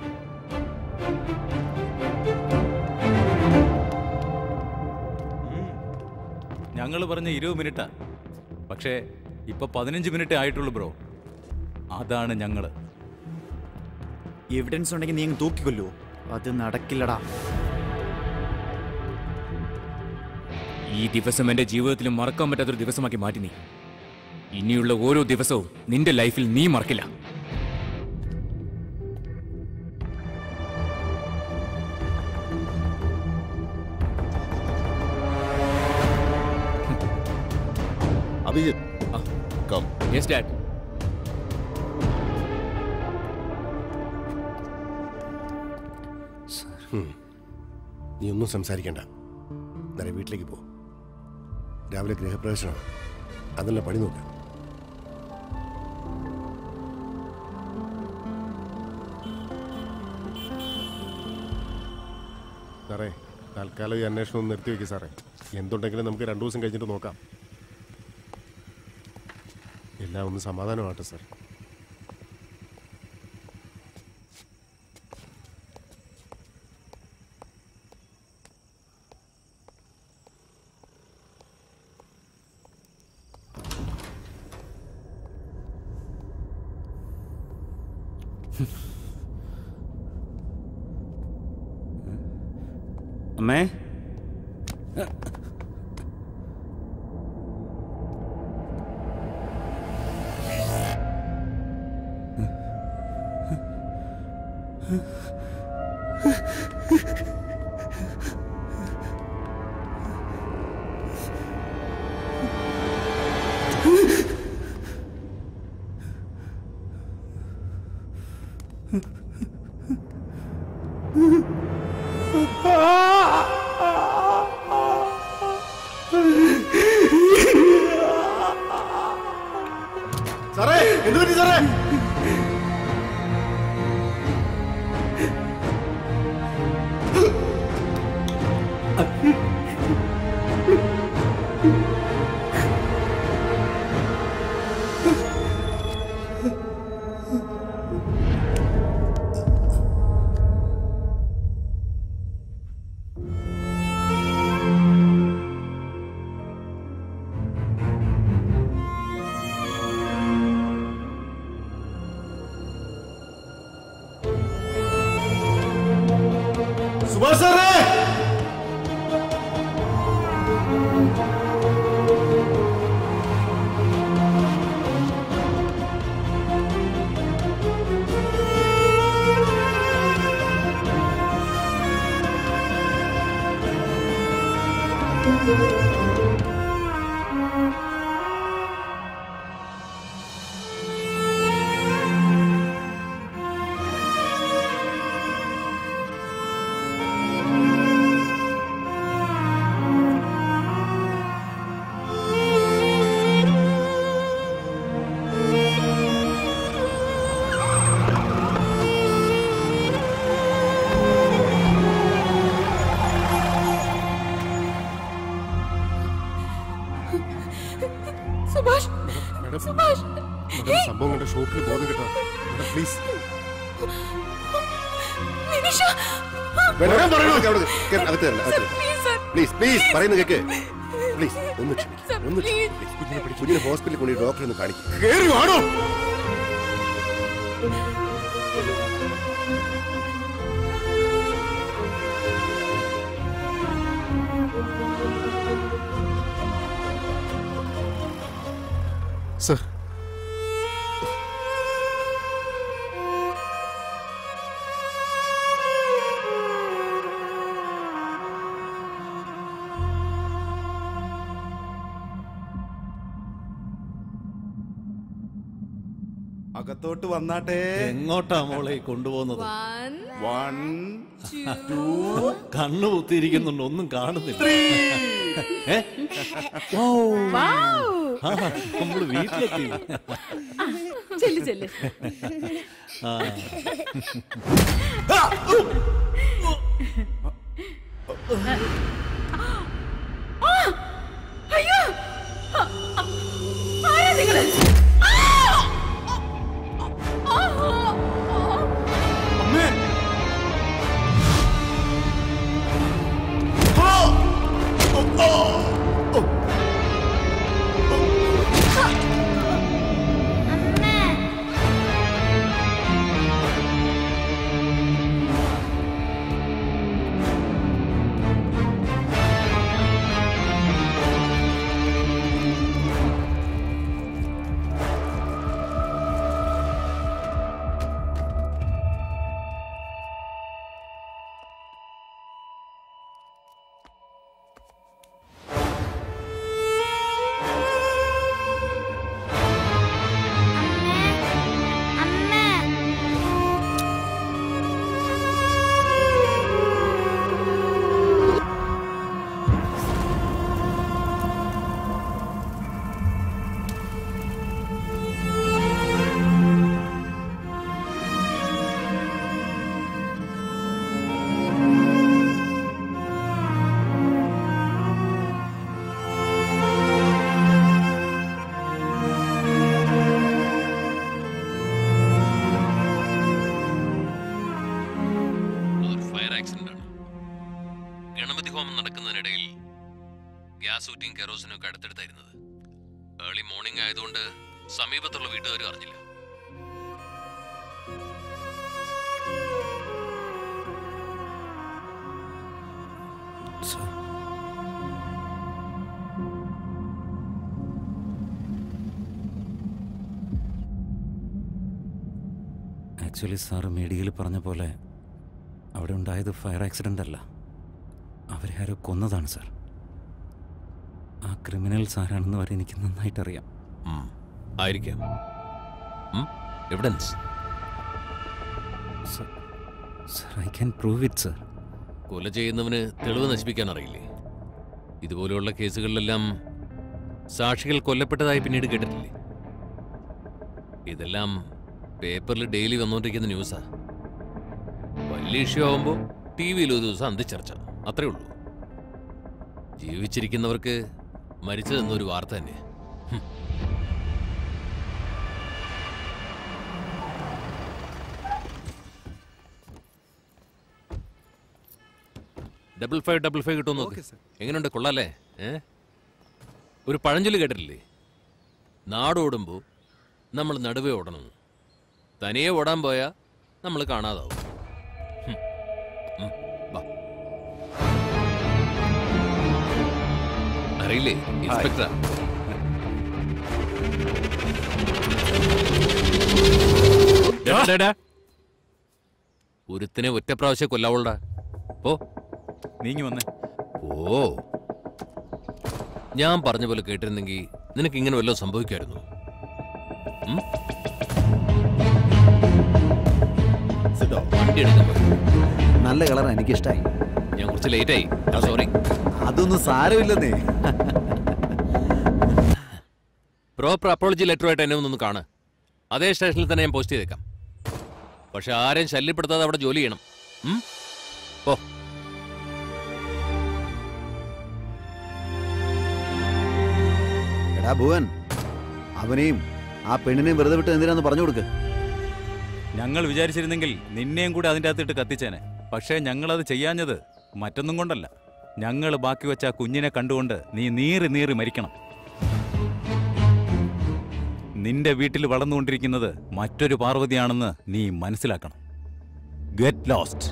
[SPEAKER 3] ഞങ്ങൾ പറഞ്ഞ ഇരുപത് മിനിറ്റാ പക്ഷേ ഇപ്പൊ പതിനഞ്ച് മിനിറ്റ് ആയിട്ടുള്ളൂ ബ്രോ അതാണ് ഞങ്ങള്
[SPEAKER 19] എവിഡൻസ് ഉണ്ടെങ്കിൽ നീ അങ്ങ് തൂക്കിക്കൊല്ലോ അത് നടക്കില്ലടാ
[SPEAKER 4] ഈ ദിവസം എന്റെ ജീവിതത്തിൽ മറക്കാൻ പറ്റാത്തൊരു ദിവസമാക്കി മാറ്റി നീ ഇനിയുള്ള ഓരോ ദിവസവും നിന്റെ ലൈഫിൽ നീ മറക്കില്ല
[SPEAKER 1] അഭിജിത്ത് കം
[SPEAKER 4] യെസ് ഡാഡ്
[SPEAKER 13] ഉം. നീ ഒന്നും സംസാരിക്കണ്ട നേരെ വീട്ടിലേക്ക് പോ രാവിലെ ഗൃഹപ്രവേശനമാണ് അതല്ല പണി നോക്ക്
[SPEAKER 5] സാറേ തൽക്കാലം ഈ അന്വേഷണം ഒന്ന് നിർത്തി വെക്കും സാറേ എന്തുണ്ടെങ്കിലും നമുക്ക് രണ്ടു ദിവസം കഴിഞ്ഞിട്ട് നോക്കാം എല്ലാം ഒന്ന് സമാധാനമാട്ടെ സാർ
[SPEAKER 3] അമ്മേ
[SPEAKER 5] സാറേ എന്ത് പറ്റി സാറേ സുഭാഷ് സാറേ
[SPEAKER 14] സുഭാഷ്
[SPEAKER 5] മേഡം
[SPEAKER 14] സുഭാഷ്
[SPEAKER 5] മേഡം സംഭവം കണ്ട ഷോക്കിൽ ബോധം കേട്ടോ മേഡം പ്ലീസ്
[SPEAKER 14] നിമിഷ
[SPEAKER 13] മേഡം പറയണോ അവിടെ കേറ്, അകത്ത് കയറണ്ട, അകത്ത് കയറണ്ട.
[SPEAKER 14] പ്ലീസ് സർ
[SPEAKER 13] പ്ലീസ് പ്ലീസ് പറയുന്നത് കേക്ക് പ്ലീസ് ഒന്ന് ക്ഷമിക്ക്
[SPEAKER 14] സർ,
[SPEAKER 13] ഒന്ന്
[SPEAKER 14] പ്ലീസ്.
[SPEAKER 13] ക്ഷമിക്ക്. കുഞ്ഞിനെ പിടിക്ക്. കുഞ്ഞിനെ ഹോസ്പിറ്റലിൽ കൊണ്ട് ഡോക്ടറെ ഒന്ന് കാണിക്കും
[SPEAKER 5] കേറി വാണോ
[SPEAKER 14] ആ
[SPEAKER 5] സർ
[SPEAKER 1] അകത്തോട്ട് വന്നാട്ടെ
[SPEAKER 20] എങ്ങോട്ടാ മോളെ കൊണ്ടുപോകുന്നത്
[SPEAKER 1] വൺ
[SPEAKER 20] ടു കണ്ണു കുത്തിയിരിക്കുന്നുണ്ട് ഒന്നും കാണുന്നില്ല ഏ? ഓ. ആ, നമ്മള് വീട്ടിലെത്തി
[SPEAKER 8] ചെല്ല് ചെല്ല്
[SPEAKER 20] ആ.
[SPEAKER 8] ആ! അയ്യോ ആ, ആ, ആരാ നിങ്ങള് ആ! ആ!
[SPEAKER 10] അതൊരു ഫയർ ആക്സിഡന്റ് ആണ് ഗണപതി ഹോമം നടക്കുന്നതിനിടയിൽ ഗ്യാസ് ഊറ്റിയും കെറോസിനും ഒക്കെ അടുത്തടുത്തായിരുന്നത് ഏർലി മോർണിംഗ് ആയതുകൊണ്ട് സമീപത്തുള്ള വീട്ടുകാരും അറിഞ്ഞില്ല
[SPEAKER 3] ആക്ച്വലി സാറ് മീഡിയയിൽ പറഞ്ഞ പോലെ അവിടെ ഉണ്ടായത് ഫയർ ആക്സിഡൻ്റ് അല്ല അവരെ ആരോ കൊന്നതാണ് സാർ ആ ക്രിമിനൽസ് ആരാണെന്ന് വരെ എനിക്ക് നന്നായിട്ട് അറിയാം
[SPEAKER 10] ആയിരിക്കാം evidence
[SPEAKER 3] sir I can prove it sir
[SPEAKER 10] കൊല ചെയ്യുന്നവന് തെളിവ് നശിപ്പിക്കാൻ അറിയില്ലേ ഇതുപോലെയുള്ള കേസുകളിലെല്ലാം സാക്ഷികൾ കൊല്ലപ്പെട്ടതായി പിന്നീട് കേട്ടിട്ടില്ലേ ഇതെല്ലാം പേപ്പറിൽ ഡെയിലി വന്നുകൊണ്ടിരിക്കുന്ന ന്യൂസാ വലിയ ഇഷ്യൂ ആവുമ്പോൾ ടി വിയിൽ ഒരു ദിവസം അന്തിച്ചർച്ച അത്രേ ഉള്ളൂ ജീവിച്ചിരിക്കുന്നവർക്ക് മരിച്ചതെന്നൊരു വാർത്ത തന്നെ ഹും. ഡബിൾ ഫൈവ് ഡബിൾ ഫൈവ് കിട്ടും നോക്ക് എങ്ങനെയുണ്ട് കൊള്ളാല്ലേ ഏ ഒരു പഴഞ്ചൊല്ലി കേട്ടിട്ടില്ലേ നാടോടുമ്പോൾ നമ്മൾ നടുവേ ഓടണം തനിയെ ഓടാൻ പോയാൽ നമ്മൾ കാണാതാവും ഹും. ഉം, വാ. അറിയില്ലേ ഇൻസ്പെക്ടർ ഒരുത്തിനെ ഒറ്റ പ്രാവശ്യം കൊല്ലാവുള്ളടാ ഓ
[SPEAKER 3] നീങ്ങി വന്നേ
[SPEAKER 10] ഓ ഞാൻ പറഞ്ഞ പോലെ കേട്ടിരുന്നെങ്കിൽ നിനക്ക് ഇങ്ങനെ വല്ലതും സംഭവിക്കായിരുന്നു ഉം? വണ്ടി എടുക്കാൻ പോയി.
[SPEAKER 6] നല്ല കളർ എനിക്കിഷ്ടായി
[SPEAKER 10] ഞാൻ കുറച്ച് ലേറ്റായി സോറി
[SPEAKER 6] അതൊന്നും സാരമില്ലെന്നേ
[SPEAKER 10] പ്രോപ്പർ അപ്പോളജി ലെറ്ററുമായിട്ട് എന്നെ ഒന്നൊന്ന് കാണ് അതേ സ്റ്റേഷനിൽ തന്നെ ഞാൻ പോസ്റ്റ് ചെയ്തേക്കാം പക്ഷെ ആരെയും ശല്യപ്പെടുത്താതെ അവിടെ ജോലി ചെയ്യണം ഉം? ഓ
[SPEAKER 6] എടാ ഭുവൻ അവനെയും ആ പെണ്ണിനെയും വെറുതെ വിട്ട് എന്തിനാന്ന് പറഞ്ഞു കൊടുക്ക്
[SPEAKER 3] ഞങ്ങൾ വിചാരിച്ചിരുന്നെങ്കിൽ നിന്നെയും കൂടി അതിൻ്റെ അകത്തിട്ട് കത്തിച്ചേനെ പക്ഷേ ഞങ്ങളത് ചെയ്യാഞ്ഞത് മറ്റൊന്നും കൊണ്ടല്ല ഞങ്ങൾ ബാക്കി വെച്ച ആ കുഞ്ഞിനെ കണ്ടുകൊണ്ട് നീ നീറി നീറി മരിക്കണം നിന്റെ വീട്ടിൽ വളർന്നുകൊണ്ടിരിക്കുന്നത് മറ്റൊരു പാർവതിയാണെന്ന് നീ മനസ്സിലാക്കണം ഗെറ്റ് ലോസ്റ്റ്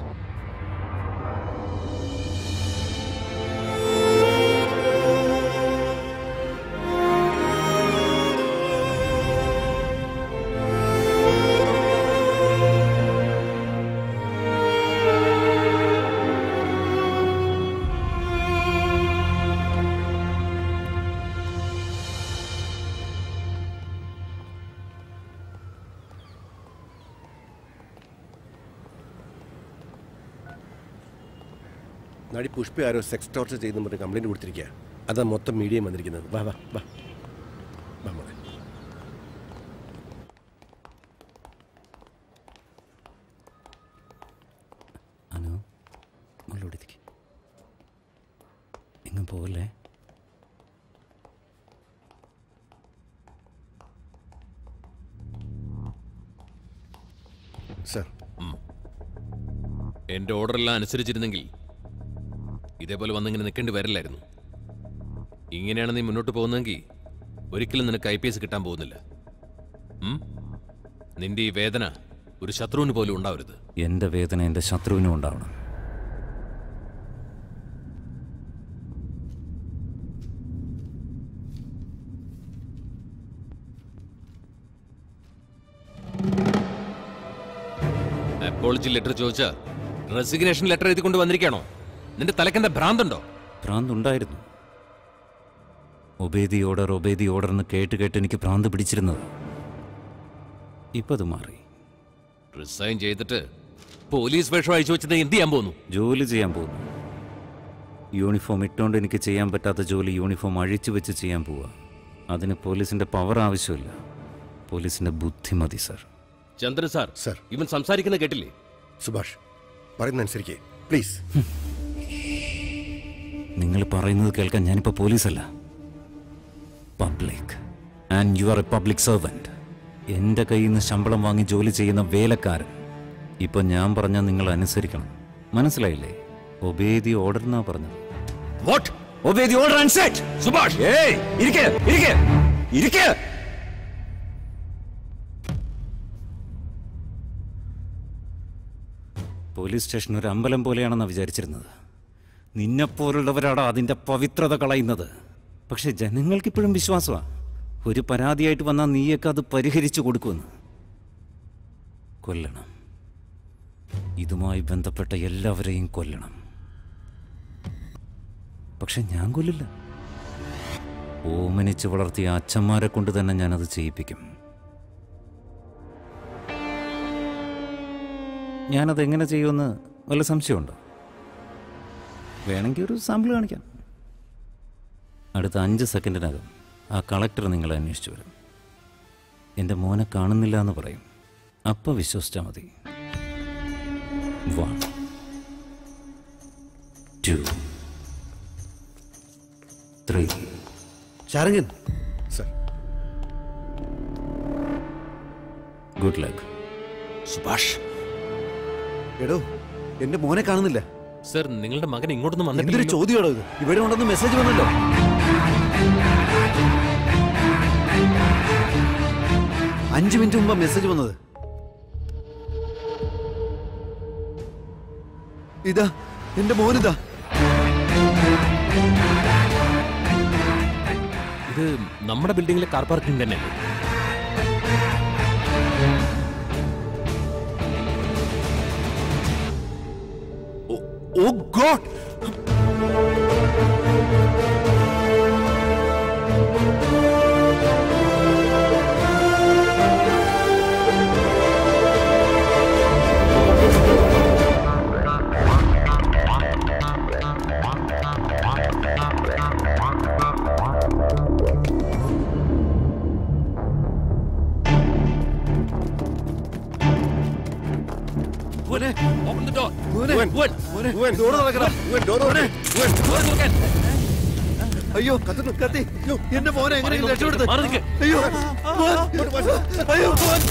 [SPEAKER 13] നടി പുഷ്പ ആരോ സെക്സ് ടോർച്ചർ ചെയ്തെന്ന് പറഞ്ഞ് കംപ്ലൈൻറ്റ് കൊടുത്തിരിക്കുക അതാ മൊത്തം മീഡിയം വന്നിരിക്കുന്നത് വാ വാ വാ വാ മോളെ
[SPEAKER 3] അനു മുള്ളോടിക്ക് എങ്ങും പോവല്ലേ
[SPEAKER 13] സർ
[SPEAKER 10] എന്റെ ഓർഡറെല്ലാം അനുസരിച്ചിരുന്നെങ്കിൽ ഇതേപോലെ വന്നിങ്ങനെ നിൽക്കേണ്ടി വരില്ലായിരുന്നു ഇങ്ങനെയാണ് നീ മുന്നോട്ട് പോകുന്നതെങ്കിൽ ഒരിക്കലും നിനക്ക് ഐ പി എസ് കിട്ടാൻ പോകുന്നില്ല ഉം? നിന്റെ ഈ വേദന ഒരു ശത്രുവിന് പോലും ഉണ്ടാവരുത്
[SPEAKER 3] എൻ്റെ വേദന എൻ്റെ ശത്രുവിനും ഉണ്ടാവണം
[SPEAKER 10] അപ്പോളജി ലെറ്റർ ചോദിച്ചാ റെസിഗ്നേഷൻ ലെറ്റർ എഴുതി കൊണ്ട് വന്നിരിക്കണോ നിന്റെ തലക്കെന്താ ഭ്രാന്തുണ്ടോ
[SPEAKER 3] ഭ്രാന്തുണ്ടായിരുന്നു ഒബേദി ഓർഡർ ഒബേദി ഓർഡർ എന്ന് കേട്ട് കേട്ട് എനിക്ക് ഭ്രാന്ത് പിടിച്ചിരുന്നത് ഇപ്പം അത് മാറി
[SPEAKER 10] റിസൈൻ ചെയ്തിട്ട് പോലീസ് വേഷം അയച്ചു വെച്ചത് എന്ത് ചെയ്യാൻ പോകുന്നു
[SPEAKER 3] ജോലി ചെയ്യാൻ പോകുന്നു യൂണിഫോം ഇട്ടുകൊണ്ട് എനിക്ക് ചെയ്യാൻ പറ്റാത്ത ജോലി യൂണിഫോം അഴിച്ചു വെച്ച് ചെയ്യാൻ പോവുക അതിന് പോലീസിന്റെ പവർ ആവശ്യമില്ല പോലീസിന്റെ ബുദ്ധി മതി സർ
[SPEAKER 10] ചന്ദ്രൻ സാർ
[SPEAKER 13] സർ
[SPEAKER 10] ഇവൻ സംസാരിക്കുന്ന കേട്ടില്ലേ
[SPEAKER 13] സുഭാഷ് പറയുന്ന അനുസരിക്കേ പ്ലീസ്
[SPEAKER 3] നിങ്ങൾ പറയുന്നത് കേൾക്കാൻ ഞാനിപ്പോൾ പോലീസല്ല public and you are a public servant എൻ്റെ കയ്യിൽ നിന്ന് ശമ്പളം വാങ്ങി ജോലി ചെയ്യുന്ന വേലക്കാരൻ ഇപ്പം ഞാൻ പറഞ്ഞാൽ നിങ്ങൾ അനുസരിക്കണം മനസ്സിലായില്ലേ ഒബേദി ഓർഡർ എന്നാ പറഞ്ഞത്
[SPEAKER 10] what
[SPEAKER 3] obey the order and set
[SPEAKER 10] Subhash
[SPEAKER 3] ഏയ് ഇരിക്കെ ഇരിക്കെ ഇരിക്കെ പോലീസ് സ്റ്റേഷൻ ഒരു അമ്പലം പോലെയാണെന്നാണ് വിചാരിച്ചിരുന്നത് നിന്നെപ്പോലുള്ളവരാണ് അതിൻ്റെ പവിത്രത കളയുന്നത് പക്ഷെ ജനങ്ങൾക്കിപ്പോഴും വിശ്വാസമാണ് ഒരു പരാതിയായിട്ട് വന്നാൽ നീയൊക്കെ അത് പരിഹരിച്ചു കൊടുക്കുമെന്ന് കൊല്ലണം ഇതുമായി ബന്ധപ്പെട്ട എല്ലാവരെയും കൊല്ലണം പക്ഷെ ഞാൻ കൊല്ലില്ല ഓമനിച്ച് വളർത്തിയ അച്ഛന്മാരെ കൊണ്ട് തന്നെ ഞാനത് ചെയ്യിപ്പിക്കും ഞാനത് എങ്ങനെ ചെയ്യുമെന്ന് വല്ല സംശയമുണ്ടോ വേണമെങ്കിൽ ഒരു സാമ്പിൾ കാണിക്കാം അടുത്ത അഞ്ച് സെക്കൻഡിനകം ആ കളക്ടർ നിങ്ങളെ അന്വേഷിച്ചു വരും എൻ്റെ മോനെ കാണുന്നില്ല എന്ന് പറയും അപ്പം വിശ്വസിച്ചാൽ മതി one two three
[SPEAKER 6] Sharangan
[SPEAKER 13] sir
[SPEAKER 3] good luck
[SPEAKER 10] Subhash
[SPEAKER 6] എടോ എന്റെ മോനെ കാണുന്നില്ല
[SPEAKER 10] സർ നിങ്ങളുടെ മകൻ ഇങ്ങോട്ടൊന്നും
[SPEAKER 6] എന്തൊരു
[SPEAKER 10] വന്നിട്ടില്ല
[SPEAKER 6] ചോദ്യമാണോ ഇത് ഇവിടെ ഉണ്ടെന്ന് മെസ്സേജ് വന്നല്ലോ അഞ്ചു മിനിറ്റ് മുമ്പ് മെസ്സേജ് വന്നത് ഇതാ എന്റെ മോനിതാ
[SPEAKER 10] ഇത് നമ്മുടെ ബിൽഡിംഗിലെ കാർ പാർക്കിംഗ് തന്നെ ഓ ഗോഡ്
[SPEAKER 6] മോനെ
[SPEAKER 10] ഓപ്പൺ ദി ഡോർ
[SPEAKER 6] മോനെ
[SPEAKER 10] ഉവൻ.
[SPEAKER 6] മോനെ ഡോർ തുറക്കണം മോനെ
[SPEAKER 10] ഡോർ തുറക്കാൻ
[SPEAKER 6] അയ്യോ കത്തുന്നു കത്തി അയ്യോ, എന്റെ മോനെ എങ്ങനെയെങ്കിലും
[SPEAKER 10] മാറി നിൽക്ക്,
[SPEAKER 6] രക്ഷപ്പെടുത്ത്
[SPEAKER 10] മാറി നിൽക്ക്.
[SPEAKER 6] അയ്യോ മോൻ. അയ്യോ മോൻ.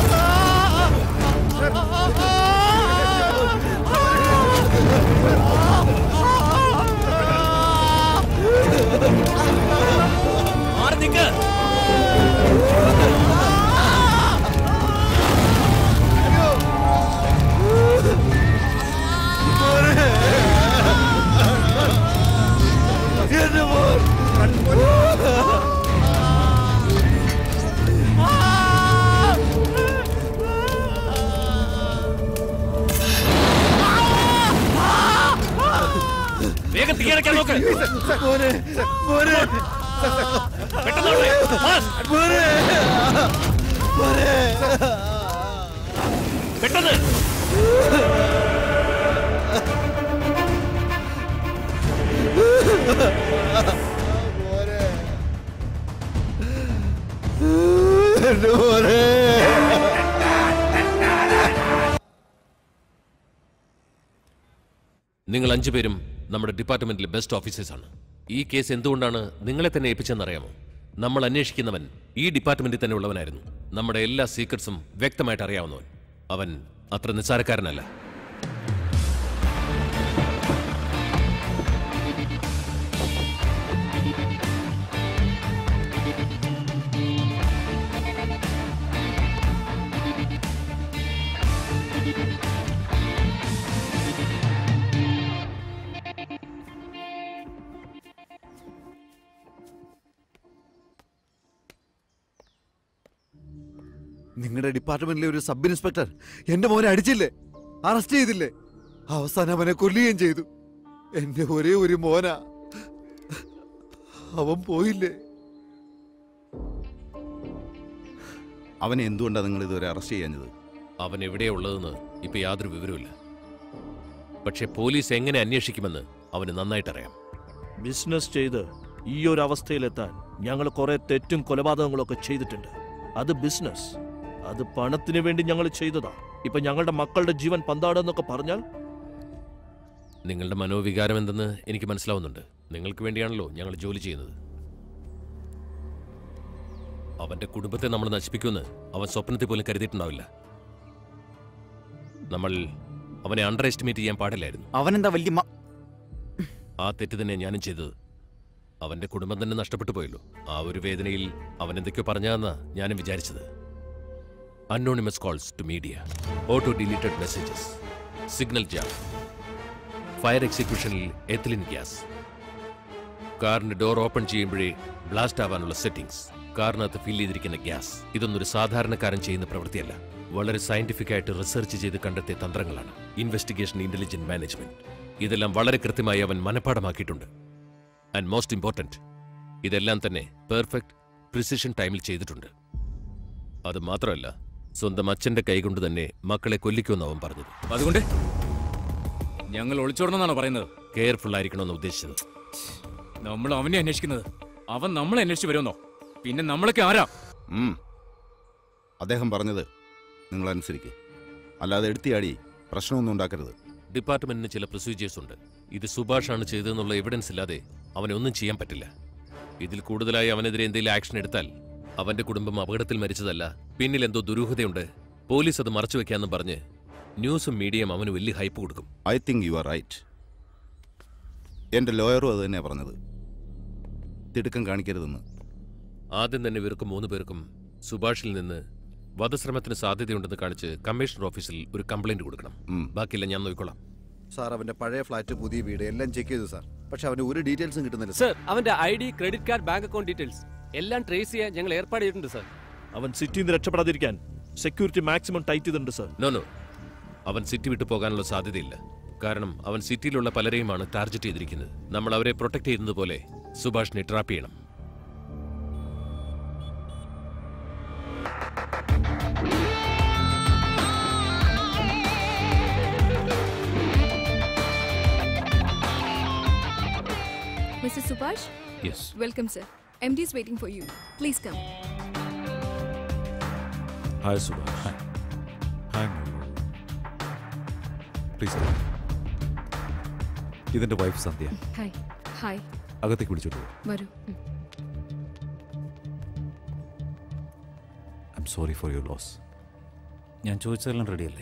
[SPEAKER 10] മാറി നിൽക്ക്
[SPEAKER 6] എന്റെ മോൻ
[SPEAKER 10] വേഗം തീയടക്കാൻ നോക്ക്
[SPEAKER 6] മോനെ മോനെ
[SPEAKER 10] പെട്ടെന്ന് ഓടേ. ഫാസ്റ്റ്.
[SPEAKER 6] മോനെ മോനെ
[SPEAKER 10] പെട്ടെന്ന്
[SPEAKER 6] എന്റെ മോനെ
[SPEAKER 10] നിങ്ങൾ അഞ്ചുപേരും നമ്മുടെ ഡിപ്പാർട്ട്മെന്റിലെ ബെസ്റ്റ് ഓഫീസേഴ്സാണ് ഈ കേസ് എന്തുകൊണ്ടാണ് നിങ്ങളെ തന്നെ ഏൽപ്പിച്ചെന്നറിയാമോ നമ്മൾ അന്വേഷിക്കുന്നവൻ ഈ ഡിപ്പാർട്ട്മെന്റിൽ തന്നെ ഉള്ളവനായിരുന്നു നമ്മുടെ എല്ലാ സീക്രട്സും വ്യക്തമായിട്ട് അറിയാവുന്നവൻ അവൻ അത്ര നിസ്സാരക്കാരനല്ല
[SPEAKER 6] നിങ്ങളുടെ ഡിപ്പാർട്ട്മെന്റിലെ ഒരു സബ് ഇൻസ്പെക്ടർ എന്റെ മോനെ അടിച്ചില്ലേ അറസ്റ്റ് ചെയ്തില്ലേ അവസാനം അവനെ കൊല്ലുകയും ചെയ്തു എന്റെ ഒരേ ഒരു മോനാ അവൻ പോയില്ലേ
[SPEAKER 1] അവനെ എന്തുകൊണ്ടാണ് നിങ്ങൾ ഇതുവരെ അറസ്റ്റ് ചെയ്യാഞ്ഞത്
[SPEAKER 10] അവൻ എവിടെയാ ഉള്ളതെന്ന് ഇപ്പൊ യാതൊരു വിവരവുമില്ല പക്ഷെ പോലീസ് എങ്ങനെ അന്വേഷിക്കുമെന്ന് അവന് നന്നായിട്ടറിയാം
[SPEAKER 2] ബിസിനസ് ചെയ്ത് ഈ ഒരു അവസ്ഥയിലെത്താൻ ഞങ്ങൾ കുറെ തെറ്റും കൊലപാതകങ്ങളൊക്കെ ചെയ്തിട്ടുണ്ട് അത് ബിസിനസ് അത് പണത്തിന് വേണ്ടി ഞങ്ങൾ ചെയ്തതാ ഇപ്പൊ ഞങ്ങളുടെ മക്കളുടെ ജീവൻ പന്താടെന്നൊക്കെ പറഞ്ഞാൽ
[SPEAKER 10] നിങ്ങളുടെ മനോവികാരം എന്തെന്ന് എനിക്ക് മനസ്സിലാവുന്നുണ്ട് നിങ്ങൾക്ക് വേണ്ടിയാണല്ലോ ഞങ്ങൾ ജോലി ചെയ്യുന്നത് അവന്റെ കുടുംബത്തെ നമ്മൾ നശിപ്പിക്കുമെന്ന് അവൻ സ്വപ്നത്തിൽ പോലും കരുതിയിട്ടുണ്ടാവില്ല നമ്മൾ അവനെ അണ്ടർ എസ്റ്റിമേറ്റ് ചെയ്യാൻ പാടില്ലായിരുന്നു
[SPEAKER 19] അവനെന്താ വലിയ മ-
[SPEAKER 10] ആ തെറ്റ് തന്നെ ഞാനും ചെയ്തത് അവന്റെ കുടുംബം തന്നെ നഷ്ടപ്പെട്ടു പോയല്ലോ ആ ഒരു വേദനയിൽ അവൻ എന്തൊക്കെയോ പറഞ്ഞാന്നാ ഞാനും വിചാരിച്ചത് anonymous calls to media auto deleted messages signal jam fire എക്സിക്യൂഷനിൽ എത്തിലിൻ ഗ്യാസ് കാറിന്റെ ഡോർ ഓപ്പൺ ചെയ്യുമ്പോഴേ ബ്ലാസ്റ്റ് ആവാനുള്ള സെറ്റിംഗ്സ് കാറിനകത്ത് ഫിൽ ചെയ്തിരിക്കുന്ന ഗ്യാസ് ഇതൊന്നും ഒരു സാധാരണക്കാരൻ ചെയ്യുന്ന പ്രവൃത്തിയല്ല വളരെ സയന്റിഫിക് ആയിട്ട് റിസർച്ച് ചെയ്ത് കണ്ടെത്തിയ തന്ത്രങ്ങളാണ് ഇൻവെസ്റ്റിഗേഷൻ ഇന്റലിജന്റ് മാനേജ്മെന്റ് ഇതെല്ലാം വളരെ കൃത്യമായി അവൻ മനഃപ്പാടമാക്കിയിട്ടുണ്ട് ആൻഡ് മോസ്റ്റ് ഇമ്പോർട്ടന്റ് ഇതെല്ലാം തന്നെ പെർഫെക്റ്റ് പ്രിസിഷൻ ടൈമിൽ ചെയ്തിട്ടുണ്ട് അത് മാത്രമല്ല സ്വന്തം അച്ഛന്റെ കൈകൊണ്ട് തന്നെ മക്കളെ കൊല്ലിക്കുമെന്ന് അവൻ പറഞ്ഞത്
[SPEAKER 4] അതുകൊണ്ട് ഞങ്ങൾ ഒളിച്ചോടണമെന്നാണോ പറയുന്നത്
[SPEAKER 10] കെയർഫുൾ ആയിരിക്കണമെന്ന് ഉദ്ദേശിച്ചത്
[SPEAKER 4] നമ്മൾ അവനെ അന്വേഷിക്കുന്നത് അവൻ നമ്മളെ അന്വേഷിച്ച് വരുമെന്നോ പിന്നെ നമ്മളൊക്കെ ആരാ
[SPEAKER 1] ഉം. അദ്ദേഹം പറഞ്ഞത് നിങ്ങൾ അനുസരിക്കുക അല്ലാതെ എടുത്തിയാടി പ്രശ്നമൊന്നും ഉണ്ടാക്കരുത്
[SPEAKER 10] ഡിപ്പാർട്ട്മെന്റിന് ചില പ്രൊസീജിയേഴ്സ് ഉണ്ട് ഇത് സുഭാഷാണ് ചെയ്തതെന്നുള്ള എവിഡൻസ് ഇല്ലാതെ അവനെ ഒന്നും ചെയ്യാൻ പറ്റില്ല ഇതിൽ കൂടുതലായി അവനെതിരെ എന്തെങ്കിലും ആക്ഷൻ എടുത്താൽ അവന്റെ കുടുംബം അപകടത്തിൽ മരിച്ചതല്ല പിന്നിൽ എന്തോ ദുരൂഹതയുണ്ട് പോലീസ് അത് മറച്ചു വെക്കാന്ന് പറഞ്ഞ് ന്യൂസും മീഡിയയും അവന് വലിയ ഹൈപ്പ് കൊടുക്കും
[SPEAKER 1] I think you are right എൻ്റെ ലോയറും അത് തന്നെയാണ് പറഞ്ഞത് തിടുക്കം കാണിക്കരുതെന്ന്
[SPEAKER 10] ആദ്യം തന്നെ ഇവർക്ക് മൂന്ന് പേർക്കും സുഭാഷിൽ നിന്ന് വധശ്രമത്തിന് സാധ്യതയുണ്ടെന്ന് കാണിച്ച് കമ്മീഷണർ ഓഫീസിൽ ഒരു കംപ്ലൈന്റ് കൊടുക്കണം ബാക്കിയെല്ലാം ഞാൻ നോക്കിക്കോളാം
[SPEAKER 6] സാർ അവന്റെ പഴയ ഫ്ലാറ്റ് പുതിയ വീട് എല്ലാം ചെക്ക് ചെയ്തു സാർ പക്ഷെ അവന് ഒരു ഡീറ്റെയിൽസും കിട്ടുന്നില്ല
[SPEAKER 16] സർ അവന്റെ I D credit card bank account details എല്ലാം ട്രേസ് ചെയ്യാൻ ഞങ്ങൾ ഏർപ്പാട് ചെയ്തിട്ടുണ്ട് സർ
[SPEAKER 2] അവൻ സിറ്റിയിൽ നിന്ന് രക്ഷപ്പെടാതിരിക്കാൻ സെക്യൂരിറ്റി മാക്സിമം ടൈറ്റ് ചെയ്തിട്ടുണ്ട് സർ
[SPEAKER 10] നോ നോ അവൻ സിറ്റി വിട്ടു പോകാനുള്ള സാധ്യതയില്ല കാരണം അവൻ സിറ്റിയിലുള്ള പലരെയുമാണ് ടാർഗറ്റ് ചെയ്തിരിക്കുന്നത് നമ്മൾ അവരെ പ്രൊട്ടക്ട് ചെയ്യുന്നത് പോലെ സുഭാഷിനെ ട്രാപ്പ് ചെയ്യണം
[SPEAKER 14] Mr. Subhash?
[SPEAKER 10] Yes.
[SPEAKER 14] Welcome, sir. MD is waiting for you. Please come.
[SPEAKER 9] Hi Subhash hi please ഇതിന്റെ വൈഫ് സന്ധ്യ
[SPEAKER 14] Hi. Hi.
[SPEAKER 9] അകത്തേക്ക് വിളിച്ചോളൂ
[SPEAKER 14] വരൂ
[SPEAKER 9] I'm sorry for your loss
[SPEAKER 3] ഞാൻ ചോദിച്ചതെല്ലാം റെഡിയല്ലേ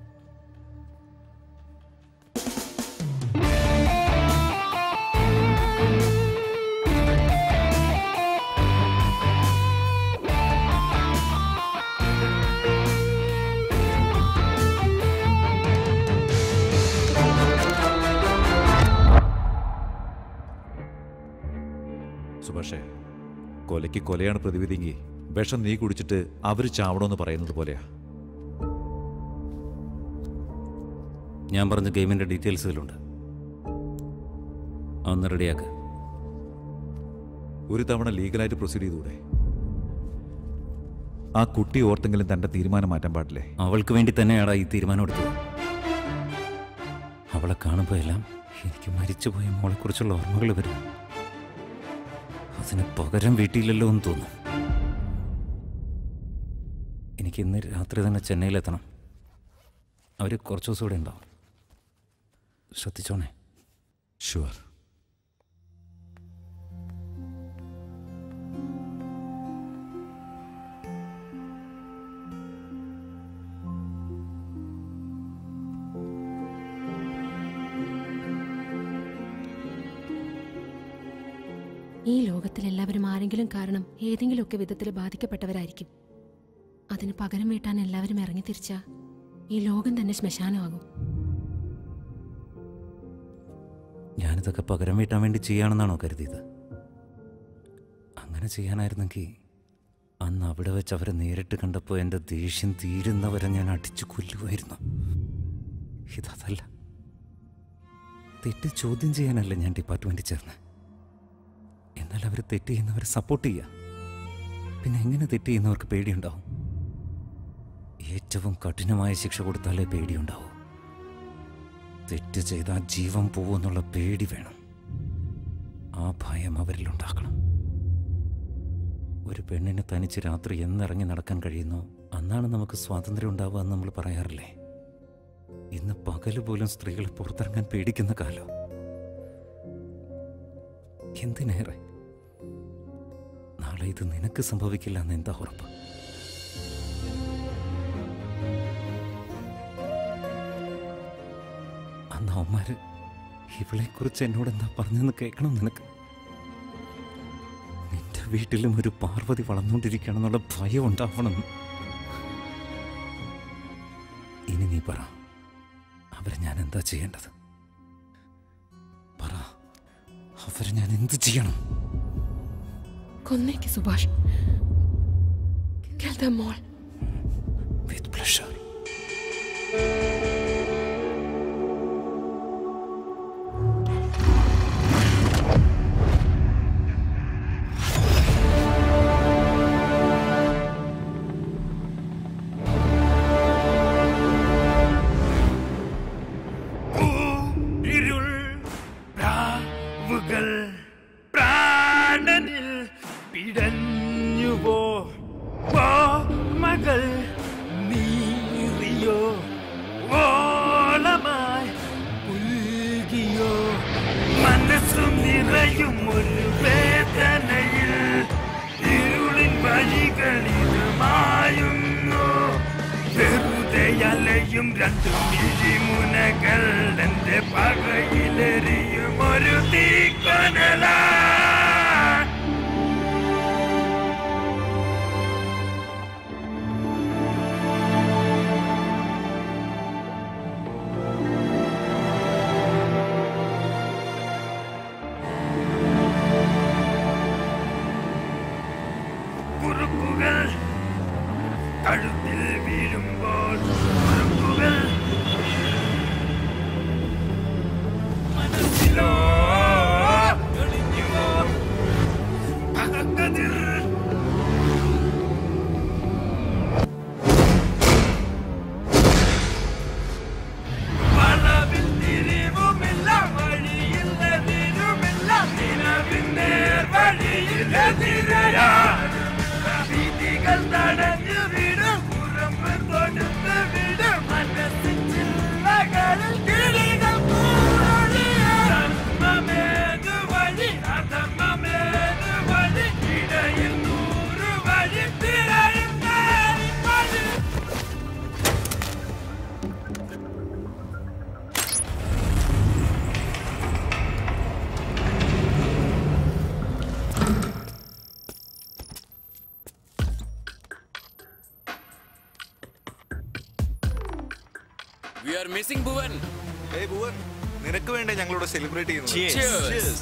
[SPEAKER 9] സുഭാഷേ കൊലയ്ക്ക് കൊലയാണ് പ്രതിവിധിയെങ്കിൽ വിഷം നീ കുടിച്ചിട്ട് അവർ ചാവണമെന്ന് പറയുന്നത് പോലെയാ
[SPEAKER 3] ഞാൻ പറഞ്ഞ ഗെയിമിന്റെ ഡീറ്റെയിൽസ് ഇതിലുണ്ട് ഒന്ന് റെഡിയാക്ക്
[SPEAKER 9] ഒരു തവണ ലീഗലായിട്ട് പ്രൊസീഡ് ചെയ്തുകൂടെ ആ കുട്ടി ഓർത്തെങ്കിലും തന്റെ തീരുമാനം മാറ്റാൻ പാടില്ലേ
[SPEAKER 3] അവൾക്ക് വേണ്ടി തന്നെയാടാ ഈ തീരുമാനം എടുത്തത് അവളെ കാണുമ്പോൾ എല്ലാം എനിക്ക് മരിച്ചുപോയ മോളെക്കുറിച്ചുള്ള ഓർമ്മകൾ വരും അതിന് പകരം വീട്ടിയില്ലല്ലോ എന്ന് തോന്നുന്നു എനിക്ക് ഇന്ന് രാത്രി തന്നെ ചെന്നൈയിലെത്തണം അവർ കുറച്ച് ദിവസം ഇവിടെ ഉണ്ടാവും ശ്രദ്ധിച്ചോണേ
[SPEAKER 18] ഷുവർ
[SPEAKER 14] ഈ ലോകത്തിൽ എല്ലാവരും ആരെങ്കിലും കാരണം ഏതെങ്കിലുമൊക്കെ വിധത്തിൽ ബാധിക്കപ്പെട്ടവരായിരിക്കും അതിന് പകരം വീട്ടാൻ എല്ലാവരും ഇറങ്ങിത്തിരിച്ചാ ഈ ലോകം തന്നെ ശ്മശാനമാകും
[SPEAKER 3] ഞാനിതൊക്കെ പകരം വീട്ടാൻ വേണ്ടി ചെയ്യാണെന്നാണോ കരുതിയത് അങ്ങനെ ചെയ്യാനായിരുന്നെങ്കിൽ അന്ന് അവിടെ വെച്ച് അവരെ നേരിട്ട് കണ്ടപ്പോൾ എൻ്റെ ദേഷ്യം തീരുന്നവരെ ഞാൻ അടിച്ചു കൊല്ലുമായിരുന്നു ഇതല്ല തെറ്റ് ചോദ്യം ചെയ്യാനല്ല ഞാൻ ഡിപ്പാർട്ട്മെൻറ്റിൽ ചേർന്ന് എന്നാൽ അവർ തെറ്റ് ചെയ്യുന്നവരെ സപ്പോർട്ട് ചെയ്യുക പിന്നെ എങ്ങനെ തെറ്റ് ചെയ്യുന്നവർക്ക് പേടിയുണ്ടാവും ഏറ്റവും കഠിനമായ ശിക്ഷ കൊടുത്താലേ പേടിയുണ്ടാവൂ തെറ്റ് ചെയ്താൽ ജീവൻ പോവെന്നുള്ള പേടി വേണം ആ ഭയം അവരിൽ ഉണ്ടാക്കണം ഒരു പെണ്ണിന് തനിച്ച് രാത്രി എന്നിറങ്ങി നടക്കാൻ കഴിയുന്നോ അന്നാണ് നമുക്ക് സ്വാതന്ത്ര്യം ഉണ്ടാവുക എന്ന് നമ്മൾ പറയാറില്ലേ ഇന്ന് പകല് പോലും സ്ത്രീകളെ പുറത്തിറങ്ങാൻ പേടിക്കുന്ന കാലം എന്തിനേറെ നാളെ ഇത് നിനക്ക് സംഭവിക്കില്ല എന്ന് എന്താ ഉറപ്പ് അന്ന് അവന്മാര് ഇവളെ കുറിച്ച് എന്നോട് എന്താ പറഞ്ഞെന്ന് കേൾക്കണം നിനക്ക് നിന്റെ വീട്ടിലും ഒരു പാർവതി വളർന്നുകൊണ്ടിരിക്കുകയാണെന്നുള്ള ഭയം ഉണ്ടാവണം ഇനി നീ പറ അവരെ ഞാൻ എന്താ ചെയ്യേണ്ടത് പറ അവരെ ഞാൻ എന്ത് ചെയ്യണം
[SPEAKER 14] കൊന്നേക്ക് Subhash Kill them all.
[SPEAKER 3] With pleasure
[SPEAKER 11] ഇരുൾ പ്രാവുകൾ പ്രാണനിൽ പിടഞ്ഞുവോ മകൾ നീറിയോ ഓളമായി പുൽകിയോ മനസ്സും നിറയും ഒരു വേദനയിൽ ഇരുളിൻ വഴികളിൽ മായുന്നു വെറുതെ അലയും രണ്ടു മിഴിമുനകൾ എന്റെ പകയിലെറിയും ഒരു തീക്കനലാ കുറുക്കുകൾ കഴുത്തിൽ വീഴുമ്പോൾ കുറുക്കുകൾ മനസ്സിലോ തെളിഞ്ഞുവോ പകക്കതിർ വളവിൽ തിരിവുമില്ല വഴിയില്ല തിരുമില്ല നിലവിൻ നേർ വഴിയിലെതിരെയാ വീതികൾ തടഞ്ഞു വിടും പുറമ്പ് കൊടുത്ത് വിടും മനസ്സിൻ ചില്ലകളിൽ കിളികൾ ധർമ്മമേത് വഴി അധർമ്മമേത് വഴി ഇടയിൽ നൂറ് വഴി തിരയും വഴി
[SPEAKER 10] വി ആർ മിസ്സിംഗ് ഭുവൻ
[SPEAKER 18] ഏയ് ഭുവൻ നിനക്ക് വേണ്ടേ ഞങ്ങളോട് സെലിബ്രേറ്റ്
[SPEAKER 10] Cheers.
[SPEAKER 18] ചെയ്യുന്നത്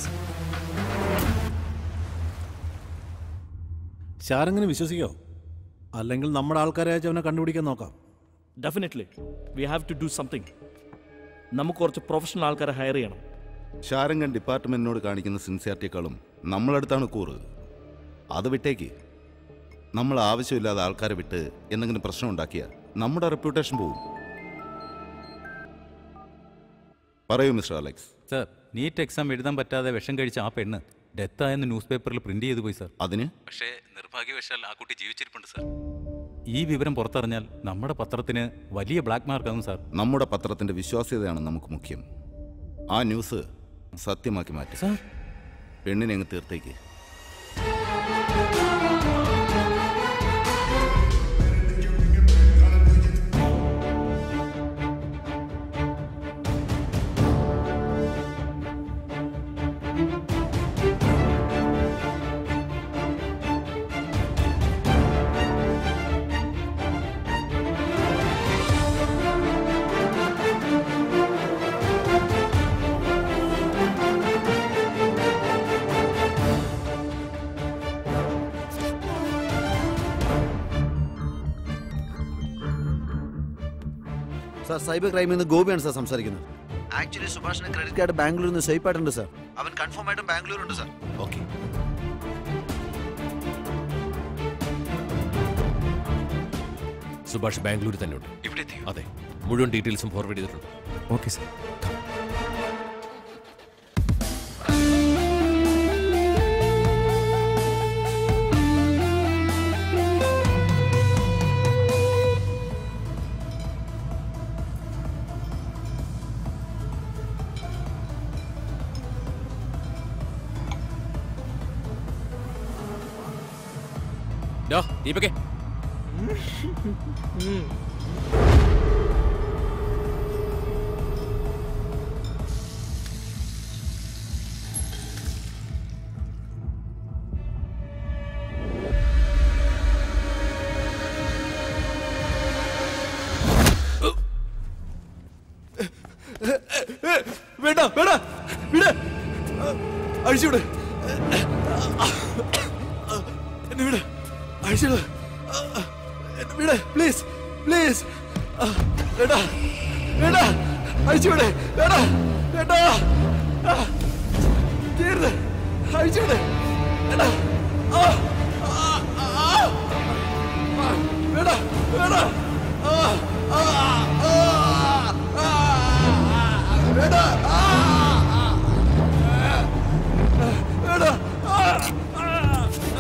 [SPEAKER 20] ശാരങ്ങനെ വിശ്വസിക്കോ അല്ലെങ്കിൽ നമ്മുടെ ആൾക്കാരെ അയച്ച് അവനെ കണ്ടുപിടിക്കാൻ നോക്കാം
[SPEAKER 2] definitely we have to do something നമുക്ക് കുറച്ച് പ്രൊഫഷണൽ ആൾക്കാരെ ഹയർ ചെയ്യണം
[SPEAKER 1] ഷാരംഗൻ ഡിപ്പാർട്ട്മെന്റിനോട് കാണിക്കുന്ന സിൻസിയാരിറ്റിയേക്കാളും നമ്മളടുത്താണ് കൂറ് അത് വിട്ടേക്ക് നമ്മൾ ആവശ്യമില്ലാതെ ആൾക്കാരെ വിട്ട് എന്തെങ്കിലും പ്രശ്നം ഉണ്ടാക്കിയാൽ നമ്മുടെ റെപ്യൂട്ടേഷൻ പോവും പറയൂ mister Alex
[SPEAKER 3] sir NEET exam എഴുതാൻ പറ്റാതെ വിഷം കഴിച്ച ആ പെണ്ണ് ഡെത്ത് ആയെന്ന് ന്യൂസ് പേപ്പറിൽ പ്രിന്റ് ചെയ്തു പോയി സാർ
[SPEAKER 1] അതിന്
[SPEAKER 3] പക്ഷേ നിർഭാഗ്യവശാൽ ആ കുട്ടി ജീവിച്ചിരിപ്പുണ്ട് സാർ ഈ വിവരം പുറത്തറിഞ്ഞാൽ നമ്മുടെ പത്രത്തിന് വലിയ ബ്ലാക്ക് മാർക്കാകും സാർ
[SPEAKER 1] നമ്മുടെ പത്രത്തിന്റെ വിശ്വാസ്യതയാണ് നമുക്ക് മുഖ്യം ആ ന്യൂസ് സത്യമാക്കി മാറ്റി
[SPEAKER 3] സാർ
[SPEAKER 1] പെണ്ണിനെ അങ്ങ് തീർത്തേക്ക്
[SPEAKER 6] സാർ സൈബർ ക്രൈമിൽ നിന്ന് ഗോപിയാണ് സാർ സംസാരിക്കുന്നത് ആക്ച്വലി സുഭാഷിന്റെ ക്രെഡിറ്റ് കാർഡ് ബാംഗ്ലൂരിൽ നിന്ന് സ്വൈപ്പ് ആയിട്ടുണ്ട് സാർ അവൻ കൺഫേം ആയിട്ടും ബാംഗ്ലൂരുണ്ട് സാർ
[SPEAKER 1] ഓക്കെ
[SPEAKER 10] സുഭാഷ് ബാംഗ്ലൂരിൽ തന്നെ ഉണ്ട് ഇവിടെ അതെ മുഴുവൻ ഡീറ്റെയിൽസും ഫോർവേഡ് ചെയ്തിട്ടുണ്ട്
[SPEAKER 3] ഓക്കെ സാർ
[SPEAKER 10] ഡോ ദീപകേ
[SPEAKER 6] വേണ്ട വേണ്ട വിട് അഴിച്ചുവിട് എന്നെ വിട് അഴിച്ചുവിട് എന്നെ വിട് പ്ലീസ് പ്ലീസ് വേണ്ട വേണ്ട അഴിച്ചുവിട് വേണ്ട വേണ്ട തീർന്ന് അഴിച്ചുവിട് വേണ്ട ആ, ആ, ആ, ആ. വേണ്ട വേണ്ട ആ, ആ, ആ, ആ. വേണ്ട ആ, വേണ്ട ആ,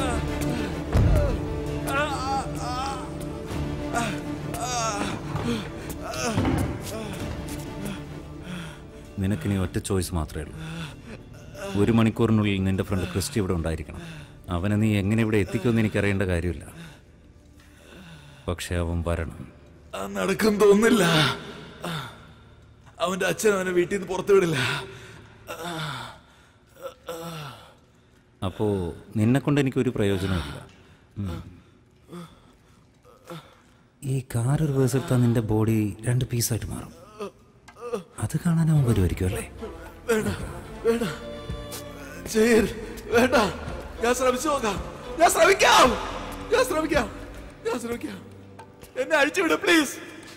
[SPEAKER 3] നിനക്കിനി ഒറ്റ ചോയ്സ് മാത്രമേ ഉള്ളൂ ഒരു മണിക്കൂറിനുള്ളിൽ നിന്റെ ഫ്രണ്ട് ക്രിസ്റ്റി ഇവിടെ ഉണ്ടായിരിക്കണം അവനെ നീ എങ്ങനെ ഇവിടെ എത്തിക്കുമെന്ന് എനിക്കറിയേണ്ട കാര്യമില്ല പക്ഷെ അവൻ വരണം
[SPEAKER 6] ആ, നടക്കും തോന്നില്ല അവന്റെ അച്ഛൻ അവനെ വീട്ടിൽ നിന്ന് പുറത്തു വിടില്ല
[SPEAKER 3] അപ്പോൾ നിന്നെ കൊണ്ട് എനിക്കൊരു പ്രയോജനമില്ല ഉം. ഈ കാർ റിവേഴ്സ് എടുത്താൽ നിന്റെ ബോഡി രണ്ട് പീസായിട്ട് മാറും അത് കാണാൻ അവൻ വരുമായിരിക്കും അല്ലേ
[SPEAKER 6] വേണ്ട വേണ്ട ചെയ്യരുത് വേണ്ട ഞാൻ ശ്രമിച്ചു നോക്കാം ഞാൻ ശ്രമിക്കാം ഞാൻ ശ്രമിക്കാം ഞാൻ ശ്രമിക്കാം എന്നെ അഴിച്ചുവിട് പ്ലീസ്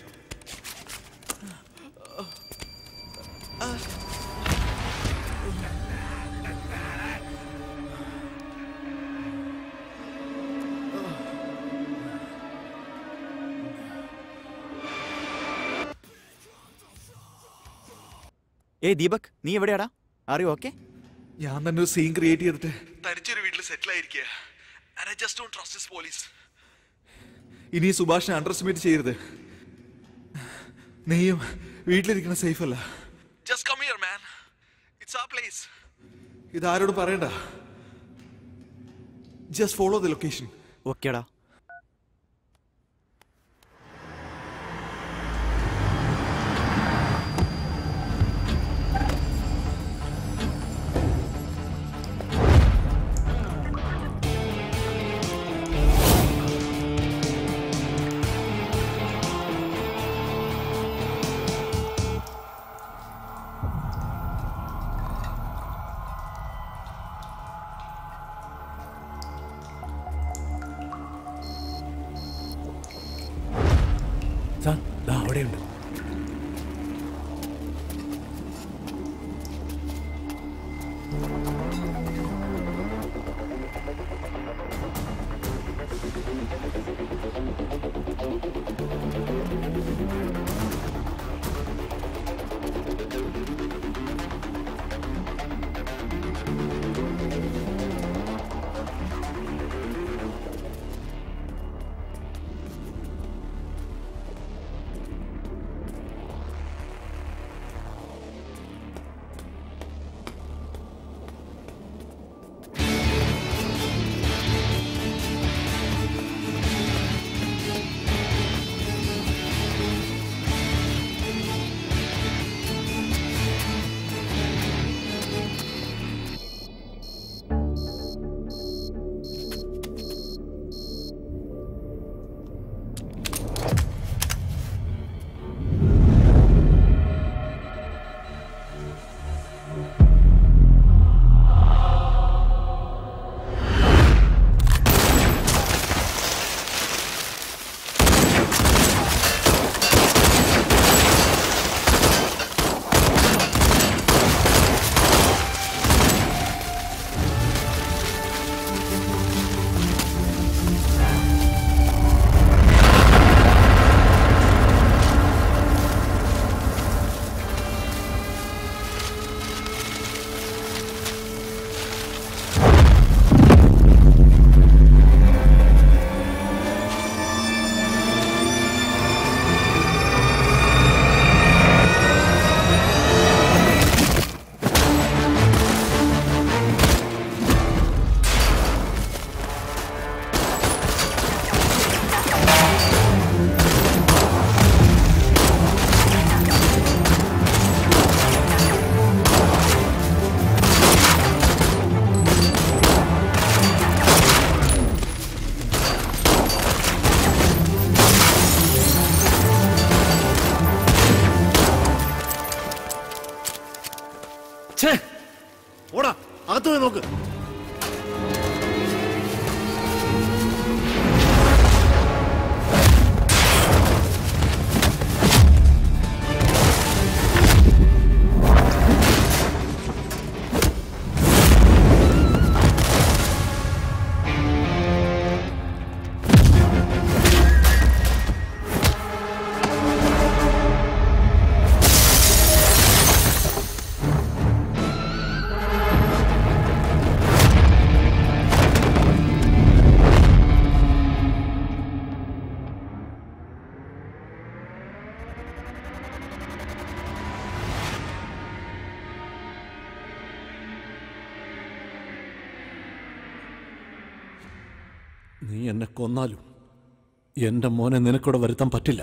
[SPEAKER 19] ഏയ് ദീപക് നീ എവിടെയാടാ അറിയോ ഓക്കെ
[SPEAKER 6] ഞാൻ തന്നെ ഒരു സീൻ ക്രിയേറ്റ് ചെയ്തിട്ട് തനിച്ചൊരു വീട്ടിൽ സെറ്റിൽ ആയിരിക്കുക And I just don't trust this police. ഇനി സുഭാഷിനെ അണ്ടർ എസ്റ്റിമേറ്റ് ചെയ്യരുത് നീയും വീട്ടിലിരിക്കണ സേഫ് അല്ല just come here man it's a place ഇതാരോട് പറയണ്ട ജസ്റ്റ് ഫോളോ ദ ലൊക്കേഷൻ
[SPEAKER 19] ഓക്കേടാ
[SPEAKER 10] സാർ ദാ അവിടെയുണ്ട്
[SPEAKER 20] പോയി നോക്ക് നീ എന്നെ കൊന്നാലും എന്റെ മോനെ നിനക്കൂടെ വരുത്താൻ പറ്റില്ല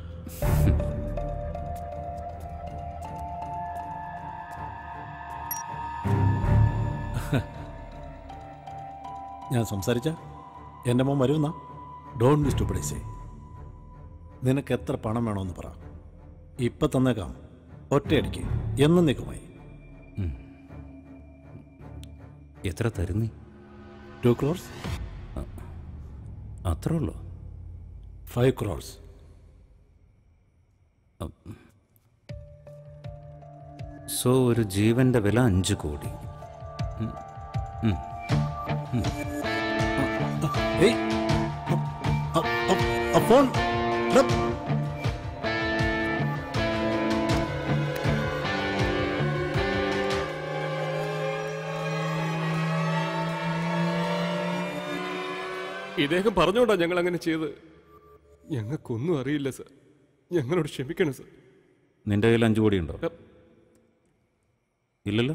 [SPEAKER 20] ഞാൻ സംസാരിച്ച എൻ്റെ മോൻ വരുമെന്നാ ഡോണ്ട് ബി സ്റ്റുപ്പിഡൈസേ നിനക്ക് എത്ര പണം വേണമെന്ന് പറ ഇപ്പം തന്നേക്കാം ഒറ്റയടിക്ക് എന്നേക്കുമായി
[SPEAKER 3] എത്ര തരുന്നീ
[SPEAKER 20] ടു ക്രോർസ്
[SPEAKER 3] അത്രേ ഉള്ളൂ
[SPEAKER 20] ഫൈവ് ക്രോർസ്
[SPEAKER 3] സോ ഒരു ജീവന്റെ വില അഞ്ച് കോടി ഉം. ഉം. ഉം.
[SPEAKER 20] ഫോൺ
[SPEAKER 21] ഇദ്ദേഹം പറഞ്ഞോണ്ടാ ഞങ്ങൾ അങ്ങനെ ചെയ്ത് ഞങ്ങൾക്കൊന്നും അറിയില്ല സർ ഞങ്ങളോട് ക്ഷമിക്കണം സർ
[SPEAKER 3] നിന്റെ കയ്യിൽ അഞ്ച് കോടി ഉണ്ടോ ഇല്ലല്ലോ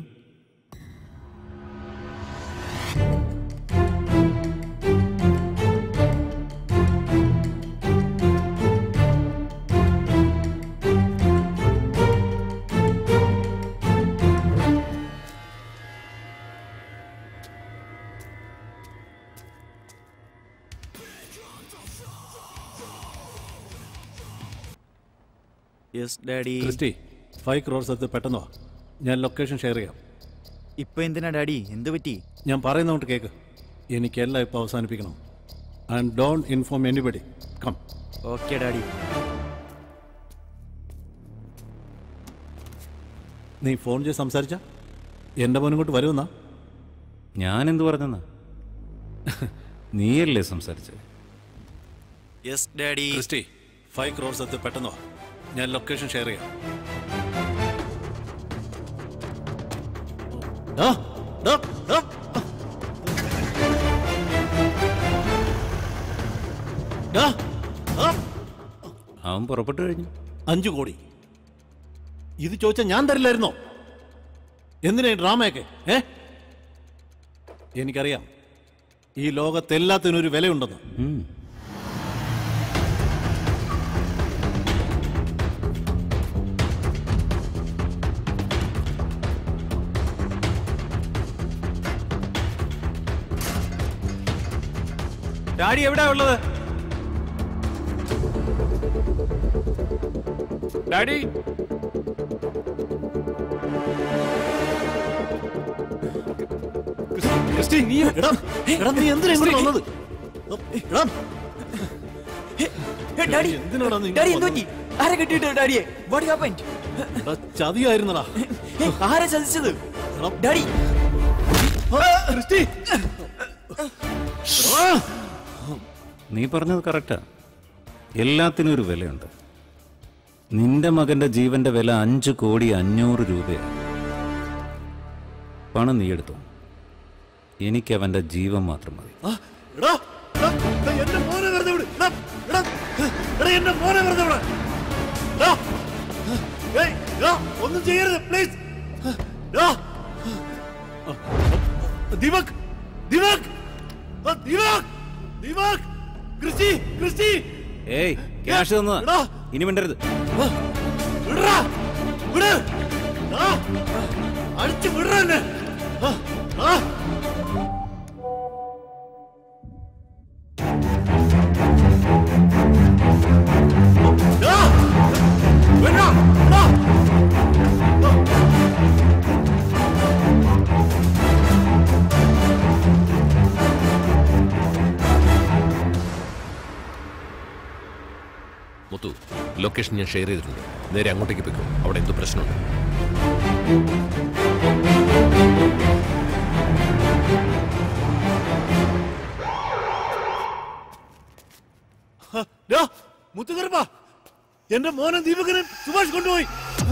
[SPEAKER 19] yes daddy
[SPEAKER 20] Christy five crores എടുത്ത് പെട്ടെന്ന് വാ ഞാൻ ലൊക്കേഷൻ ഷെയർ ചെയ്യാം
[SPEAKER 19] ഇപ്പൊ എന്തിനാ ഡാഡി എന്ത് പറ്റി
[SPEAKER 20] ഞാൻ പറയുന്നതുകൊണ്ട് കേക്ക് എനിക്കെല്ലാം ഇപ്പോൾ അവസാനിപ്പിക്കണം and don't inform anybody come
[SPEAKER 19] okay daddy
[SPEAKER 20] നീ ഫോൺ ചെയ്ത് സംസാരിച്ച എൻ്റെ മോനും ഇങ്ങോട്ട് വരുമെന്നാ
[SPEAKER 3] ഞാൻ എന്ത് പറഞ്ഞെന്നാ നീയല്ലേ സംസാരിച്ചത്
[SPEAKER 19] yes daddy
[SPEAKER 20] Christy five crores എടുത്ത് പെട്ടെന്ന് വാ ഞാൻ ലൊക്കേഷൻ ഷെയർ ചെയ്യാം ഡാ, ഡാ, ഡാ. ഡാ, ഡാ.
[SPEAKER 3] അവൻ പുറപ്പെട്ടു കഴിഞ്ഞു
[SPEAKER 20] അഞ്ചു കോടി ഇത് ചോദിച്ചാൽ ഞാൻ തരില്ലായിരുന്നോ എന്തിനാ ഈ ഡ്രാമയൊക്കെ ഏ എനിക്കറിയാം ഈ ലോകത്ത് എല്ലാത്തിനും ഒരു വിലയുണ്ടെന്ന്
[SPEAKER 3] ഡാഡി എവിടെയാ ഉള്ളത്
[SPEAKER 21] ഡാഡി
[SPEAKER 20] ക്രിസ്റ്റി നീ എടാ എടാ നീ എന്തിനാ ഇങ്ങോട്ട് വന്നത് എടാ
[SPEAKER 19] ഡാഡി
[SPEAKER 20] എന്തിനാടാ നീ
[SPEAKER 19] ഡാഡി
[SPEAKER 20] ഇങ്ങോട്ട്
[SPEAKER 19] എന്ത് പറ്റി ആരെ കിട്ടിയിട്ട് ഡാഡിയെ വാട്ട് ഹാപ്പൻ
[SPEAKER 20] എടാ ചതിയായിരുന്നടാ
[SPEAKER 19] ആരെ ചതിച്ചത് ഡാഡി
[SPEAKER 20] ക്രിസ്റ്റി
[SPEAKER 3] നീ പറഞ്ഞത് കറക്റ്റാ എല്ലാത്തിനും ഒരു വിലയുണ്ട് നിന്റെ മകന്റെ ജീവന്റെ വില അഞ്ച് കോടി അഞ്ഞൂറ് രൂപയാണ് പണം നീ എടുത്തു എനിക്ക് അവന്റെ ജീവൻ മാത്രം മതി
[SPEAKER 20] എടാ എടാ, എടാ, എന്റെ മോനെ വെറുതെ വിട് എടാ, എടാ, എടാ, എന്റെ മോനെ വെറുതെ വിട് എടാ, ഏയ്, എടാ, ഒന്നും ചെയ്യരുത് പ്ലീസ് ദീപക് ദീപക് ആ, ദീപക് ദീപക് ക്രിസ്റ്റി ക്രിസ്റ്റി
[SPEAKER 3] ഏയ് ക്യാഷ് തന്നതാ
[SPEAKER 20] എടാ,
[SPEAKER 3] ഇനി മിണ്ടരുത്
[SPEAKER 20] വിടറാ, വിട് ആ, അടിച്ച് വിടറ എന്നെ ആ, ആ. എടാ, വിടറാ, എടാ.
[SPEAKER 10] മുത്തു ലൊക്കേഷൻ ഞാൻ ഷെയർ ചെയ്തിട്ടുണ്ട് നേരെ അങ്ങോട്ടേക്ക് പോയിക്കോ അവിടെ എന്ത് പ്രശ്നമുണ്ട്
[SPEAKER 2] മുത്തുകർപ്പ എന്റെ മോനെ ദീപകനെ സുഭാഷ് കൊണ്ടുപോയി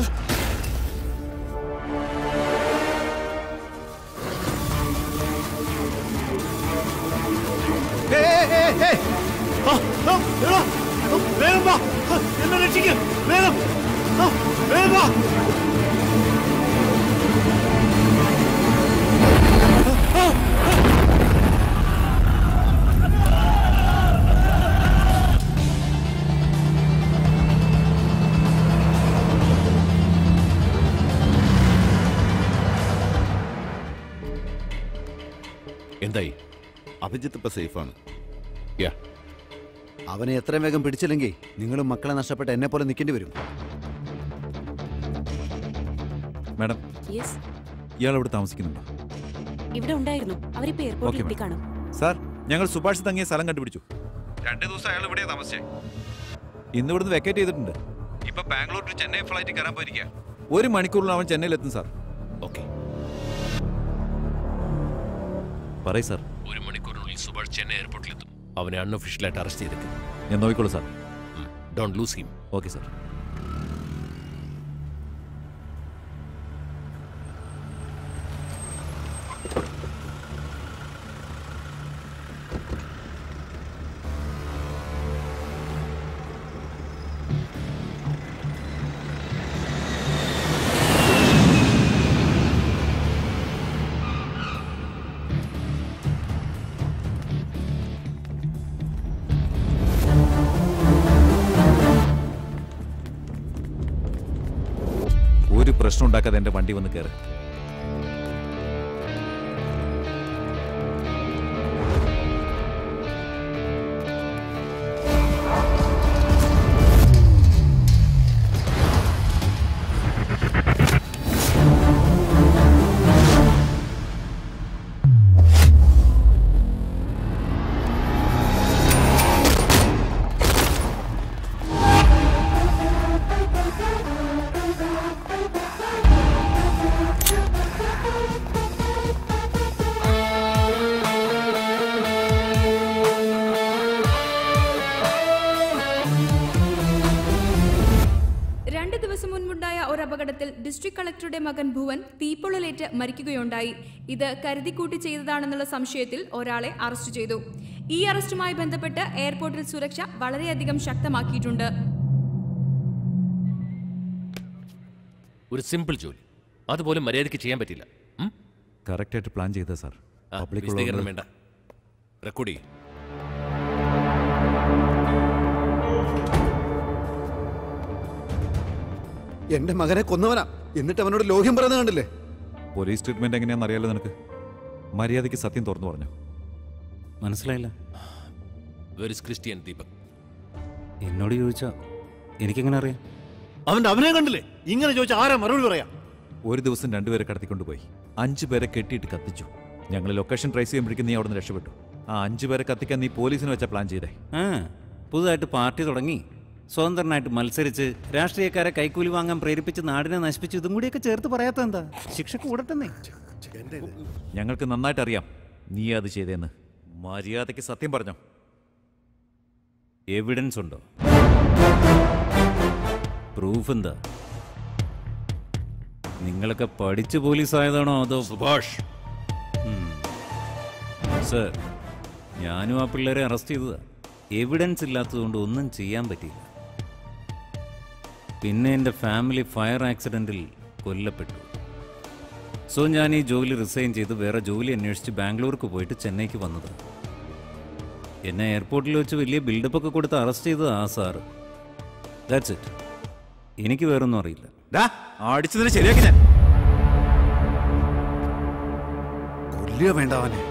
[SPEAKER 2] വേഗം വാ എന്നെ രക്ഷിക്കും വേഗം ആ, വേഗം വാ
[SPEAKER 10] എന്തായി
[SPEAKER 1] അഭിജിത്ത് ഇപ്പൊ സേഫാണ്
[SPEAKER 10] യാ
[SPEAKER 17] അവനെ എത്രയും വേഗം പിടിച്ചില്ലെങ്കിൽ നിങ്ങളും മക്കളെ നഷ്ടപ്പെട്ട് എന്നെ പോലെ നിൽക്കേണ്ടി വരും
[SPEAKER 9] മാഡം
[SPEAKER 7] യെസ്
[SPEAKER 9] ഇയാൾ ഇവിടെ താമസിക്കുന്നുണ്ടോ
[SPEAKER 7] ഇവിടെ ഉണ്ടായിരുന്നു അവരിപ്പോ എയർപോർട്ടിൽ
[SPEAKER 9] Okay,
[SPEAKER 7] എത്തി കാണും
[SPEAKER 9] സാർ ഞങ്ങൾ സുഭാഷ് തങ്ങിയ സ്ഥലം കണ്ടുപിടിച്ചു രണ്ട് ദിവസം അയാൾ ഇവിടെ താമസിച്ചേ ഇന്ന് ഇവിടുന്ന് വെക്കേറ്റ് ചെയ്തിട്ടുണ്ട് ഇപ്പൊ ബാംഗ്ലൂർ ടു ചെന്നൈ ഫ്ലൈറ്റ് കയറാൻ പോയിരിക്കുക ഒരു മണിക്കൂറിൽ അവൻ ചെന്നൈയിലെത്തും സാർ
[SPEAKER 10] ഓക്കെ
[SPEAKER 9] പറയ് സാർ
[SPEAKER 10] ഒരു മണിക്കൂറിനുള്ളിൽ സുഭാഷ് ചെന്നൈ എയർപോർട്ടിലെത്തും അവനെ അൺഒഫീഷ്യലായിട്ട് അറസ്റ്റ് ചെയ്തേക്കും
[SPEAKER 9] ഞാൻ നോക്കിക്കോളൂ sir
[SPEAKER 10] don't lose him
[SPEAKER 9] okay sir ഒരു പ്രശ്നം ഉണ്ടാക്കാതെ എന്റെ വണ്ടി വന്ന് കയറി
[SPEAKER 15] രണ്ട് ദിവസം മുൻപുണ്ടായ ഒരു അപകടത്തിൽ ഡിസ്ട്രിക്ട് കളക്ടറുടെ മകൻ ഭുവൻ തീപ്പൊള്ളലേറ്റ് മരിക്കുകയുണ്ടായി ഇത് കരുതിക്കൂട്ടി ചെയ്തതാണെന്നുള്ള സംശയത്തിൽ ഒരാളെ അറസ്റ്റ് ചെയ്തു ഈ അറസ്റ്റുമായി ബന്ധപ്പെട്ട് എയർപോർട്ടിൽ സുരക്ഷ വളരെയധികം ശക്തമാക്കിയിട്ടുണ്ട്
[SPEAKER 10] ഒരു സിമ്പിൾ ജോലി അതുപോലും മര്യാദയ്ക്ക് ചെയ്യാൻ പറ്റില്ല ഉം?
[SPEAKER 9] കറക്റ്റായിട്ട് പ്ലാൻ ചെയ്ത സാർ
[SPEAKER 10] ആ,
[SPEAKER 9] Public
[SPEAKER 10] വിശദീകരണം
[SPEAKER 9] ഉള്ളതുകൊണ്ട്
[SPEAKER 10] വേണ്ട റെക്കോർഡ് ചെയ്യും
[SPEAKER 17] എന്റെ മകനെ കൊന്നവനാ എന്നിട്ട് അവനോട് ലോഹ്യം പറയുന്നത് കണ്ടില്ലേ
[SPEAKER 9] പോലീസ് ട്രീറ്റ്മെന്റ് എങ്ങനെയാണെന്ന് അറിയാലോ നിനക്ക് മര്യാദയ്ക്ക് സത്യം തുറന്നു പറഞ്ഞു
[SPEAKER 3] മനസ്സിലായില്ല
[SPEAKER 10] വെരിസ് ക്രിസ്ത്യൻ ദീപക്
[SPEAKER 3] എന്നോട് ചോദിച്ചാ എനിക്കെങ്ങനെ അറിയാം
[SPEAKER 2] അവന്റെ അവനെ കണ്ടില്ലേ ഇങ്ങനെ ചോദിച്ചാൽ ആരാ മറുപടി പറയാ
[SPEAKER 9] ഒരു ദിവസം രണ്ടുപേരെ കടത്തിക്കൊണ്ടുപോയി അഞ്ചു പേരെ കെട്ടിയിട്ട് കത്തിച്ചു ഞങ്ങൾ ലൊക്കേഷൻ ട്രേസ് ചെയ്യുമ്പോഴേക്കും നീ അവിടെ നിന്ന് രക്ഷപ്പെട്ടു ആ അഞ്ചു പേരെ കത്തിക്കാൻ നീ പോലീസിന് വെച്ച പ്ലാൻ ചെയ്തേ
[SPEAKER 3] ആ പുതുതായിട്ട് പാർട്ടി തുടങ്ങി സ്വതന്ത്രനായിട്ട് മത്സരിച്ച് രാഷ്ട്രീയക്കാരെ കൈക്കൂലി വാങ്ങാൻ പ്രേരിപ്പിച്ച് നാടിനെ നശിപ്പിച്ചു ഇതും കൂടിയൊക്കെ ചേർത്ത് പറയാത്ത എന്താ ശിക്ഷ കൂടട്ടെന്നേ
[SPEAKER 9] ഞങ്ങൾക്ക് നന്നായിട്ട് അറിയാം നീ അത് ചെയ്തേന്ന് മര്യാദയ്ക്ക് സത്യം പറഞ്ഞോ
[SPEAKER 3] എവിഡൻസ് ഉണ്ടോ പ്രൂഫ് എന്താ നിങ്ങളൊക്കെ പഠിച്ച് പോലീസ് ആയതാണോ അതോ
[SPEAKER 10] സുഭാഷ്
[SPEAKER 3] സർ ഞാനും ആ പിള്ളേരെ അറസ്റ്റ് ചെയ്തതാ എവിഡൻസ് ഇല്ലാത്തതുകൊണ്ട് ഒന്നും ചെയ്യാൻ പറ്റിയില്ല പിന്നെ എൻ്റെ ഫാമിലി ഫയർ ആക്സിഡൻറ്റിൽ കൊല്ലപ്പെട്ടു സോ ഞാൻ ഈ ജോലി റിസൈൻ ചെയ്ത് വേറെ ജോലി അന്വേഷിച്ച് ബാംഗ്ലൂർക്ക് പോയിട്ട് ചെന്നൈക്ക് വന്നത് എന്നെ എയർപോർട്ടിൽ വെച്ച് വലിയ ബിൽഡപ്പ് ഒക്കെ കൊടുത്ത് അറസ്റ്റ് ചെയ്തത് ആ സാറ് ദാറ്റ്സ് ഇറ്റ് എനിക്ക് വേറൊന്നും അറിയില്ല
[SPEAKER 9] അടിച്ചതിന് ശരിയാക്കി ഞാൻ
[SPEAKER 17] കൊല്ലുക വേണ്ട അവനെ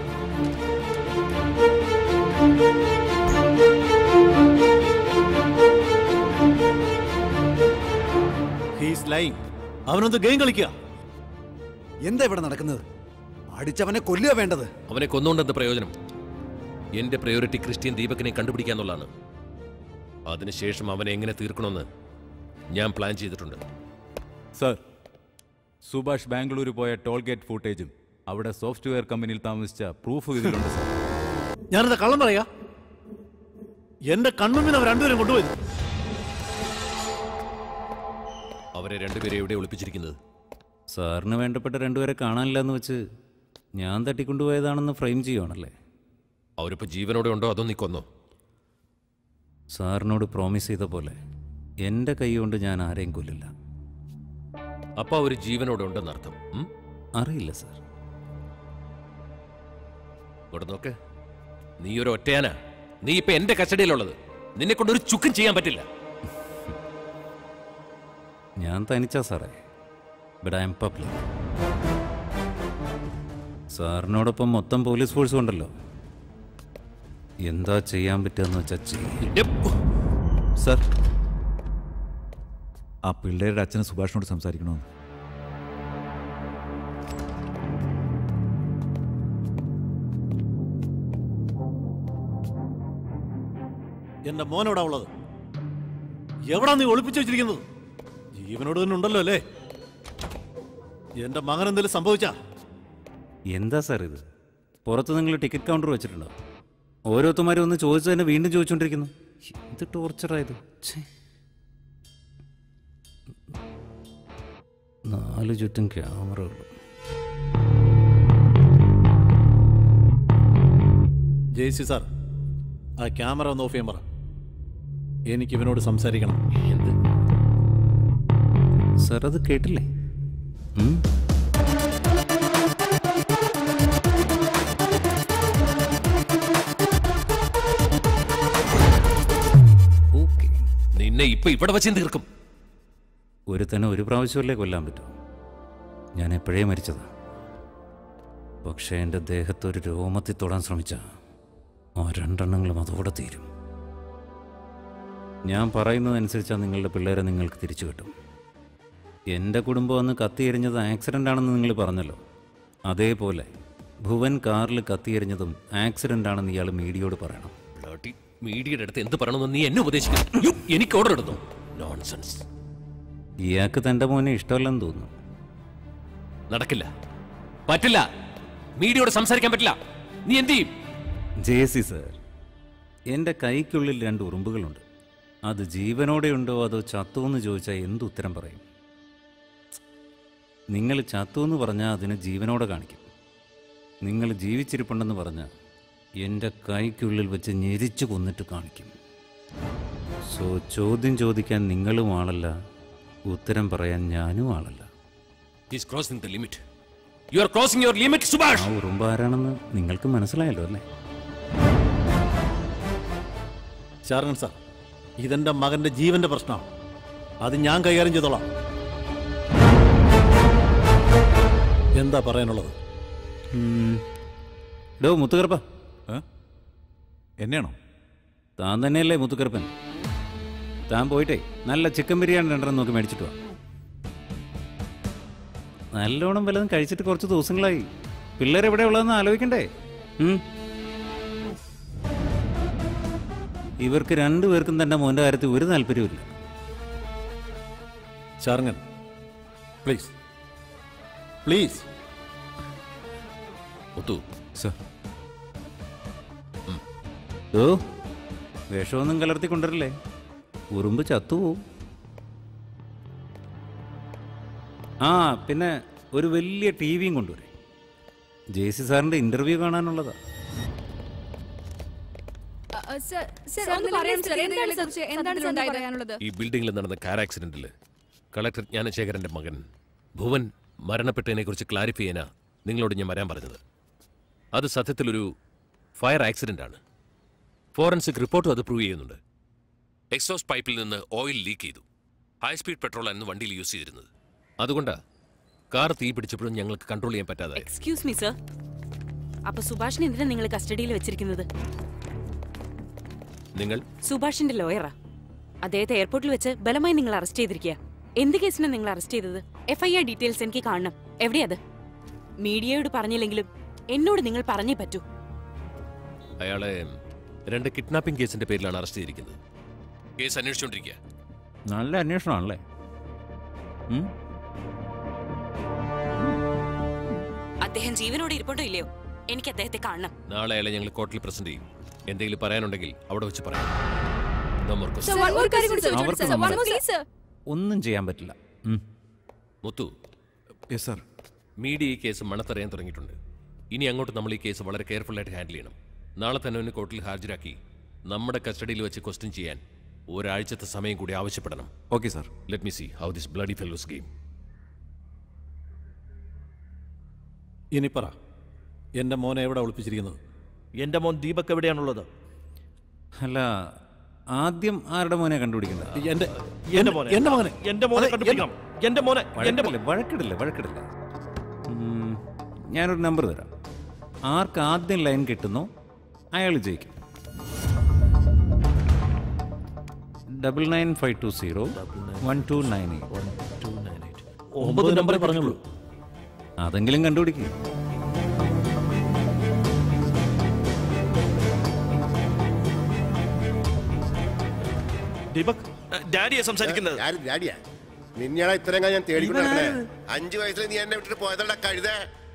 [SPEAKER 2] ഹീസ് ലൈങ് അവനൊന്ന് ഗെയിം കളിക്കുക
[SPEAKER 17] എന്താ ഇവിടെ നടക്കുന്നത് അടിച്ചവനെ കൊല്ലുക വേണ്ടത്
[SPEAKER 10] അവനെ കൊന്നുകൊണ്ട് എന്താ പ്രയോജനം എന്റെ പ്രയോറിറ്റി ക്രിസ്ത്യൻ ദീപകിനെ കണ്ടുപിടിക്കാന്നുള്ളതാണ് അതിനുശേഷം അവനെ എങ്ങനെ തീർക്കണമെന്ന് ഞാൻ പ്ലാൻ ചെയ്തിട്ടുണ്ട്
[SPEAKER 12] സർ സുഭാഷ് ബാംഗ്ലൂർ പോയ ടോൾ ഗേറ്റ് ഫൂട്ടേജും അവിടെ സോഫ്റ്റ്വെയർ കമ്പനിയിൽ താമസിച്ച പ്രൂഫ് ഇതിലുണ്ട് സർ
[SPEAKER 20] ഞാനെന്താ കള്ളം പറയാ എന്റെ കണ്ണുമ്പിൽ അവർ രണ്ടുപേരും കൊണ്ടുപോയത്
[SPEAKER 10] അവരെ രണ്ടുപേരെ എവിടെ ഒളിപ്പിച്ചിരിക്കുന്നത്
[SPEAKER 12] സാറിന് വേണ്ടപ്പെട്ട രണ്ടുപേരെ കാണാനില്ല എന്ന് വെച്ച് ഞാൻ തട്ടിക്കൊണ്ടുപോയതാണെന്ന് ഫ്രെയിം ചെയ്യുവാണല്ലേ
[SPEAKER 10] അവരിപ്പോ ജീവനോടെ ഉണ്ടോ അതോ നീ കൊന്നോ
[SPEAKER 12] സാറിനോട് പ്രോമിസ് ചെയ്ത പോലെ എൻ്റെ കൈ കൊണ്ട് ഞാൻ ആരെയും കൊല്ലില്ല
[SPEAKER 10] അപ്പൊ അവര് ജീവനോടെ ഉണ്ടെന്നർത്ഥം ഉം?
[SPEAKER 12] അറിയില്ല സാർ
[SPEAKER 10] ഇവിടെ നോക്ക് നീ ഒരു ഒറ്റയാനാ നീ ഇപ്പൊ എന്റെ കസ്റ്റഡിയിലുള്ളത് നിന്നെ കൊണ്ട് ഒരു ചുക്കും ചെയ്യാൻ പറ്റില്ല
[SPEAKER 12] ഞാൻ തനിച്ചാ സാറേ ബട്ട് ഐ എം പബ്ലിക് സാറിനോടൊപ്പം മൊത്തം പോലീസ് ഫോഴ്സ് ഉണ്ടല്ലോ എന്താ ചെയ്യാൻ പറ്റുകയെന്ന് വെച്ചാൽ ചെയ്യും
[SPEAKER 9] സർ ആ പിള്ളേരുടെ അച്ഛന് സുഭാഷിനോട് സംസാരിക്കണമെന്ന്
[SPEAKER 20] എന്റെ മോനോടാ ഉള്ളത് എവിടാ നീ ഒളിപ്പിച്ചു വെച്ചിരിക്കുന്നത് ജീവനോട് തന്നെ ഉണ്ടല്ലോ അല്ലേ എന്റെ മകൻ എന്തെങ്കിലും സംഭവിച്ചാ
[SPEAKER 12] എന്താ സാർ ഇത് പുറത്ത് നിങ്ങൾ ടിക്കറ്റ് കൗണ്ടർ വെച്ചിട്ടുണ്ടോ ഓരോരുത്തന്മാരും ഒന്ന് ചോദിച്ചു തന്നെ വീണ്ടും ചോദിച്ചുകൊണ്ടിരിക്കുന്നു എന്ത് ടോർച്ചറായത് ഛേ. നാല് ചുറ്റും ക്യാമറകൾ
[SPEAKER 20] ജെയ്സി സാർ ആ ക്യാമറ ഒന്ന് ഓഫ് ചെയ്യാൻ പറ എനിക്ക് ഇവനോട് സംസാരിക്കണം
[SPEAKER 10] എന്ത്
[SPEAKER 12] സാർ അത് കേട്ടില്ലേ ഉം?
[SPEAKER 10] നിന്നെ ഇപ്പൊ ഇവിടെ വെച്ച് തീർക്കും
[SPEAKER 12] ഒരുത്തനെ ഒരു പ്രാവശ്യമല്ലേ കൊല്ലാൻ പറ്റൂ ഞാൻ എപ്പോഴേ മരിച്ചതാ പക്ഷേ എൻ്റെ ദേഹത്ത് ഒരു രോമത്തിൽ തൊടാൻ ശ്രമിച്ച ആ രണ്ടെണ്ണങ്ങളും അതോടെ തീരും ഞാൻ പറയുന്നതനുസരിച്ചാണ് നിങ്ങളുടെ പിള്ളേരെ നിങ്ങൾക്ക് തിരിച്ചു കിട്ടും എൻ്റെ കുടുംബം അന്ന് കത്തിയെരിഞ്ഞത് ആക്സിഡൻ്റ് ആണെന്ന് നിങ്ങൾ പറഞ്ഞല്ലോ അതേപോലെ ഭുവൻ കാറിൽ കത്തിയെരിഞ്ഞതും ആക്സിഡൻ്റ് ആണെന്ന് ഇയാൾ മീഡിയയോട് പറയണം
[SPEAKER 10] ബ്ലഡി മീഡിയയുടെ അടുത്ത് എന്ത് പറയണമെന്ന് നീ എന്നെ ഉപദേശിക്കുന്നു യ്യോ, എനിക്ക് ഓർഡർ ഇടുന്നു നോൺസെൻസ്
[SPEAKER 12] ഇയാൾക്ക് തൻ്റെ മോനെ ഇഷ്ടമല്ലെന്ന് തോന്നുന്നു
[SPEAKER 10] നടക്കില്ല പറ്റില്ല മീഡിയയോട് സംസാരിക്കാൻ പറ്റില്ല നീ എന്ത് ചെയ്യും
[SPEAKER 12] ജെ സി സർ എൻ്റെ കൈക്കുള്ളിൽ രണ്ട് ഉറുമ്പുകളുണ്ട് അത് ജീവനോടെ ഉണ്ടോ അതോ ചത്തു എന്ന് ചോദിച്ചാൽ എന്ത് ഉത്തരം പറയും നിങ്ങൾ ചത്തു എന്ന് പറഞ്ഞാൽ അതിനെ ജീവനോടെ കാണിക്കും നിങ്ങൾ ജീവിച്ചിരിപ്പുണ്ടെന്ന് പറഞ്ഞാൽ എൻ്റെ കൈക്കുള്ളിൽ വെച്ച് ഞെരിച്ചു കൊന്നിട്ട് കാണിക്കും സോ ചോദ്യം ചോദിക്കാൻ നിങ്ങളും ആളല്ല ഉത്തരം പറയാൻ ഞാനും ആളല്ല
[SPEAKER 10] is crossing the limit you are crossing your limit Subhash
[SPEAKER 12] ആ ഉറുമ്പ് ആരാണെന്ന് നിങ്ങൾക്ക് മനസ്സിലായല്ലോ അല്ലേ
[SPEAKER 20] ശാരൻ സാർ ഇതെന്റെ മകന്റെ ജീവന്റെ പ്രശ്നമാണ് അത് ഞാൻ കൈകാര്യം ചെയ്തോളാം എന്താ പറയാനുള്ളത്
[SPEAKER 12] ഡോ മുത്തുകറുപ്പ
[SPEAKER 9] എന്നെയാണോ
[SPEAKER 12] താൻ തന്നെയല്ലേ മുത്തുകറുപ്പൻ താൻ പോയിട്ടേ നല്ല ചിക്കൻ ബിരിയാണി രണ്ടെണ്ണം നോക്കി മേടിച്ചിട്ട് വാ നല്ലോണം വല്ലതും കഴിച്ചിട്ട് കുറച്ച് ദിവസങ്ങളായി പിള്ളേരെവിടെ ഉള്ളതെന്ന് ആലോചിക്കണ്ടേ ഉം. ഇവർക്ക് രണ്ടുപേർക്കും തന്നെ മോൻ്റെ കാര്യത്തിൽ ഒരു താല്പര്യമില്ല
[SPEAKER 20] Sharngan please please
[SPEAKER 10] Muthu
[SPEAKER 9] sir
[SPEAKER 12] ഓ വിഷമൊന്നും കലർത്തി കൊണ്ടുവരില്ലേ ഉറുമ്പ് ചത്തുപോവും ആ പിന്നെ ഒരു വലിയ ടി വിയും കൊണ്ടുവരെ ജെ സി സാറിൻ്റെ ഇൻ്റർവ്യൂ കാണാനുള്ളതാ
[SPEAKER 10] ഈ ബിൽഡിംഗിൽ നടന്ന കാർ ആക്സിഡന്റിൽ കളക്ടർ ജ്ഞാനശേഖരന്റെ മകൻ ഭുവൻ മരണപ്പെട്ടതിനെ കുറിച്ച് ക്ലാരിഫൈ ചെയ്യാനാ നിങ്ങളോട് ഞാൻ വരാൻ പറഞ്ഞത് അത് സത്യത്തിലൊരു ഫയർ ആക്സിഡന്റ് ആണ് ഫോറൻസിക് റിപ്പോർട്ടും അത് പ്രൂവ് ചെയ്യുന്നുണ്ട് എക്സോസ്റ്റ് പൈപ്പിൽ നിന്ന് ഓയിൽ ലീക്ക് ചെയ്തു ഹൈ സ്പീഡ് പെട്രോൾ ആയിരുന്നു വണ്ടിയിൽ യൂസ് ചെയ്തിരുന്നത് അതുകൊണ്ടാ കാർ തീ പിടിച്ചപ്പോഴും ഞങ്ങൾക്ക് കൺട്രോൾ ചെയ്യാൻ പറ്റാതായി
[SPEAKER 7] എക്സ്ക്യൂസ് മീ സർ അപ്പൊ സുഭാഷിനെ എന്തിനാ നിങ്ങൾ കസ്റ്റഡിയിൽ വെച്ചിരിക്കുന്നത്
[SPEAKER 10] നിങ്ങൾ
[SPEAKER 7] സുഭാഷിന്റെ ലോയറാ അദ്ദേഹത്തെ എയർപോർട്ടിൽ വെച്ച് ബലമായി നിങ്ങൾ അറസ്റ്റ് ചെയ്തിരിക്കുക എന്ത് കേസിനാ നിങ്ങൾ അറസ്റ്റ് ചെയ്തത് എഫ്ഐആർ ഡീറ്റെയിൽസ് എനിക്ക് കാണണം എവിടെയത് മീഡിയയോട് പറഞ്ഞില്ലെങ്കിലും എന്നോട് നിങ്ങൾ പറഞ്ഞേ പറ്റൂ
[SPEAKER 10] അയാളെ രണ്ട് കിഡ്നാപ്പിംഗ് കേസിന്റെ പേരിലാണ് അറസ്റ്റ് ചെയ്തിരിക്കുന്നത് കേസ് അന്വേഷിച്ചുകൊണ്ടിരിക്കുക
[SPEAKER 12] നല്ല അന്വേഷണമാണല്ലേ ഉം?
[SPEAKER 7] അദ്ദേഹം ജീവനോടെ ഇരിപ്പുണ്ടോ ഇല്ലയോ എനിക്ക് അദ്ദേഹത്തെ കാണണം
[SPEAKER 10] നാളെ അയാളെ ഞങ്ങൾ കോർട്ടിൽ പ്രസന്റ് ചെയ്യും എന്തെങ്കിലും പറയാനുണ്ടെങ്കിൽ അവിടെ വെച്ച് പറയാം No more questions.
[SPEAKER 15] Sir, one more കാര്യം കൂടി ചോദിച്ചോട്ടെ,
[SPEAKER 12] അവർക്ക്
[SPEAKER 15] sir. One
[SPEAKER 12] നമ്മളെ-
[SPEAKER 15] more, please, sir.
[SPEAKER 12] ഒന്നും ചെയ്യാൻ പറ്റില്ല ഉം.
[SPEAKER 10] മുത്തു
[SPEAKER 18] സാർ
[SPEAKER 10] മീഡിയ ഈ കേസ് മണത്തറിയാൻ തുടങ്ങിയിട്ടുണ്ട് ഇനി അങ്ങോട്ട് നമ്മൾ ഈ കേസ് വളരെ കെയർഫുൾ ആയിട്ട് ഹാൻഡിൽ ചെയ്യണം നാളെ തന്നെ ഒന്ന് കോർട്ടിൽ ഹാജരാക്കി നമ്മുടെ കസ്റ്റഡിയിൽ വെച്ച് ക്വസ്റ്റ്യൻ ചെയ്യാൻ ഒരാഴ്ചത്തെ സമയം കൂടി ആവശ്യപ്പെടണം
[SPEAKER 18] okay sir
[SPEAKER 10] let me see how this bloody fellows game
[SPEAKER 20] ഇനി പറ എൻ്റെ മോനെ എവിടെ ഒളിപ്പിച്ചിരിക്കുന്നത്
[SPEAKER 2] എന്റെ മോൻ ദീപക് എവിടെയാണുള്ളത്
[SPEAKER 12] അല്ല ആദ്യം ആരുടെ മോനെ കണ്ടുപിടിക്കണ്ട
[SPEAKER 2] എന്റെ എന്റെ മോനെ
[SPEAKER 20] എന്റെ മോനെ
[SPEAKER 2] എന്റെ മോനെ കണ്ടുപിടിക്കണം എന്റെ മോനെ എന്റെ
[SPEAKER 12] വഴക്കിടില്ല വഴക്കിടില്ല വഴക്കിടില്ല ഉം, ഞാനൊരു നമ്പർ തരാം ആർക്ക് ആദ്യം ലൈൻ കിട്ടുന്നോ അയാൾ ജയിക്കും double nine five two zero one two nine eight
[SPEAKER 20] ഒമ്പത് നമ്പറേ പറഞ്ഞുള്ളൂ
[SPEAKER 12] അതെങ്കിലും കണ്ടുപിടിക്കും
[SPEAKER 2] ദീപക് ഡാഡിയെ സംസാരിക്കുന്നത്
[SPEAKER 13] ഡാഡിയാ നിന്നെയാണ് ഇത്രയും കാലം ഞാൻ തേടിക്കൊണ്ട് നടക്കണേ അഞ്ചു വയസ്സിൽ നീ എന്നെ വിട്ടിട്ട് പോയതല്ല കഴുതേ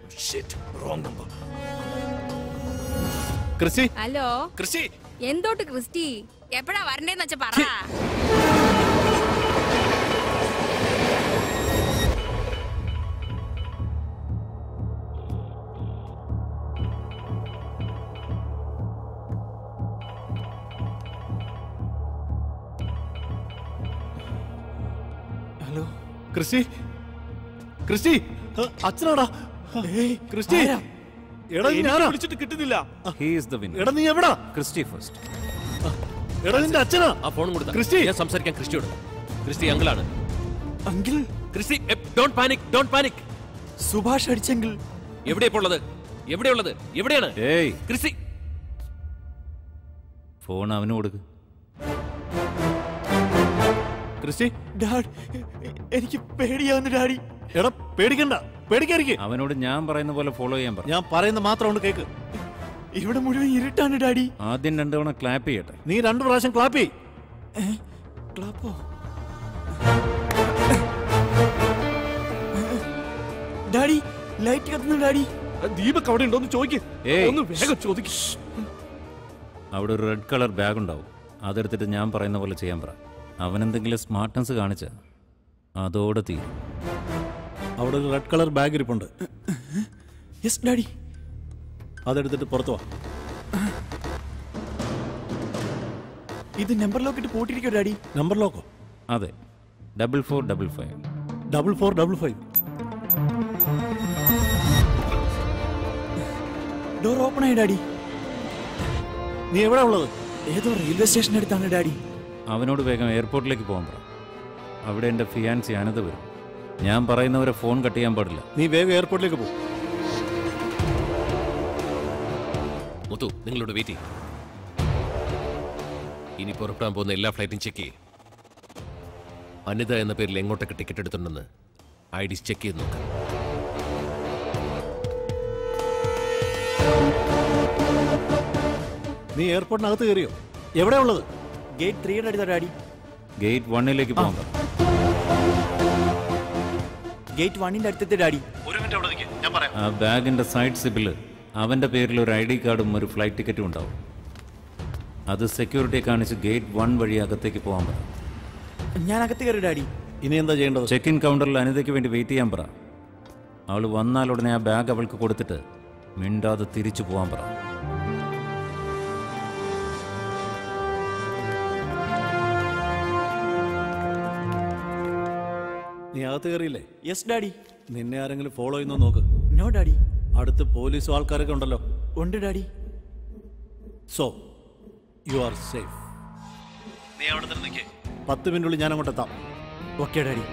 [SPEAKER 2] ക്രിസ്റ്റി
[SPEAKER 15] ഹലോ
[SPEAKER 10] ക്രിസ്റ്റി
[SPEAKER 15] എന്തോട്ട് ക്രിസ്റ്റി എപ്പോഴാ വരണ്ടേന്ന് വെച്ചാ പറ
[SPEAKER 2] ഹലോ ക്രിസ്റ്റി ക്രിസ്റ്റി അച്ഛനാടാ ക്രിസ്റ്റി എടാ
[SPEAKER 20] എനിക്ക്
[SPEAKER 2] ഞാൻ വിളിച്ചിട്ട് കിട്ടുന്നില്ല
[SPEAKER 12] ഹീ ഈസ് ദ വിന്നർ
[SPEAKER 2] എടാ നീ എവിടാ
[SPEAKER 12] ക്രിസ്റ്റി ഫസ്റ്റ്
[SPEAKER 2] എടാ നിന്റെ അച്ഛനാ
[SPEAKER 10] ആ ഫോൺ കൊടുത്ത
[SPEAKER 2] ക്രിസ്റ്റി
[SPEAKER 10] ഞാൻ സംസാരിക്കാൻ ക്രിസ്റ്റിയോട് ക്രിസ്റ്റി അങ്കിളാണ്
[SPEAKER 2] uncle
[SPEAKER 10] Christy don't panic don't panic
[SPEAKER 2] Subhash അടിച്ചെങ്കിൽ
[SPEAKER 10] എവിടെയാ ഇപ്പോൾ ഉള്ളത് എവിടെയുള്ളത് എവിടെയാണ്
[SPEAKER 12] ഏയ്
[SPEAKER 10] ക്രിസ്റ്റി
[SPEAKER 12] ഫോൺ അവന് കൊടുക്ക്
[SPEAKER 2] ക്രിസ്റ്റി ഡാഡ് എനിക്ക് പേടിയാവുന്നു ഡാഡി എടാ പേടിക്കണ്ട പേടിക്കാതിരിക്കെ
[SPEAKER 12] അവനോട് ഞാൻ പറയുന്ന പോലെ ഫോളോ ചെയ്യാൻ പറ
[SPEAKER 20] ഞാൻ പറയുന്ന മാത്രം ഉണ്ട് കേക്ക്
[SPEAKER 2] ഇവിടെ മുഴുവൻ ഇരുട്ടാണ് ഡാഡി
[SPEAKER 12] ആദ്യം രണ്ടു തവണ ക്ലാപ്പ് ചെയ്യട്ടെ
[SPEAKER 20] നീ രണ്ടു പ്രാവശ്യം ക്ലാപ്പ് ചെയ്
[SPEAKER 2] ക്ലാപ്പോ ഡാഡി ലൈറ്റ് കത്തുന്നു ഡാഡി ദീപക് അവിടെ ഉണ്ടോന്ന് ചോദിക്ക്
[SPEAKER 12] ഏയ്.
[SPEAKER 2] ഒന്ന് വേഗം ചോദിക്ക്
[SPEAKER 12] അവിടെ ഒരു റെഡ് കളർ ബാഗ് ഉണ്ടാവും അതെടുത്തിട്ട് ഞാൻ പറയുന്ന പോലെ ചെയ്യാൻ പറ അവനെന്തെങ്കിലും സ്മാർട്ട്നെസ് കാണിച്ച അതോടെ തീരും
[SPEAKER 20] അവിടെ ഒരു റെഡ് കളർ ബാഗ് ഇരിപ്പുണ്ട്
[SPEAKER 2] യെസ് ഡാഡി
[SPEAKER 20] അതെടുത്തിട്ട് പുറത്തു വാ
[SPEAKER 2] ഇത് നമ്പർ ലോക്കിട്ട് പൂട്ടിരിക്കോ ഡാഡി
[SPEAKER 20] നമ്പർ ലോക്കോ
[SPEAKER 12] അതെ double four double five
[SPEAKER 20] double four double five
[SPEAKER 2] door open ആയി ഡാഡി
[SPEAKER 20] നീ എവിടെ ഉള്ളത്
[SPEAKER 2] ഏതോ റെയിൽവേ സ്റ്റേഷൻ അടുത്താണ് ഡാഡി
[SPEAKER 12] അവനോട് വേഗം എയർപോർട്ടിലേക്ക് പോകാൻ പറ അവിടെ എൻ്റെ ഫിയാൻസി അനത വരും ഞാൻ പറയുന്നവരെ ഫോൺ കട്ട് ചെയ്യാൻ പാടില്ല
[SPEAKER 20] നീ വേഗം എയർപോർട്ടിലേക്ക് പോ
[SPEAKER 10] മുത്തു നിങ്ങളോട് വെയിറ്റ് ചെയ്യും ഇനി പുറപ്പെടാൻ പോകുന്ന എല്ലാ ഫ്ലൈറ്റും ചെക്ക് ചെയ്യും അനിത എന്ന പേരിൽ എങ്ങോട്ടൊക്കെ ടിക്കറ്റ് എടുത്തിട്ടുണ്ടെന്ന് ഐ ഡി ചെക്ക് ചെയ്ത് നോക്കാം
[SPEAKER 20] നീ എയർപോർട്ടിനകത്ത് കയറിയോ എവിടെ ഉള്ളത്
[SPEAKER 2] ഗേറ്റ് ത്രീയുടെ അടുത്താ ഡാഡി
[SPEAKER 12] ഗേറ്റ് വണ്ണിലേക്ക് പോകാൻ പറ
[SPEAKER 2] ഗേറ്റ് വണ്ണിന്റെ അടുത്തെത്തി ഡാഡി ഒരു മിനിറ്റ് അവിടെ ഞാൻ പറയാം
[SPEAKER 12] ആ ബാഗിൻ്റെ സൈഡ് സിബിൽ അവൻ്റെ പേരിൽ ഒരു ഐ ഡി കാർഡും ഒരു ഫ്ലൈറ്റ് ടിക്കറ്റും ഉണ്ടാവും അത് സെക്യൂരിറ്റിയെ കാണിച്ച് ഗേറ്റ് വൺ വഴി അകത്തേക്ക് പോകാൻ പറ
[SPEAKER 2] ഞാൻ അകത്ത് കയറി ഡാഡി
[SPEAKER 20] ഇനി എന്താ ചെയ്യേണ്ടത്
[SPEAKER 12] ചെക്ക് ഇൻ കൗണ്ടറിൽ അനിതയ്ക്ക് വേണ്ടി വെയിറ്റ് ചെയ്യാൻ പറ അവൾ വന്നാൽ ഉടനെ ആ ബാഗ് അവൾക്ക് കൊടുത്തിട്ട് മിണ്ടാതെ തിരിച്ചു പോകാൻ പറ
[SPEAKER 20] നീ അകത്ത് കയറിയില്ലേ
[SPEAKER 2] യെസ് ഡാഡി
[SPEAKER 20] നിന്നെ ആരെങ്കിലും ഫോളോ ചെയ്യുന്നോ നോക്ക്
[SPEAKER 2] നോ ഡാഡി
[SPEAKER 20] അടുത്ത് പോലീസും ആൾക്കാരൊക്കെ ഉണ്ടല്ലോ
[SPEAKER 2] ഉണ്ട് daddy
[SPEAKER 20] so you are safe നീ അവിടെ തന്നെ നിൽക്കേ പത്ത് മിനിറ്റുള്ളിൽ ഞാൻ അങ്ങോട്ട് എത്താം
[SPEAKER 2] ഓക്കെ ഡാഡി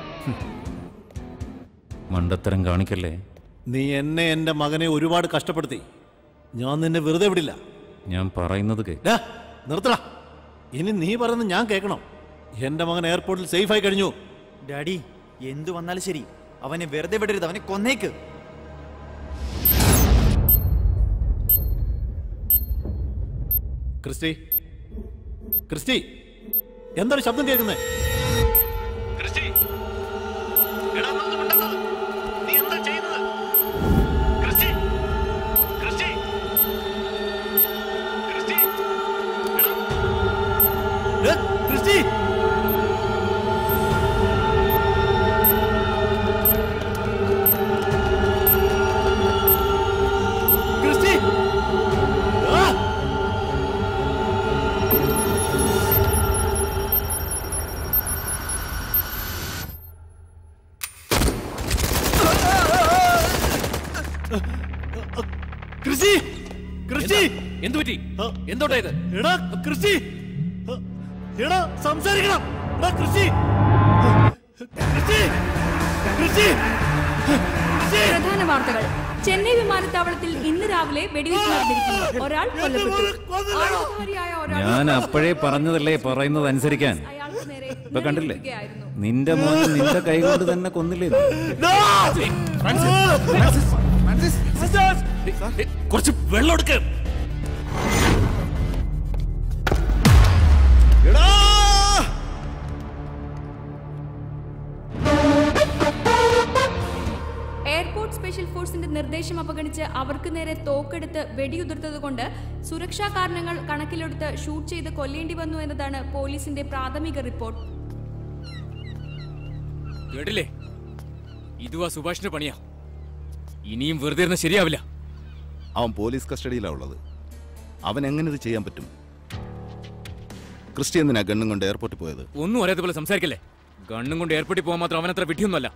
[SPEAKER 12] മണ്ടത്തരം കാണിക്കല്ലേ
[SPEAKER 20] നീ എന്നെ എൻ്റെ മകനെ ഒരുപാട് കഷ്ടപ്പെടുത്തി ഞാൻ നിന്നെ വെറുതെ വിടില്ല
[SPEAKER 12] ഞാൻ പറയുന്നത് കേ
[SPEAKER 20] ഡാ, നിർത്തടാ ഇനി നീ പറയുന്നത് ഞാൻ കേൾക്കണം എൻ്റെ മകൻ എയർപോർട്ടിൽ സേഫായി കഴിഞ്ഞു
[SPEAKER 5] ഡാഡി എന്തു വന്നാലും ശരി അവനെ വെറുതെ വിടരുത് അവനെ കൊന്നേക്ക്
[SPEAKER 20] ക്രിസ്റ്റി ക്രിസ്റ്റി എന്താണ് ശബ്ദം കേൾക്കുന്നത്
[SPEAKER 11] ക്രിസ്റ്റി ക്രിസ്റ്റി ആ! ക്രിസ്റ്റി ക്രിസ്റ്റി
[SPEAKER 10] എന്തു പറ്റി എന്തോട്ടാ ഇത്
[SPEAKER 11] എടാ ക്രിസ്റ്റി എടാ സംസാരിക്കണം എടാ ക്രിസ്റ്റി ക്രിസ്റ്റി ക്രിസ്റ്റി
[SPEAKER 15] പ്രധാന വാർത്തകൾ ചെന്നൈ വിമാനത്താവളത്തിൽ ഇന്ന് രാവിലെ വെടിവെച്ച് നടന്നിരിക്കുന്നു ഒരാൾ കൊല്ലപ്പെട്ടു ആയുധധാരിയായ ഒരാൾ
[SPEAKER 9] ഞാൻ അപ്പോഴേ പറഞ്ഞതല്ലേ പറയുന്നത് അനുസരിക്കാൻ ഇപ്പൊ കണ്ടില്ലേ നിന്റെ മോൻ നിന്റെ കൈകൊണ്ട് തന്നെ കൊന്നില്ലേ
[SPEAKER 10] കുറച്ച് വെള്ളം എടുക്ക്
[SPEAKER 15] എയർപോർട്ട് സ്പെഷ്യൽ ഫോഴ്സിന്റെ നിർദ്ദേശം അവഗണിച്ച് അവർക്ക് നേരെ തോക്കെടുത്ത് വെടിയുതിർത്തതുകൊണ്ട് സുരക്ഷാ കാരണങ്ങൾ കണക്കിലെടുത്ത് ഷൂട്ട് ചെയ്ത് കൊല്ലേണ്ടി വന്നു എന്നതാണ് പോലീസിന്റെ പ്രാഥമിക റിപ്പോർട്ട്
[SPEAKER 4] കേട്ടില്ലേ ഇതുവാ സുഭാഷിന്റെ പണിയാ ഇനിയും വെറുതെ ഇരുന്ന ശരിയാവില്ല
[SPEAKER 1] അവൻ പോലീസ് കസ്റ്റഡിയിലാണ് ഉള്ളത് അവൻ എങ്ങനെ ഇത് ചെയ്യാൻ പറ്റും ക്രിസ്റ്റി എന്തിനാ ഗണ്ണും കൊണ്ട് എയർപോർട്ടിൽ പോയത്
[SPEAKER 4] ഒന്നും അറിയാത്ത പോലെ സംസാരിക്കല്ലേ ഗണ്ണും കൊണ്ട് എയർപോർട്ടിൽ പോകാൻ മാത്രം അവനത്ര വിട്ടിയൊന്നുമല്ല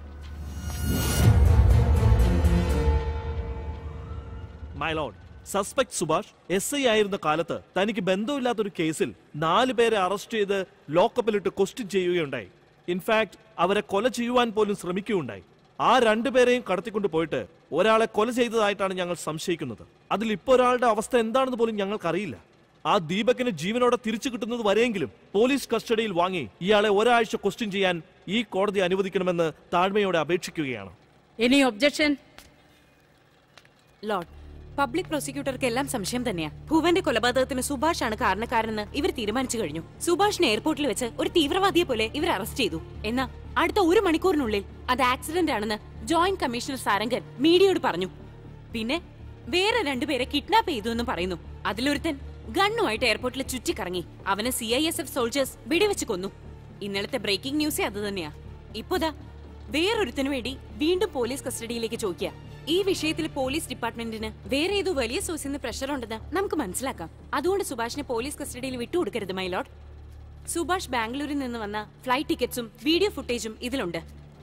[SPEAKER 2] my lord suspect Subhash S I ആയിരുന്ന കാലത്ത് തനിക്ക് ബന്ധമില്ലാത്തൊരു കേസിൽ നാല് പേരെ അറസ്റ്റ് ചെയ്ത് ലോക്കപ്പിലിട്ട് ക്വസ്റ്റ്യൻ ചെയ്യുകയുണ്ടായി ഇൻഫാക്ട് അവരെ കൊല ചെയ്യുവാൻ പോലും ശ്രമിക്കുകയുണ്ടായി ആ രണ്ടുപേരെയും കടത്തിക്കൊണ്ട് പോയിട്ട് ഒരാളെ കൊല ചെയ്തതായിട്ടാണ് ഞങ്ങൾ സംശയിക്കുന്നത് അതിൽ ഇപ്പോൾ ഒരാളുടെ അവസ്ഥ എന്താണെന്ന് പോലും ഞങ്ങൾക്കറിയില്ല ആ ദീപകിന് ജീവനോടെ തിരിച്ചു കിട്ടുന്നത് വരെയെങ്കിലും പോലീസ് കസ്റ്റഡിയിൽ വാങ്ങി ഇയാളെ ഒരാഴ്ച ക്വസ്റ്റ്യൻ ചെയ്യാൻ ഈ കോടതി അനുവദിക്കണമെന്ന് താഴ്മയോടെ അപേക്ഷിക്കുകയാണ്
[SPEAKER 8] എനി ഒബ്ജക്ഷൻ
[SPEAKER 7] ലോർഡ് പബ്ലിക് പ്രോസിക്യൂട്ടർക്ക് എല്ലാം സംശയം തന്നെയാ ഭുവന്റെ കൊലപാതകത്തിന് സുഭാഷ് ആണ് കാരണക്കാരെന്ന് ഇവർ തീരുമാനിച്ചു കഴിഞ്ഞു സുഭാഷിനെ എയർപോർട്ടിൽ വെച്ച് ഒരു തീവ്രവാദിയെ പോലെ ഇവർ അറസ്റ്റ് ചെയ്തു എന്നാ അടുത്ത ഒരു മണിക്കൂറിനുള്ളിൽ അത് ആക്സിഡന്റ് ആണെന്ന് ജോയിന്റ് കമ്മീഷണർ സാരംഗൻ മീഡിയയോട് പറഞ്ഞു പിന്നെ വേറെ രണ്ടുപേരെ കിഡ്നാപ്പ് ചെയ്തു എന്ന് പറയുന്നു അതിലൊരുത്തൻ ഗണ്ണുമായിട്ട് എയർപോർട്ടിൽ ചുറ്റിക്കറങ്ങി അവനെ C I S F soldiers വെടിവെച്ച് കൊന്നു ഇന്നലത്തെ ബ്രേക്കിംഗ് ന്യൂസേ അത് തന്നെയാ ഇപ്പോതാ വേറൊരുത്തിനു വേണ്ടി വീണ്ടും പോലീസ് കസ്റ്റഡിയിലേക്ക് ചോദിക്കുക ഈ വിഷയത്തിൽ പോലീസ് ഡിപ്പാർട്ട്മെന്റിന് വേറെ ഏതോ വലിയ സോഴ്സിൽ നിന്ന് പ്രഷർ ഉണ്ടെന്ന് നമുക്ക് മനസ്സിലാക്കാം അതുകൊണ്ട് സുഭാഷിനെ പോലീസ് കസ്റ്റഡിയിൽ വിട്ടുകൊടുക്കരുത് മൈലോഡ് സുഭാഷ് ബാംഗ്ലൂരിൽ നിന്ന് വന്ന ഫ്ലൈറ്റ് ടിക്കറ്റ്സും വീഡിയോ ഫുട്ടേജും ഇതിലുണ്ട്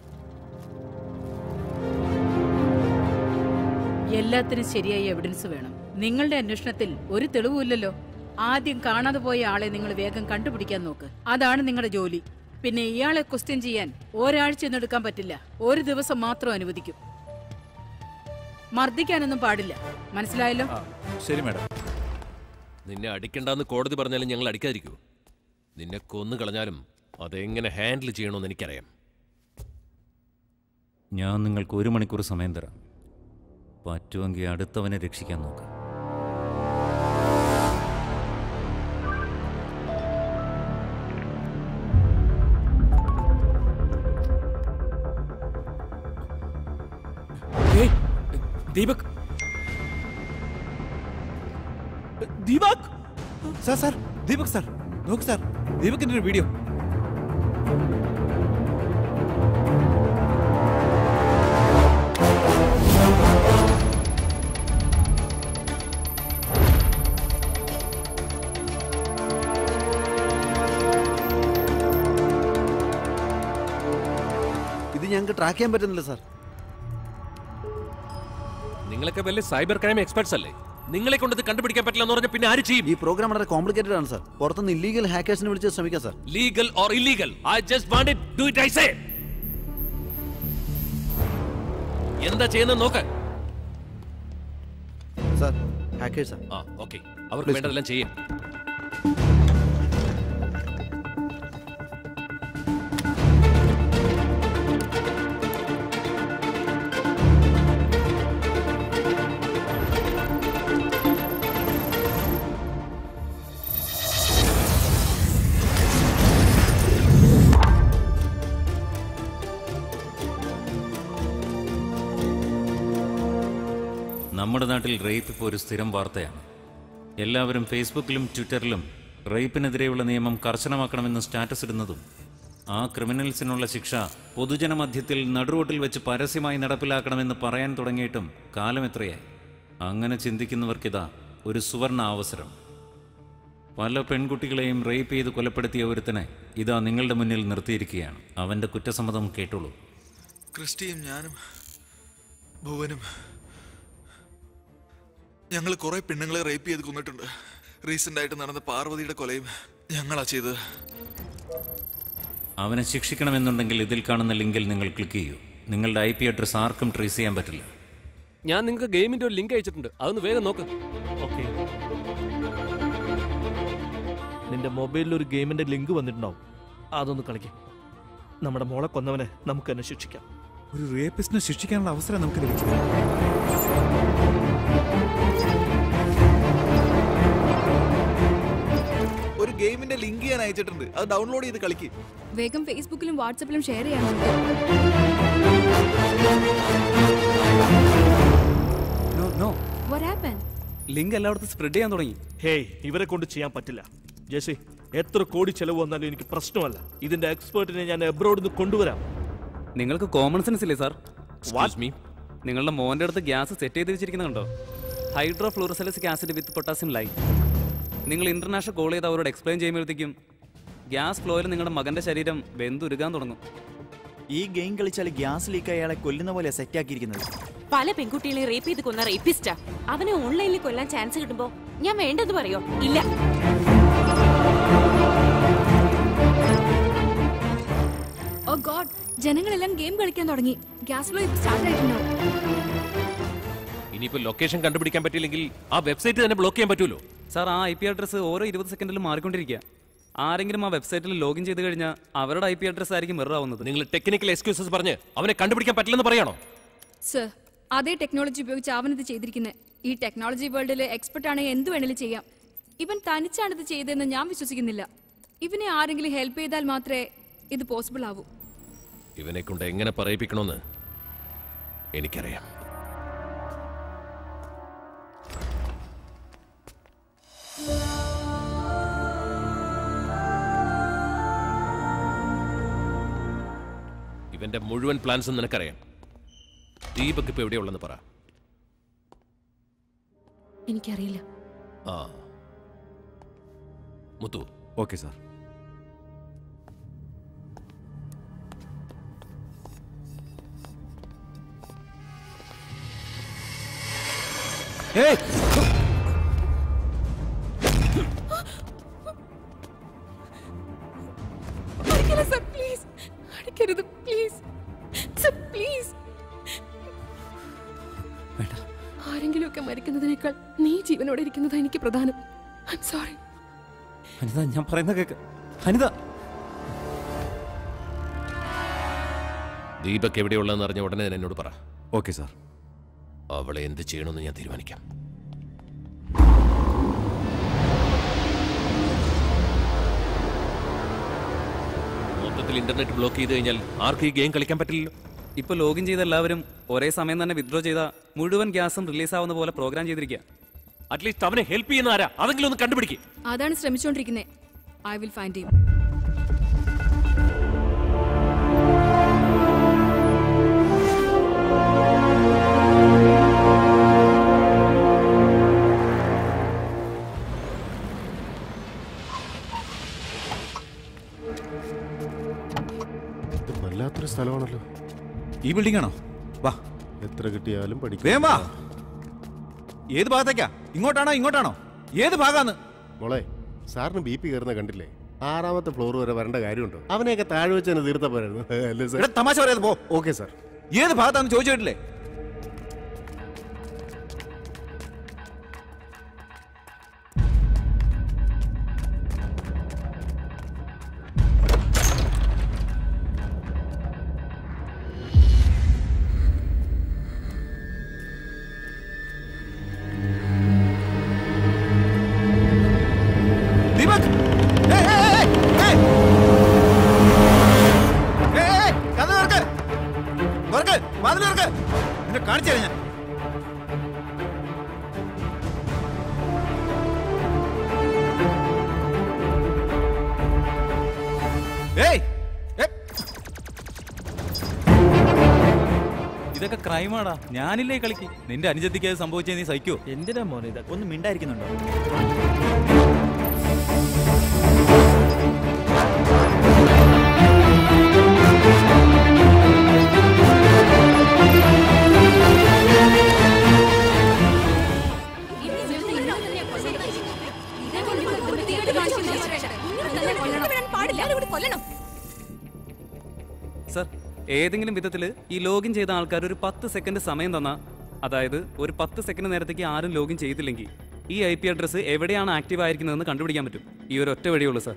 [SPEAKER 8] എല്ലാത്തിനും ശരിയായ എവിഡൻസ് വേണം നിങ്ങളുടെ അന്വേഷണത്തിൽ ഒരു തെളിവുമില്ലല്ലോ ആദ്യം കാണാതെ പോയ ആളെ നിങ്ങൾ വേഗം കണ്ടുപിടിക്കാൻ നോക്ക് അതാണ് നിങ്ങളുടെ ജോലി പിന്നെ ഇയാളെ ക്വസ്റ്റ്യൻ ചെയ്യാൻ ഒരാഴ്ച ഒന്നും എടുക്കാൻ പറ്റില്ല ഒരു ദിവസം മാത്രം അനുവദിക്കും മർദ്ദിക്കാനൊന്നും പാടില്ല മനസ്സിലായല്ലോ
[SPEAKER 9] ശരി മാഡം
[SPEAKER 10] നിന്നെ അടിക്കണ്ടെന്ന് കോടതി പറഞ്ഞാലും ഞങ്ങൾ അടിക്കാതിരിക്കൂ നിന്നെ കൊന്നു കളഞ്ഞാലും അതെങ്ങനെ ഹാൻഡിൽ ചെയ്യണമെന്ന് എനിക്കറിയാം
[SPEAKER 12] ഞാൻ നിങ്ങൾക്ക് ഒരു മണിക്കൂർ സമയം തരാം പറ്റുമെങ്കിൽ അടുത്തവനെ രക്ഷിക്കാൻ നോക്കാം
[SPEAKER 4] Deepak
[SPEAKER 18] Deepak sir sir Deepak sir നോക്ക് സാർ ദീപകിന്റെ ഒരു വീഡിയോ
[SPEAKER 17] ഇത് ഞങ്ങൾക്ക് ട്രാക്ക് ചെയ്യാൻ പറ്റുന്നില്ല സാർ
[SPEAKER 10] നിങ്ങളൊക്കെ വലിയ സൈബർ ക്രൈം എക്സ്പെർട്സ് അല്ലേ നിങ്ങളെ കൊണ്ട് ഇത് കണ്ടുപിടിക്കാൻ പറ്റില്ല എന്ന് പറഞ്ഞാൽ പിന്നെ ആര് ചെയ്യും
[SPEAKER 17] ഈ പ്രോഗ്രാം വളരെ കോംപ്ലിക്കേറ്റഡ് ആണ് സാർ പുറത്തുനിന്ന് ഇല്ലീഗൽ ഹാക്കേഴ്സിനെ വിളിച്ച് ശ്രമിക്കാം sir
[SPEAKER 10] legal or illegal I just want it do it I say എന്താ ചെയ്യുന്നത് നോക്ക്
[SPEAKER 17] സാർ ഹാക്കേഴ്സാ
[SPEAKER 10] ആ ഓക്കെ അവർക്ക് വേണ്ടതെല്ലാം ചെയ്യും
[SPEAKER 12] നമ്മുടെ നാട്ടിൽ റേപ്പ് ഇപ്പോൾ ഒരു സ്ഥിരം വാർത്തയാണ് എല്ലാവരും ഫേസ്ബുക്കിലും ട്വിറ്ററിലും റേപ്പിനെതിരെയുള്ള നിയമം കർശനമാക്കണമെന്ന് സ്റ്റാറ്റസ് ഇടുന്നതും ആ ക്രിമിനൽസിനുള്ള ശിക്ഷ പൊതുജനമധ്യത്തിൽ നടുറോട്ടിൽ വെച്ച് പരസ്യമായി നടപ്പിലാക്കണമെന്ന് പറയാൻ തുടങ്ങിയിട്ടും കാലം എത്രയായി അങ്ങനെ ചിന്തിക്കുന്നവർക്കിതാ ഒരു സുവർണ അവസരം പല പെൺകുട്ടികളെയും റേപ്പ് ചെയ്ത് കൊലപ്പെടുത്തിയ ഒരുത്തനെ ഇതാ നിങ്ങളുടെ മുന്നിൽ നിർത്തിയിരിക്കുകയാണ് അവന്റെ കുറ്റസമ്മതം കേട്ടോളൂ
[SPEAKER 18] ക്രിസ്റ്റിയും ഞാനും ഭുവനും ഞങ്ങൾ കുറെ പെണ്ണുങ്ങളെ റേപ്പ് ചെയ്ത് കൊന്നിട്ടുണ്ട് റീസെന്റ് ആയിട്ട് നടന്ന പാർവതിയുടെ കൊലയും ഞങ്ങളാ ചെയ്തത്
[SPEAKER 12] അവനെ ശിക്ഷിക്കണമെന്നുണ്ടെങ്കിൽ ഇതിൽ കാണുന്ന ലിങ്കിൽ നിങ്ങൾ ക്ലിക്ക് ചെയ്യൂ നിങ്ങളുടെ ഐ പി അഡ്രസ് ആർക്കും ട്രേസ് ചെയ്യാൻ പറ്റില്ല
[SPEAKER 21] ഞാൻ നിങ്ങൾക്ക് ഗെയിമിന്റെ ഒരു ലിങ്ക് അയച്ചിട്ടുണ്ട് അതൊന്ന് വേഗം നോക്ക്
[SPEAKER 2] ഓക്കെ നിന്റെ മൊബൈലിൽ ഒരു ഗെയിമിന്റെ ലിങ്ക് വന്നിട്ടുണ്ടാവും അതൊന്ന് കളിക്കാം നമ്മുടെ മോളെ കൊന്നവനെ നമുക്ക് തന്നെ ശിക്ഷിക്കാം
[SPEAKER 9] ഒരു റേപ്പിസ്റ്റിനെ ശിക്ഷിക്കാനുള്ള അവസരം നമുക്ക് ലഭിച്ചു
[SPEAKER 18] ഒരു ഗെയിമിന്റെ ലിങ്ക് ഞാൻ അയച്ചിട്ടുണ്ട് അത് ഡൗൺലോഡ് ചെയ്ത് കളിക്ക്
[SPEAKER 15] വേഗം ഫേസ്ബുക്കിലും വാട്സപ്പിലും ഷെയർ ചെയ്യാൻ What happened?
[SPEAKER 2] ലിങ്ക് എല്ലായിടത്തും സ്പ്രെഡ് ചെയ്യാൻ തുടങ്ങി ഹേയ് ഇവരെ കൊണ്ട് ചെയ്യാൻ പറ്റില്ല ജെസി എത്ര കോടി ചെലവ് വന്നാലും എനിക്ക് പ്രശ്നമല്ല ഇതിന്റെ എക്സ്പേർട്ടിനെ ഞാൻ എബ്രോഡിൽ നിന്ന് കൊണ്ടുവരാം
[SPEAKER 16] നിങ്ങൾക്ക് കോമൺ സെൻസ് ഇല്ലേ സാർ
[SPEAKER 2] Excuse me?
[SPEAKER 16] നിങ്ങളുടെ മോന്റെ അടുത്ത് ഗ്യാസ് സെറ്റ് ചെയ്ത് വെച്ചിരിക്കുന്നത് കണ്ടോ ഹൈഡ്രോ ഫ്ലൂറസലിസിക് ആസിഡ് വിത്ത് പൊട്ടാസ്യം ലൈൻ നിങ്ങൾ ഇന്റർനാഷണൽ കോൾ ചെയ്ത് അവരോട് എക്സ്പ്ലെയിൻ ചെയ്യുമ്പോഴത്തേക്കും ഗ്യാസ് ഫ്ലോയിൽ നിങ്ങളുടെ മകന്റെ ശരീരം വെന്തുരുകാൻ തുടങ്ങും
[SPEAKER 5] ഈ ഗെയിം കളിച്ചാൽ ഗ്യാസ് ലീക്ക് അയാളെ കൊല്ലുന്ന പോലെ സെറ്റ് ആക്കിയിരിക്കുന്നത്
[SPEAKER 7] പല പെൺകുട്ടികളെ റേപ്പ് ചെയ്ത് കൊന്ന റേപ്പിസ്റ്റാ അവനെ ഓൺലൈനിൽ കൊല്ലാൻ ചാൻസ് കിട്ടുമ്പോ ഞാൻ വേണ്ടെന്ന് പറയോ ഇല്ല
[SPEAKER 15] ഓ ഗോഡ് ജനങ്ങളെല്ലാം ഗെയിം കളിക്കാൻ തുടങ്ങി ഗ്യാസ് ഫ്ലോ സ്റ്റാർട്ട് ആയിട്ടുണ്ടാവും
[SPEAKER 10] ഇനിയിപ്പോ ലൊക്കേഷൻ കണ്ടുപിടിക്കാൻ പറ്റില്ലെങ്കിൽ ആ വെബ്സൈറ്റ് തന്നെ ബ്ലോക്ക് ചെയ്യാൻ പറ്റുമല്ലോ
[SPEAKER 16] സാർ ആ ഐ പി അഡ്രസ്സ് ഓരോ ഇരുപത് സെക്കൻഡിലും മാറിക്കൊണ്ടിരിക്കുക ആരെങ്കിലും ആ വെബ്സൈറ്റിൽ ലോഗിൻ ചെയ്ത് കഴിഞ്ഞാൽ അവരുടെ ഐ പി അഡ്രസ് ആയിരിക്കും മിറർ ആവുന്നത്
[SPEAKER 10] നിങ്ങൾ ടെക്നിക്കൽ എക്സ്ക്യൂസസ് പറഞ്ഞ് അവനെ കണ്ടുപിടിക്കാൻ പറ്റില്ലെന്ന് പറയണോ
[SPEAKER 15] സർ അതേ ടെക്നോളജി ഉപയോഗിച്ച് അവനിത് ചെയ്തിരിക്കുന്നത് ഈ ടെക്നോളജി വേൾഡിൽ എക്സ്പെർട്ട് ആണെങ്കിൽ എന്ത് വേണേലും ചെയ്യാം ഇവൻ തനിച്ചാണ് ഇത് ചെയ്തതെന്ന് ഞാൻ വിശ്വസിക്കുന്നില്ല ഇവനെ ആരെങ്കിലും ഹെൽപ്പ് ചെയ്താൽ മാത്രമേ ഇത് പോസിബിൾ ആവൂ
[SPEAKER 10] ഇവനെ കൊണ്ട് എങ്ങനെ പറയിപ്പിക്കണമെന്ന് എനിക്കറിയാം ഇവന്റെ മുഴുവൻ പ്ലാൻസും നിനക്കറിയാം ദീപക് ഇപ്പൊ എവിടെയുള്ളെന്ന് പറ
[SPEAKER 14] എനിക്കറിയില്ല
[SPEAKER 10] ആ മുത്തു
[SPEAKER 9] ഓക്കെ സാർ
[SPEAKER 14] അടിക്കരുത് സർ പ്ലീസ് അടിക്കരുത് പ്ലീസ് സർ പ്ലീസ് ആരെങ്കിലുമൊക്കെ മരിക്കുന്നതിനേക്കാൾ നീ ജീവനോടെ ഇരിക്കുന്നതാ എനിക്ക് പ്രധാനം ഐ സോറി
[SPEAKER 16] അനിത ഞാൻ പറയുന്ന കേക്ക് അനിത
[SPEAKER 10] ദീപക് എവിടെയുള്ളതെന്ന് അറിഞ്ഞ ഉടനെ തന്നെ എന്നോട് പറ
[SPEAKER 9] ഓക്കെ സാർ
[SPEAKER 10] അവളെ എന്ത് ചെയ്യണമെന്ന് ഞാൻ തീരുമാനിക്കാം മൊത്തത്തിൽ ഇന്റർനെറ്റ് ബ്ലോക്ക് ചെയ്ത് കഴിഞ്ഞാൽ ആർക്കും ഈ ഗെയിം കളിക്കാൻ പറ്റില്ലല്ലോ
[SPEAKER 16] ഇപ്പൊ ലോഗിൻ ചെയ്ത എല്ലാവരും ഒരേ സമയം തന്നെ വിത്ഡ്രോ ചെയ്ത മുഴുവൻ ഗ്യാസും റിലീസ് ആവുന്ന പോലെ പ്രോഗ്രാം ചെയ്തിരിക്കുക
[SPEAKER 10] അറ്റ്ലീസ്റ്റ് അവനെ ഹെൽപ്പ് ചെയ്യുന്ന ആരാ അതെങ്കിലും ഒന്ന് കണ്ടുപിടിക്കും
[SPEAKER 15] അതാണ് ശ്രമിച്ചുകൊണ്ടിരിക്കുന്നത് ഐ വിൽ ഫൈൻഡ് ഹിം
[SPEAKER 13] ഇത് വല്ലാത്തൊരു സ്ഥലമാണല്ലോ
[SPEAKER 9] ഈ ബിൽഡിംഗ് ആണോ വാ
[SPEAKER 13] എത്ര കിട്ടിയാലും പഠിക്കും
[SPEAKER 9] വേഗം വാ ഏത് ഭാഗത്തേക്കാ ഇങ്ങോട്ടാണോ ഇങ്ങോട്ടാണോ ഏത് ഭാഗാന്ന്
[SPEAKER 13] മോളെ സാറിന് ബി പി കയറുന്ന കണ്ടില്ലേ ആറാമത്തെ ഫ്ലോർ വരെ വരേണ്ട കാര്യമുണ്ടോ അവനെയൊക്കെ താഴെ വെച്ച് തന്നെ തീർത്ത പോരായിരുന്നു അല്ലേ
[SPEAKER 9] എടാ, തമാശ പറയാതെ പോ
[SPEAKER 13] ഓക്കെ സാർ
[SPEAKER 9] ഏത് ഭാഗത്താന്ന് ചോദിച്ചിട്ടില്ലേ ദീപക് ഏയ്, ഏയ്, ഏയ്, ഏയ്. ഏയ്, ഏയ്, കതക് തുറക്ക്. തുറക്ക്, വാതില് തുറക്ക്.
[SPEAKER 18] ഏയ്
[SPEAKER 3] ഇതൊക്കെ ക്രൈമാടാ ഞാനില്ലേ ഈ കളിക്ക് നിന്റെ അനുജത്തിക്ക് അത് സംഭവിച്ചത് നീ സഹിക്കോ
[SPEAKER 2] എന്തിനാ മോനെ ഇതൊക്കെ
[SPEAKER 19] ഒന്ന് മിണ്ടായിരിക്കുന്നുണ്ടോ
[SPEAKER 16] സർ ഏതെങ്കിലും വിധത്തിൽ ഈ ലോഗിൻ ചെയ്ത ആൾക്കാർ ഒരു പത്ത് സെക്കൻഡ് സമയം തന്നാ അതായത് ഒരു പത്ത് സെക്കൻഡ് നേരത്തേക്ക് ആരും ലോഗിൻ ചെയ്തില്ലെങ്കിൽ ഈ ഐ പി അഡ്രസ്സ് എവിടെയാണ് ആക്റ്റീവ് ആയിരിക്കുന്നതെന്ന് കണ്ടുപിടിക്കാൻ പറ്റും ഈ ഒരു ഒറ്റ വഴിയുള്ളൂ സർ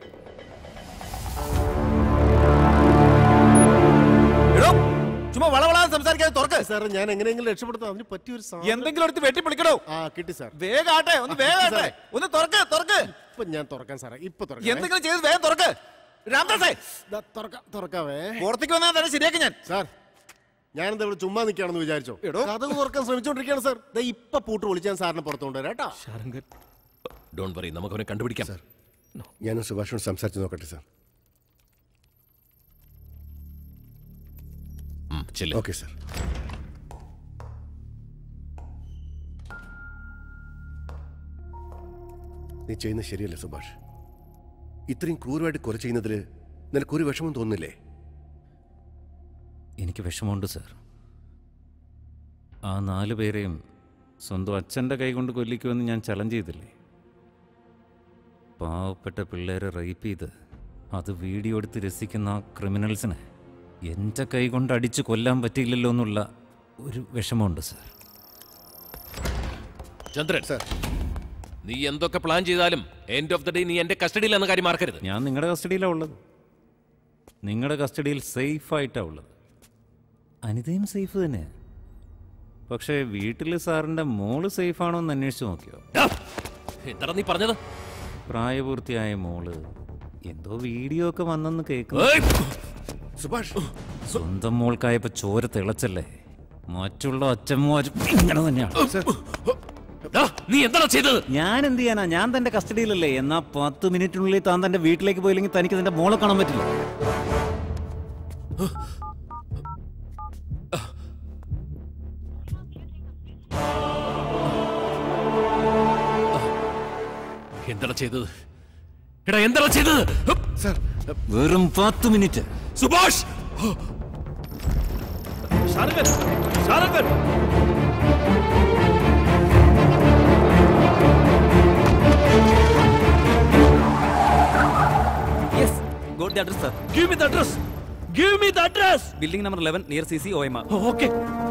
[SPEAKER 18] ചുമ്മാ വളവളാന്ന് സംസാരിക്കാതെ തുറക്ക്
[SPEAKER 6] സാർ ഞാൻ എങ്ങനെയെങ്കിലും രക്ഷപ്പെടുത്താം അതിന് പറ്റിയൊരു സാധനം-
[SPEAKER 18] എന്തെങ്കിലും എടുത്ത് വെട്ടി പൊളിക്കണോ
[SPEAKER 6] ആ കിട്ടി സാർ
[SPEAKER 18] വേഗാട്ടെ ഒന്ന് വേഗാട്ടെ ഒന്ന് തുറക്ക് തുറക്ക്
[SPEAKER 6] ഇപ്പൊ ഞാൻ തുറക്കാൻ സാറേ ഇപ്പൊ തുറക്കാം
[SPEAKER 18] എന്തെങ്കിലും ചെയ്ത് വേഗം തുറക്ക് രാംദാസേ
[SPEAKER 6] തുറക്കാം തുറക്കാവേ
[SPEAKER 18] പുറത്തേക്ക് വന്നാൽ തന്നെ ശരിയാക്കി ഞാൻ
[SPEAKER 6] സാർ ഞാനെന്താ ഇവിടെ ചുമ്മാ നിൽക്കുകയാണെന്ന് വിചാരിച്ചോ കഥ തുറക്കാൻ ശ്രമിച്ചോണ്ടിരിക്കുകയാണ് സാർ ദേ ഇപ്പൊ പൂട്ട് വിളിച്ച് ഞാൻ സാറിനെ പുറത്തു കൊണ്ടുവരാം കേട്ടോ
[SPEAKER 10] ഡോൺ വറി നമുക്ക് അവനെ കണ്ടുപിടിക്കാം
[SPEAKER 13] ഞാനും സുഭാഷിനോട് സംസാരിച്ച് നോക്കട്ടെ സാർ ഓക്കെ സാർ നീ ചെയ്യുന്നത് ശരിയല്ല സുഭാഷ് ഇത്രയും ക്രൂരമായിട്ട് കൊല ചെയ്യുന്നതിൽ നിനക്കൊരു വിഷമം തോന്നുന്നില്ലേ
[SPEAKER 12] എനിക്ക് വിഷമമുണ്ട് സാർ ആ നാല് പേരെയും സ്വന്തം അച്ഛൻ്റെ കൈകൊണ്ട് കൊല്ലിക്കുമെന്ന് ഞാൻ ചലഞ്ച് ചെയ്തില്ലേ പാവപ്പെട്ട പിള്ളേരെ റേപ്പ് ചെയ്ത് അത് വീഡിയോ എടുത്ത് രസിക്കുന്ന ആ ക്രിമിനൽസിനെ എൻ്റെ കൈ കൊണ്ട് അടിച്ച് കൊല്ലാൻ പറ്റിയില്ലല്ലോ എന്നുള്ള ഒരു വിഷമമുണ്ട് സാർ
[SPEAKER 10] ചന്ദ്രൻ നീ എന്തൊക്കെ പ്ലാൻ ചെയ്താലും എൻഡ് ഓഫ് ദ ഡേ നീ എന്റെ കസ്റ്റഡിയിലെന്ന കാര്യം മറക്കരുത്
[SPEAKER 12] ഞാൻ നിങ്ങളുടെ കസ്റ്റഡിയിലാണ് ഉള്ളത് നിങ്ങളുടെ കസ്റ്റഡിയിൽ സേഫായിട്ടാണ് ഉള്ളത് അനിതയും സേഫ് തന്നെ പക്ഷേ വീട്ടിൽ സാറിൻ്റെ മോള് സേഫാണോ എന്ന് അന്വേഷിച്ച് നോക്കിയോ
[SPEAKER 10] എന്താണ് നീ പറഞ്ഞത്
[SPEAKER 12] പ്രായപൂർത്തിയായ മോള് എന്തോ വീഡിയോ ഒക്കെ വന്നെന്ന് കേൾക്കുന്നു
[SPEAKER 13] സുഭാഷ്
[SPEAKER 12] സ്വന്തം മോൾക്കായപ്പോ ചോര തിളച്ചല്ലേ മറ്റുള്ള അച്ഛന്മാരും ഇങ്ങനെ തന്നെയാണ്
[SPEAKER 10] നീ എന്താണ് ചെയ്തത്
[SPEAKER 12] ഞാൻ എന്ത് ചെയ്യാനാ ഞാൻ തന്റെ കസ്റ്റഡിയിലല്ലേ എന്നാ പത്ത് മിനിറ്റിനുള്ളിൽ താൻ തന്റെ വീട്ടിലേക്ക് പോയില്ലെങ്കിൽ തനിക്ക് തന്റെ മോളെ കാണാൻ പറ്റില്ല
[SPEAKER 10] എന്താണ് ചെയ്തത് എടാ എന്താണ് ചെയ്തത്
[SPEAKER 13] സാർ
[SPEAKER 12] വെറും പത്ത് minute
[SPEAKER 10] Subhash
[SPEAKER 2] Sharangan Sharangan
[SPEAKER 16] yes got the address sir
[SPEAKER 2] give me the address give me the address
[SPEAKER 16] building number 11 near C C O M R
[SPEAKER 2] okay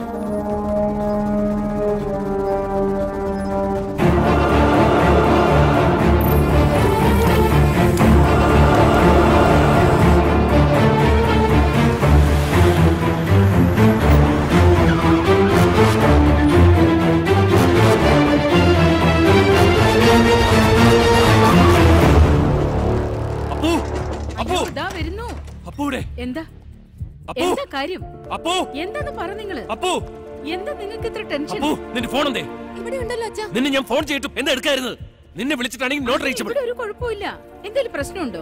[SPEAKER 10] Appu Appu
[SPEAKER 8] ഇതാ വരുന്നു
[SPEAKER 10] അപ്പൂടെ
[SPEAKER 8] എന്താ
[SPEAKER 10] അപ്പു!
[SPEAKER 8] എന്താ കാര്യം
[SPEAKER 10] അപ്പു
[SPEAKER 8] എന്താന്ന് പറ നിങ്ങള്
[SPEAKER 10] അപ്പു
[SPEAKER 8] എന്താ നിങ്ങൾക്ക് ഇത്ര ടെൻഷൻ
[SPEAKER 10] അപ്പു നിന്റെ ഫോൺ എന്തേ
[SPEAKER 8] ഇവിടെ ഉണ്ടല്ലോ അച്ഛാ
[SPEAKER 10] നിന്നെ ഞാൻ ഫോൺ ചെയ്തിട്ടും എന്താ എടുക്കായിരുന്നത് നിന്നെ വിളിച്ചിട്ടാണെങ്കിൽ നോട്ട് റീച്ചബിൾ
[SPEAKER 8] ഇവിടെ ഒരു കുഴപ്പമില്ല എന്തെങ്കിലും പ്രശ്നമുണ്ടോ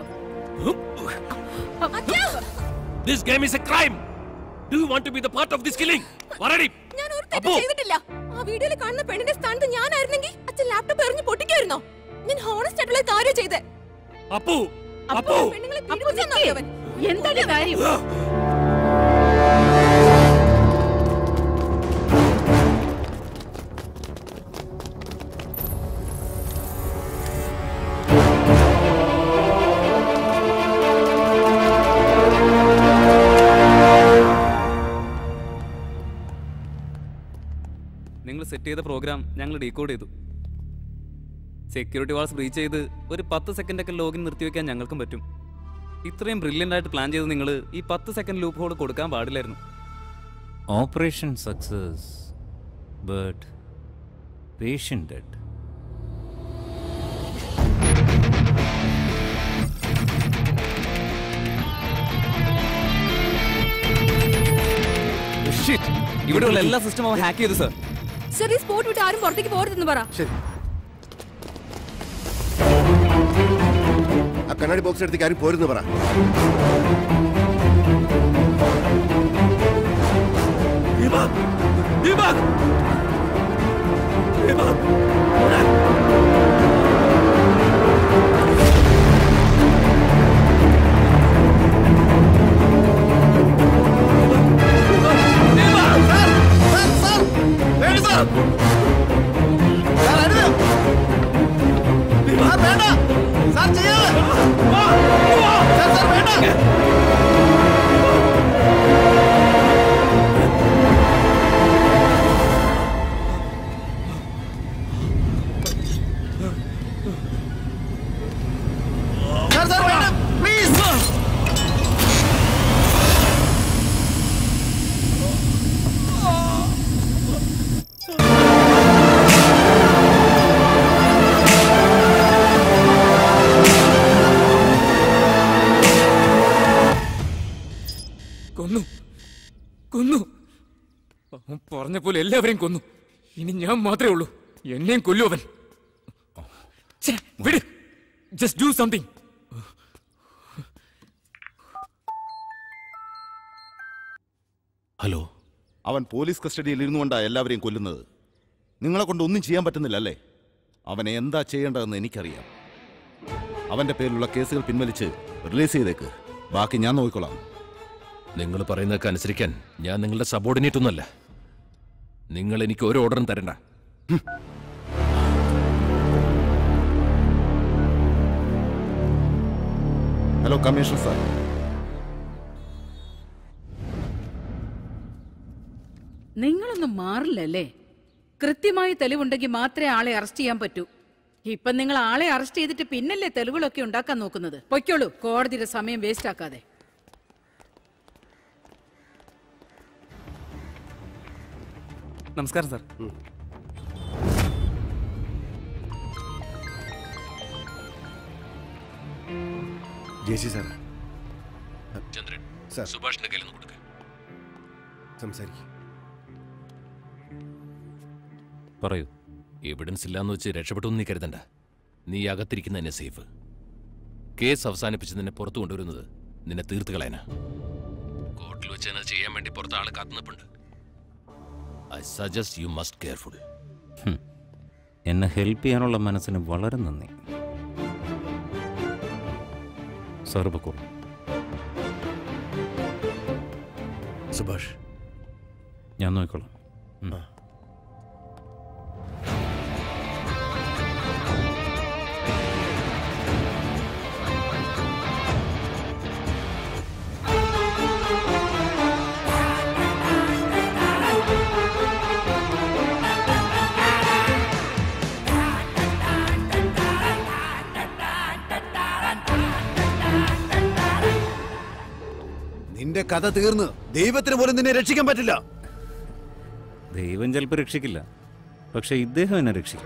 [SPEAKER 10] this game is a crime do you want to be the part of this killing പറയടി
[SPEAKER 22] ഞാൻ ഒരു തെറ്റും ചെയ്തിട്ടില്ല ആ വീഡിയോയിൽ കാണുന്ന പെണ്ണിന്റെ സ്ഥാനത്ത് ഞാനായിരുന്നെങ്കിൽ അച്ഛൻ ലാപ്ടോപ്പ് എറിഞ്ഞ് പൊട്ടിക്കായിരുന്നോ ഞാൻ ഹോണസ്റ്റ് ആയിട്ടുള്ള കാര്യം ചെയ്തേ
[SPEAKER 10] അപ്പു
[SPEAKER 22] അപ്പു പെണ്ണുങ്ങളെ പീഡിപ്പിച്ചെന്നോ അവൻ
[SPEAKER 8] എന്താണ് കാര്യം
[SPEAKER 16] നിങ്ങൾ സെറ്റ് ചെയ്ത പ്രോഗ്രാം ഞങ്ങൾ ഡീകോഡ് ചെയ്തു സെക്യൂരിറ്റി വാൾസ് ബ്രീച്ച് ചെയ്ത് ഒരു പത്ത് സെക്കൻഡൊക്കെ ലോഗിൻ നിർത്തിവെക്കാൻ ഞങ്ങൾക്കും പറ്റും ഇത്രയും ബ്രില്യൻ്റ് ആയിട്ട് പ്ലാൻ ചെയ്ത് നിങ്ങൾ ഈ പത്ത് സെക്കൻഡ് ലൂപ്പ് ഹോൾ കൊടുക്കാൻ പാടില്ലായിരുന്നു
[SPEAKER 12] operation success but patient dead
[SPEAKER 16] ഇവിടെയുള്ള എല്ലാ സിസ്റ്റം അവൻ ഹാക്ക് ചെയ്തു സർ
[SPEAKER 22] സർ ഈ സ്പോട്ട് വിട്ട് ആരും പുറത്തേക്ക് പോകരുതെന്ന് പറ
[SPEAKER 13] ശരി ആ കണ്ണാടി കണ്ണാടി ബോക്സ് എടുത്ത് കാര്യം പോരുന്ന് പറ
[SPEAKER 4] കൊന്നു കൊന്നു അവൻ പറഞ്ഞ പോലെ എല്ലാവരെയും കൊന്നു ഇനി ഞാൻ മാത്രമേ ഉള്ളൂ എന്നെയും കൊല്ലു അവൻ ഛെ, വിട് ജസ്റ്റ് ഡു സംതിങ്
[SPEAKER 1] ഹലോ അവൻ പോലീസ് കസ്റ്റഡിയിൽ ഇരുന്നുകൊണ്ടാ എല്ലാവരെയും കൊല്ലുന്നത് നിങ്ങളെ കൊണ്ട് ഒന്നും ചെയ്യാൻ പറ്റുന്നില്ല അല്ലേ അവനെ എന്താ ചെയ്യേണ്ടതെന്ന് എനിക്കറിയാം അവന്റെ പേരിലുള്ള കേസുകൾ പിൻവലിച്ച് റിലീസ് ചെയ്തേക്ക് ബാക്കി ഞാൻ നോക്കിക്കൊള്ളാം
[SPEAKER 10] നിങ്ങൾ പറയുന്നതൊക്കെ അനുസരിക്കാൻ ഞാൻ നിങ്ങളുടെ സബോർഡിനേറ്റ് ഒന്നുമല്ല നിങ്ങൾ എനിക്ക് ഒരു ഓർഡറും തരണ്ട
[SPEAKER 1] ഹലോ കമ്മീഷണർ സാർ
[SPEAKER 8] നിങ്ങളൊന്നും മാറില്ലല്ലേ കൃത്യമായി തെളിവുണ്ടെങ്കിൽ മാത്രമേ ആളെ അറസ്റ്റ് ചെയ്യാൻ പറ്റൂ ഇപ്പൊ നിങ്ങൾ ആളെ അറസ്റ്റ് ചെയ്തിട്ട് പിന്നല്ലേ തെളിവുകളൊക്കെ ഉണ്ടാക്കാൻ നോക്കുന്നത് പൊയ്ക്കോളൂ കോടതിയുടെ സമയം വേസ്റ്റ് ആക്കാതെ
[SPEAKER 16] നമസ്കാരം sir
[SPEAKER 13] Jesey sir
[SPEAKER 10] Chandran
[SPEAKER 13] sir
[SPEAKER 10] സുഭാഷിന്റെ കയ്യിൽ നിന്ന് കൊടുക്കുക
[SPEAKER 13] സംസാരിക്കും
[SPEAKER 12] പറയൂ
[SPEAKER 10] എവിഡൻസ് ഇല്ലാന്ന് വെച്ച് രക്ഷപ്പെട്ടൊന്നും നീ കരുതണ്ട നീ അകത്തിരിക്കുന്ന എന്നെ സേഫ് കേസ് അവസാനിപ്പിച്ച് നിന്നെ പുറത്തു കൊണ്ടുവരുന്നത് നിന്നെ തീർത്ത് കളയാനാ കോർട്ടിൽ വെച്ച് തന്നെ ചെയ്യാൻ വേണ്ടി പുറത്ത് ആള് കാത്തുനിപ്പുണ്ട് I suggest you must careful
[SPEAKER 12] hmm. എന്നെ ഹെൽപ്പ് ചെയ്യാനുള്ള മനസ്സിന് വളരെ നന്ദി സാറ് പൊക്കോളൂ
[SPEAKER 13] സുഭാഷ്
[SPEAKER 12] ഞാൻ നോക്കിക്കോളാം ഉം.
[SPEAKER 17] നിന്റെ കഥ തീർന്ന് ദൈവത്തിന് പോലും നിന്നെ രക്ഷിക്കാൻ പറ്റില്ല
[SPEAKER 12] ദൈവം ചിലപ്പോൾ രക്ഷിക്കില്ല പക്ഷെ ഇദ്ദേഹം എന്നെ രക്ഷിക്കും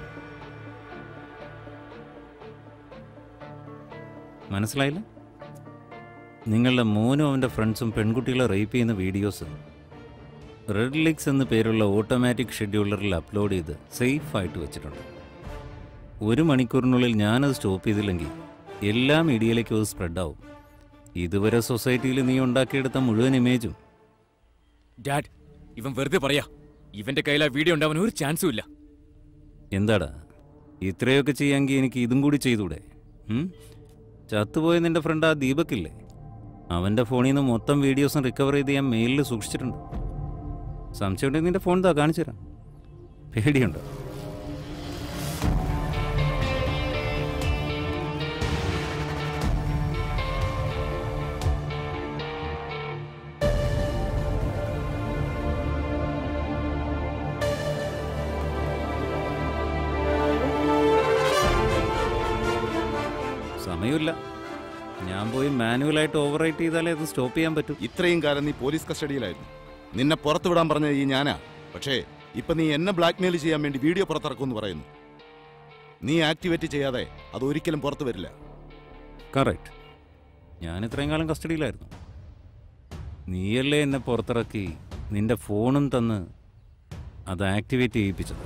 [SPEAKER 12] മനസ്സിലായില്ല നിങ്ങളുടെ മോനും അവൻ്റെ ഫ്രണ്ട്സും പെൺകുട്ടികളെ റേപ്പ് ചെയ്യുന്ന വീഡിയോസ് റെഡ് ലിക്സ് എന്ന പേരുള്ള ഓട്ടോമാറ്റിക് ഷെഡ്യൂളറിൽ അപ്ലോഡ് ചെയ്ത് സേഫായിട്ട് വെച്ചിട്ടുണ്ട് ഒരു മണിക്കൂറിനുള്ളിൽ ഞാനത് സ്റ്റോപ്പ് ചെയ്തില്ലെങ്കിൽ എല്ലാ മീഡിയയിലേക്കും അത് സ്പ്രെഡാവും ഇതുവരെ സൊസൈറ്റിയിൽ നീ ഉണ്ടാക്കിയെടുത്ത മുഴുവൻ ഇമേജും
[SPEAKER 4] ഡാഡ് ഇവൻ വെറുതെ പറയാ ഇവന്റെ കയ്യിൽ ആ വീഡിയോ ഉണ്ടാവാൻ ഒരു ചാൻസും ഇല്ല
[SPEAKER 12] എന്താടാ ഇത്രയൊക്കെ ചെയ്യാമെങ്കിൽ എനിക്ക് ഇതും കൂടി ചെയ്തൂടെ ഉം? ചത്തുപോയ നിന്റെ ഫ്രണ്ട് ആ ദീപക്കില്ലേ അവൻ്റെ ഫോണിൽ നിന്ന് മൊത്തം വീഡിയോസും റിക്കവർ ചെയ്ത് ഞാൻ മെയിലിൽ സൂക്ഷിച്ചിട്ടുണ്ട് സംശയമുണ്ടെങ്കിൽ നിന്റെ ഫോൺ താ കാണിച്ചു തരാം പേടിയുണ്ടോ സമയമില്ല ഞാൻ പോയി മാനുവലായിട്ട് ഓവർ റൈറ്റ് ചെയ്താലേ അത് സ്റ്റോപ്പ് ചെയ്യാൻ പറ്റും
[SPEAKER 1] ഇത്രയും കാലം നീ പോലീസ് കസ്റ്റഡിയിലായിരുന്നു നിന്നെ പുറത്തു വിടാൻ പറഞ്ഞത് ഈ ഞാനാ പക്ഷേ ഇപ്പൊ നീ എന്നെ ബ്ലാക്ക്മെയിൽ ചെയ്യാൻ വേണ്ടി വീഡിയോ പുറത്തിറക്കുമെന്ന് പറയുന്നു നീ ആക്ടിവേറ്റ് ചെയ്യാതെ അത് ഒരിക്കലും പുറത്തു വരില്ല
[SPEAKER 12] കറക്റ്റ് ഞാൻ ഇത്രയും കാലം കസ്റ്റഡിയിലായിരുന്നു നീയല്ലേ എന്നെ പുറത്തിറക്കി നിന്റെ ഫോണും തന്ന് അത് ആക്ടിവേറ്റ് ചെയ്യിപ്പിച്ചത്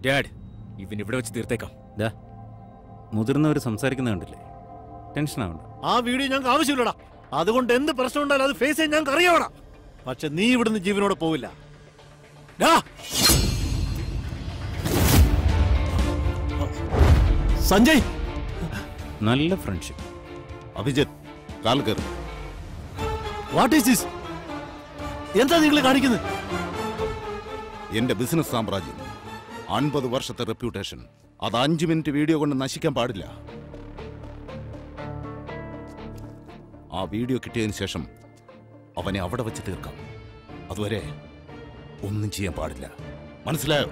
[SPEAKER 4] ഡാഡ് ഇവൻ ഇവിടെ വെച്ച് തീർത്തേക്കാം
[SPEAKER 12] ദാ മുതിർന്നവർ സംസാരിക്കുന്ന കണ്ടില്ലേ ടെൻഷൻ ആവണ്ട
[SPEAKER 11] ആ വീഡിയോ ഞങ്ങൾക്ക് ആവശ്യമില്ലടാ അതുകൊണ്ട് എന്ത് പ്രശ്നം ഉണ്ടായാലും അത് ഫേസ് ചെയ്യാൻ ഞങ്ങൾക്ക് അറിയാവണം പക്ഷെ നീ ഇവിടുന്ന് ജീവനോടെ പോവില്ല ഡാ. സഞ്ജയ്
[SPEAKER 12] നല്ല ഫ്രണ്ട്ഷിപ്പ്
[SPEAKER 1] അഭിജിത്ത് കാൽ കയറി
[SPEAKER 11] വാട്ട് ഈസ് ദിസ് എന്താ നിങ്ങൾ കാണിക്കുന്നത്
[SPEAKER 1] എന്റെ ബിസിനസ് സാമ്രാജ്യം അൻപത് വർഷത്തെ റെപ്യൂട്ടേഷൻ അത് അഞ്ച് മിനിറ്റ് വീഡിയോ കൊണ്ട് നശിക്കാൻ പാടില്ല ആ വീഡിയോ കിട്ടിയതിന് ശേഷം അവനെ അവിടെ വെച്ച് തീർക്കാം അതുവരെ ഒന്നും ചെയ്യാൻ പാടില്ല മനസ്സിലായോ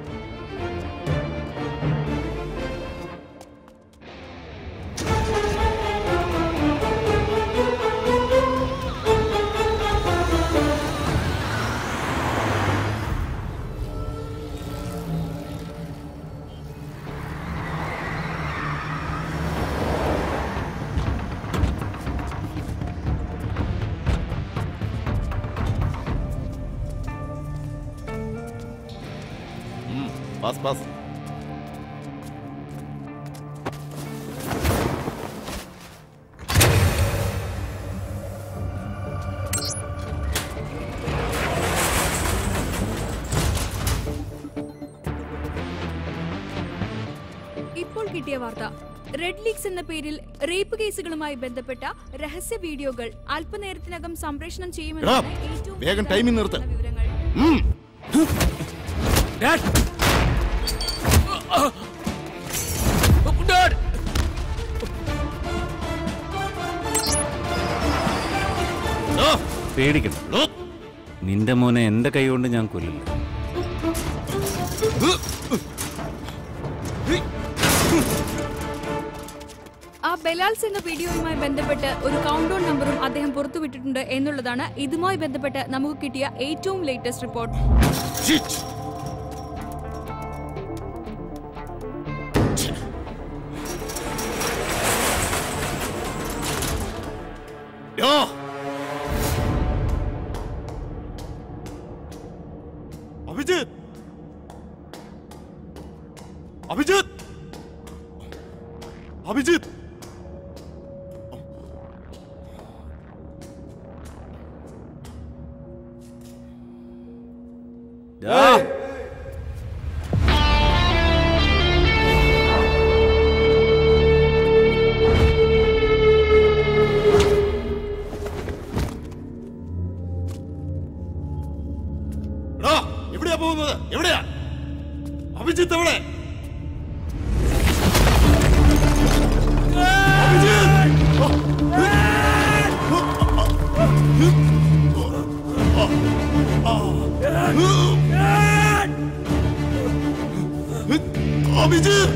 [SPEAKER 1] പാസ് പാസ്
[SPEAKER 15] ഇപ്പോൾ കിട്ടിയ വാർത്ത റെഡ് ലീക്സ് എന്ന പേരിൽ റേപ്പ് കേസുകളുമായി ബന്ധപ്പെട്ട രഹസ്യ വീഡിയോകൾ അല്പനേരത്തിനകം സംപ്രേഷണം
[SPEAKER 1] എടാ,
[SPEAKER 15] ചെയ്യുമെന്നാണ് ഏറ്റവും
[SPEAKER 1] വേഗം ടൈമിംഗ് നിർത്ത്
[SPEAKER 15] വിവരങ്ങൾ
[SPEAKER 1] ഉം.
[SPEAKER 12] പേടിക്കണം നിന്റെ മോനെ എന്റെ കൈ കൊണ്ട് ഞാൻ കൊല്ലില്ല
[SPEAKER 15] ആ ബലാൽസ് എന്ന വീഡിയോയുമായി ബന്ധപ്പെട്ട് ഒരു കൗണ്ട് ഡൗൺ നമ്പറും അദ്ദേഹം പുറത്തുവിട്ടിട്ടുണ്ട് എന്നുള്ളതാണ് ഇതുമായി ബന്ധപ്പെട്ട് നമുക്ക് കിട്ടിയ ഏറ്റവും ലേറ്റസ്റ്റ് റിപ്പോർട്ട്
[SPEAKER 1] യോ അഭിജിത്ത് അഭിജിത്ത് അഭിജിത്ത് എടാ, എവിടെയാ പോകുന്നത് എവിടെയാ അഭിജിത്ത് എവിടെ അഭിജിത്ത്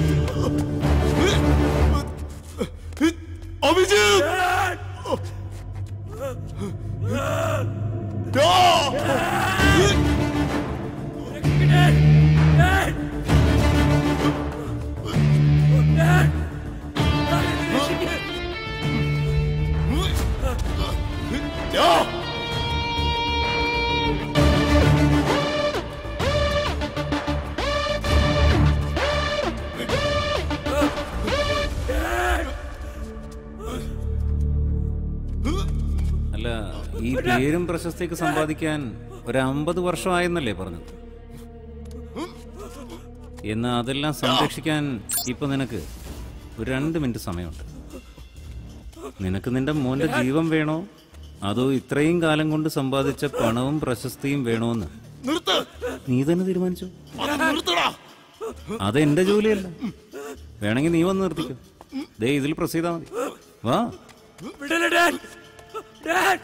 [SPEAKER 12] അല്ല ഈ പേരും പ്രശസ്തിയൊക്കെ സമ്പാദിക്കാൻ ഒരു അമ്പത് വർഷമായെന്നല്ലേ പറഞ്ഞത് എന്നാ അതെല്ലാം സംരക്ഷിക്കാൻ ഇപ്പൊ നിനക്ക് ഒരു രണ്ട് മിനിറ്റ് സമയമുണ്ട് നിനക്ക് നിന്റെ മോന്റെ ജീവൻ വേണോ അതോ ഇത്രയും കാലം കൊണ്ട് സമ്പാദിച്ച പണവും പ്രശസ്തിയും വേണോന്ന്
[SPEAKER 1] നിർത്ത്
[SPEAKER 12] നീ തന്നെ തീരുമാനിച്ചു
[SPEAKER 1] അത് നിർത്തടാ
[SPEAKER 12] അത് എന്റെ ജോലിയല്ല വേണമെങ്കിൽ നീ വന്ന് നിർത്തിക്കോ ദേ ഇതിൽ പ്രസ് ചെയ്താൽ മതി വാ
[SPEAKER 11] വിടല്ലേ ഡാഡ് ഡാഡ്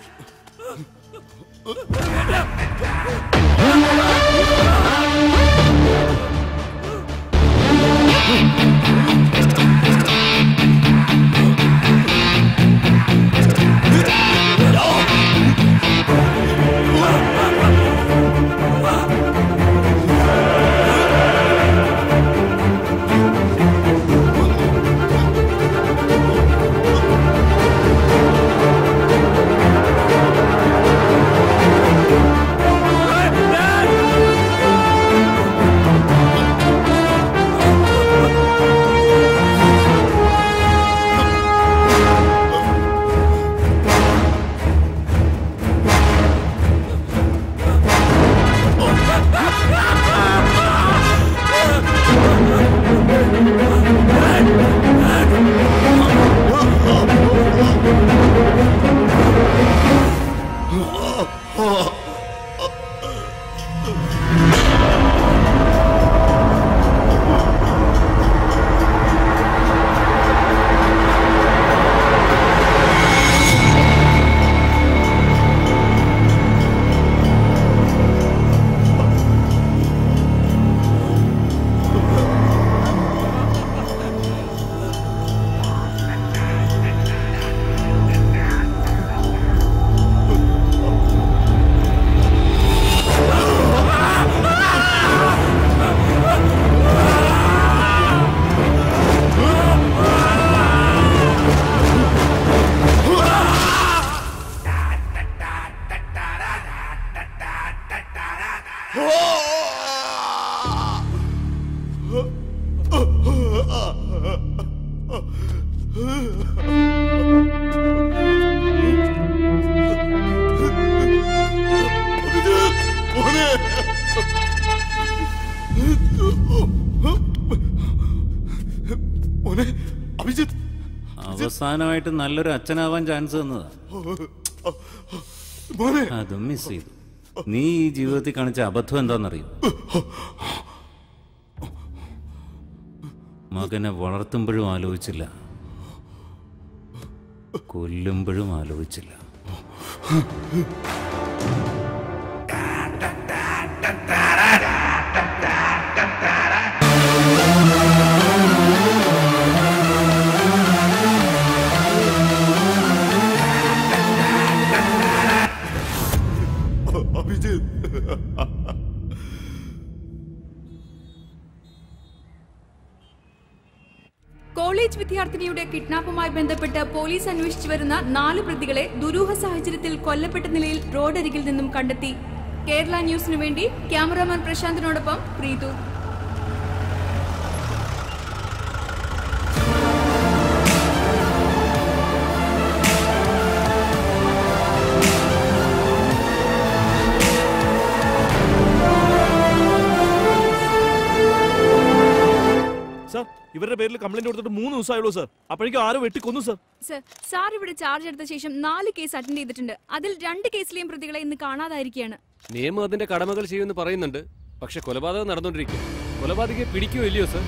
[SPEAKER 1] ആ
[SPEAKER 12] അവസാനമായിട്ട് നല്ലൊരു അച്ഛനാവാൻ ചാൻസ് തന്നതാ അതും മിസ് ചെയ്തു നീ ഈ ജീവിതത്തിൽ കാണിച്ച അബദ്ധം എന്താണെന്നറിയോ മകനെ വളർത്തുമ്പോഴും ആലോചിച്ചില്ല കൊല്ലുമ്പോഴും ആലോചിച്ചില്ല
[SPEAKER 15] കോളേജ് വിദ്യാർത്ഥിനിയുടെ കിഡ്നാപ്പുമായി ബന്ധപ്പെട്ട് പോലീസ് അന്വേഷിച്ചു വരുന്ന നാല് പ്രതികളെ ദുരൂഹ സാഹചര്യത്തിൽ കൊല്ലപ്പെട്ട നിലയിൽ റോഡരികിൽ നിന്നും കണ്ടെത്തി കേരള ന്യൂസിനു വേണ്ടി ക്യാമറാമാൻ പ്രശാന്തിനോടൊപ്പം പ്രീതു
[SPEAKER 2] സാർ ഇവരുടെ പേരിൽ കംപ്ലൈന്റ് കൊടുത്തിട്ട് മൂന്ന് ദിവസമായുള്ളൂ സാർ അപ്പോഴേക്കും ആരോ വെട്ടിക്കൊന്നു സാർ
[SPEAKER 15] സർ സാർ ഇവിടെ ചാർജ് എടുത്ത ശേഷം നാല് കേസ് അറ്റൻഡ് ചെയ്തിട്ടുണ്ട് അതിൽ രണ്ട് കേസിലെയും പ്രതികളെ ഇന്ന് കാണാതായിരിക്കുകയാണ്
[SPEAKER 10] നിയമം അതിന്റെ കടമകൾ ചെയ്യുമെന്ന് പറയുന്നുണ്ട് പക്ഷെ കൊലപാതകം നടന്നുകൊണ്ടിരിക്കും കൊലപാതകയെ പിടിക്കുകയോ ഇല്ലയോ സർ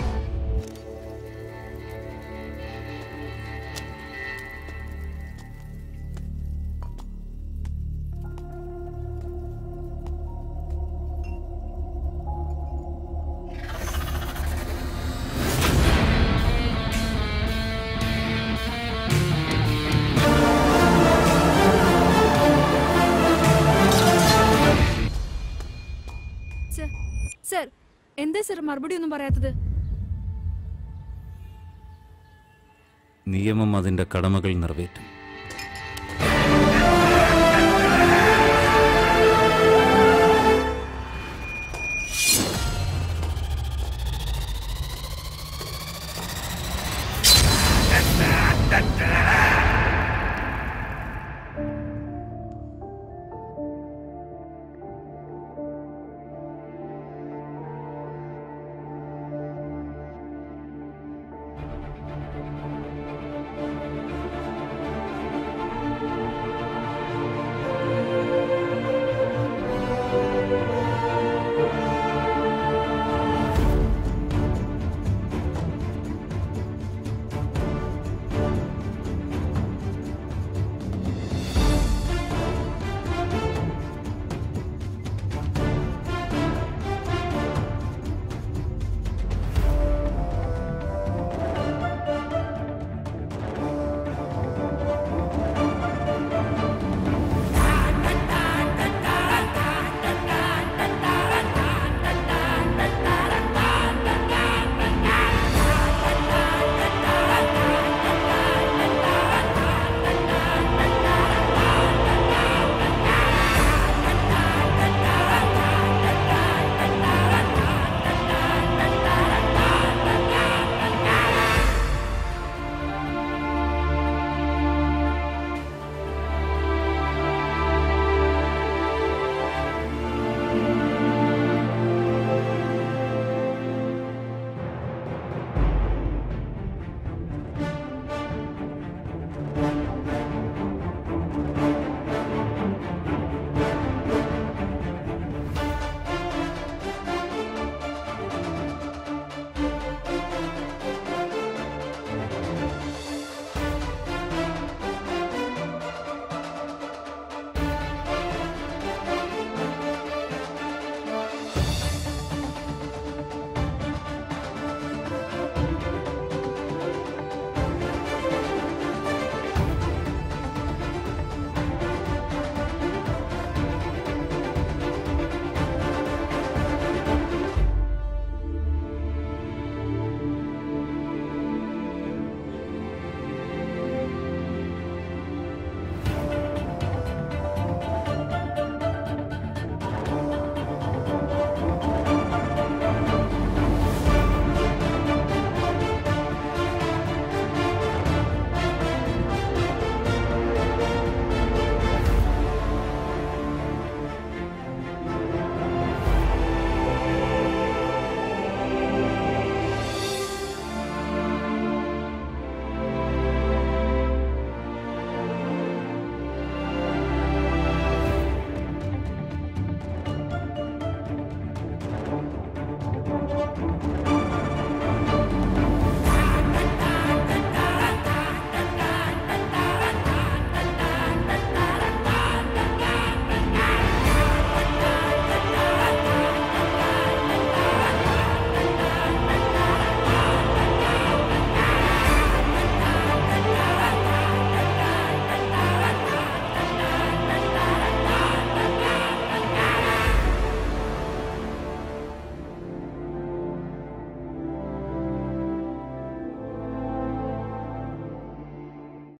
[SPEAKER 15] സർ സർ എന്താ സർ മറുപടി ഒന്നും പറയാത്തത്
[SPEAKER 12] നിയമം അതിൻ്റെ കടമകൾ നിറവേറ്റും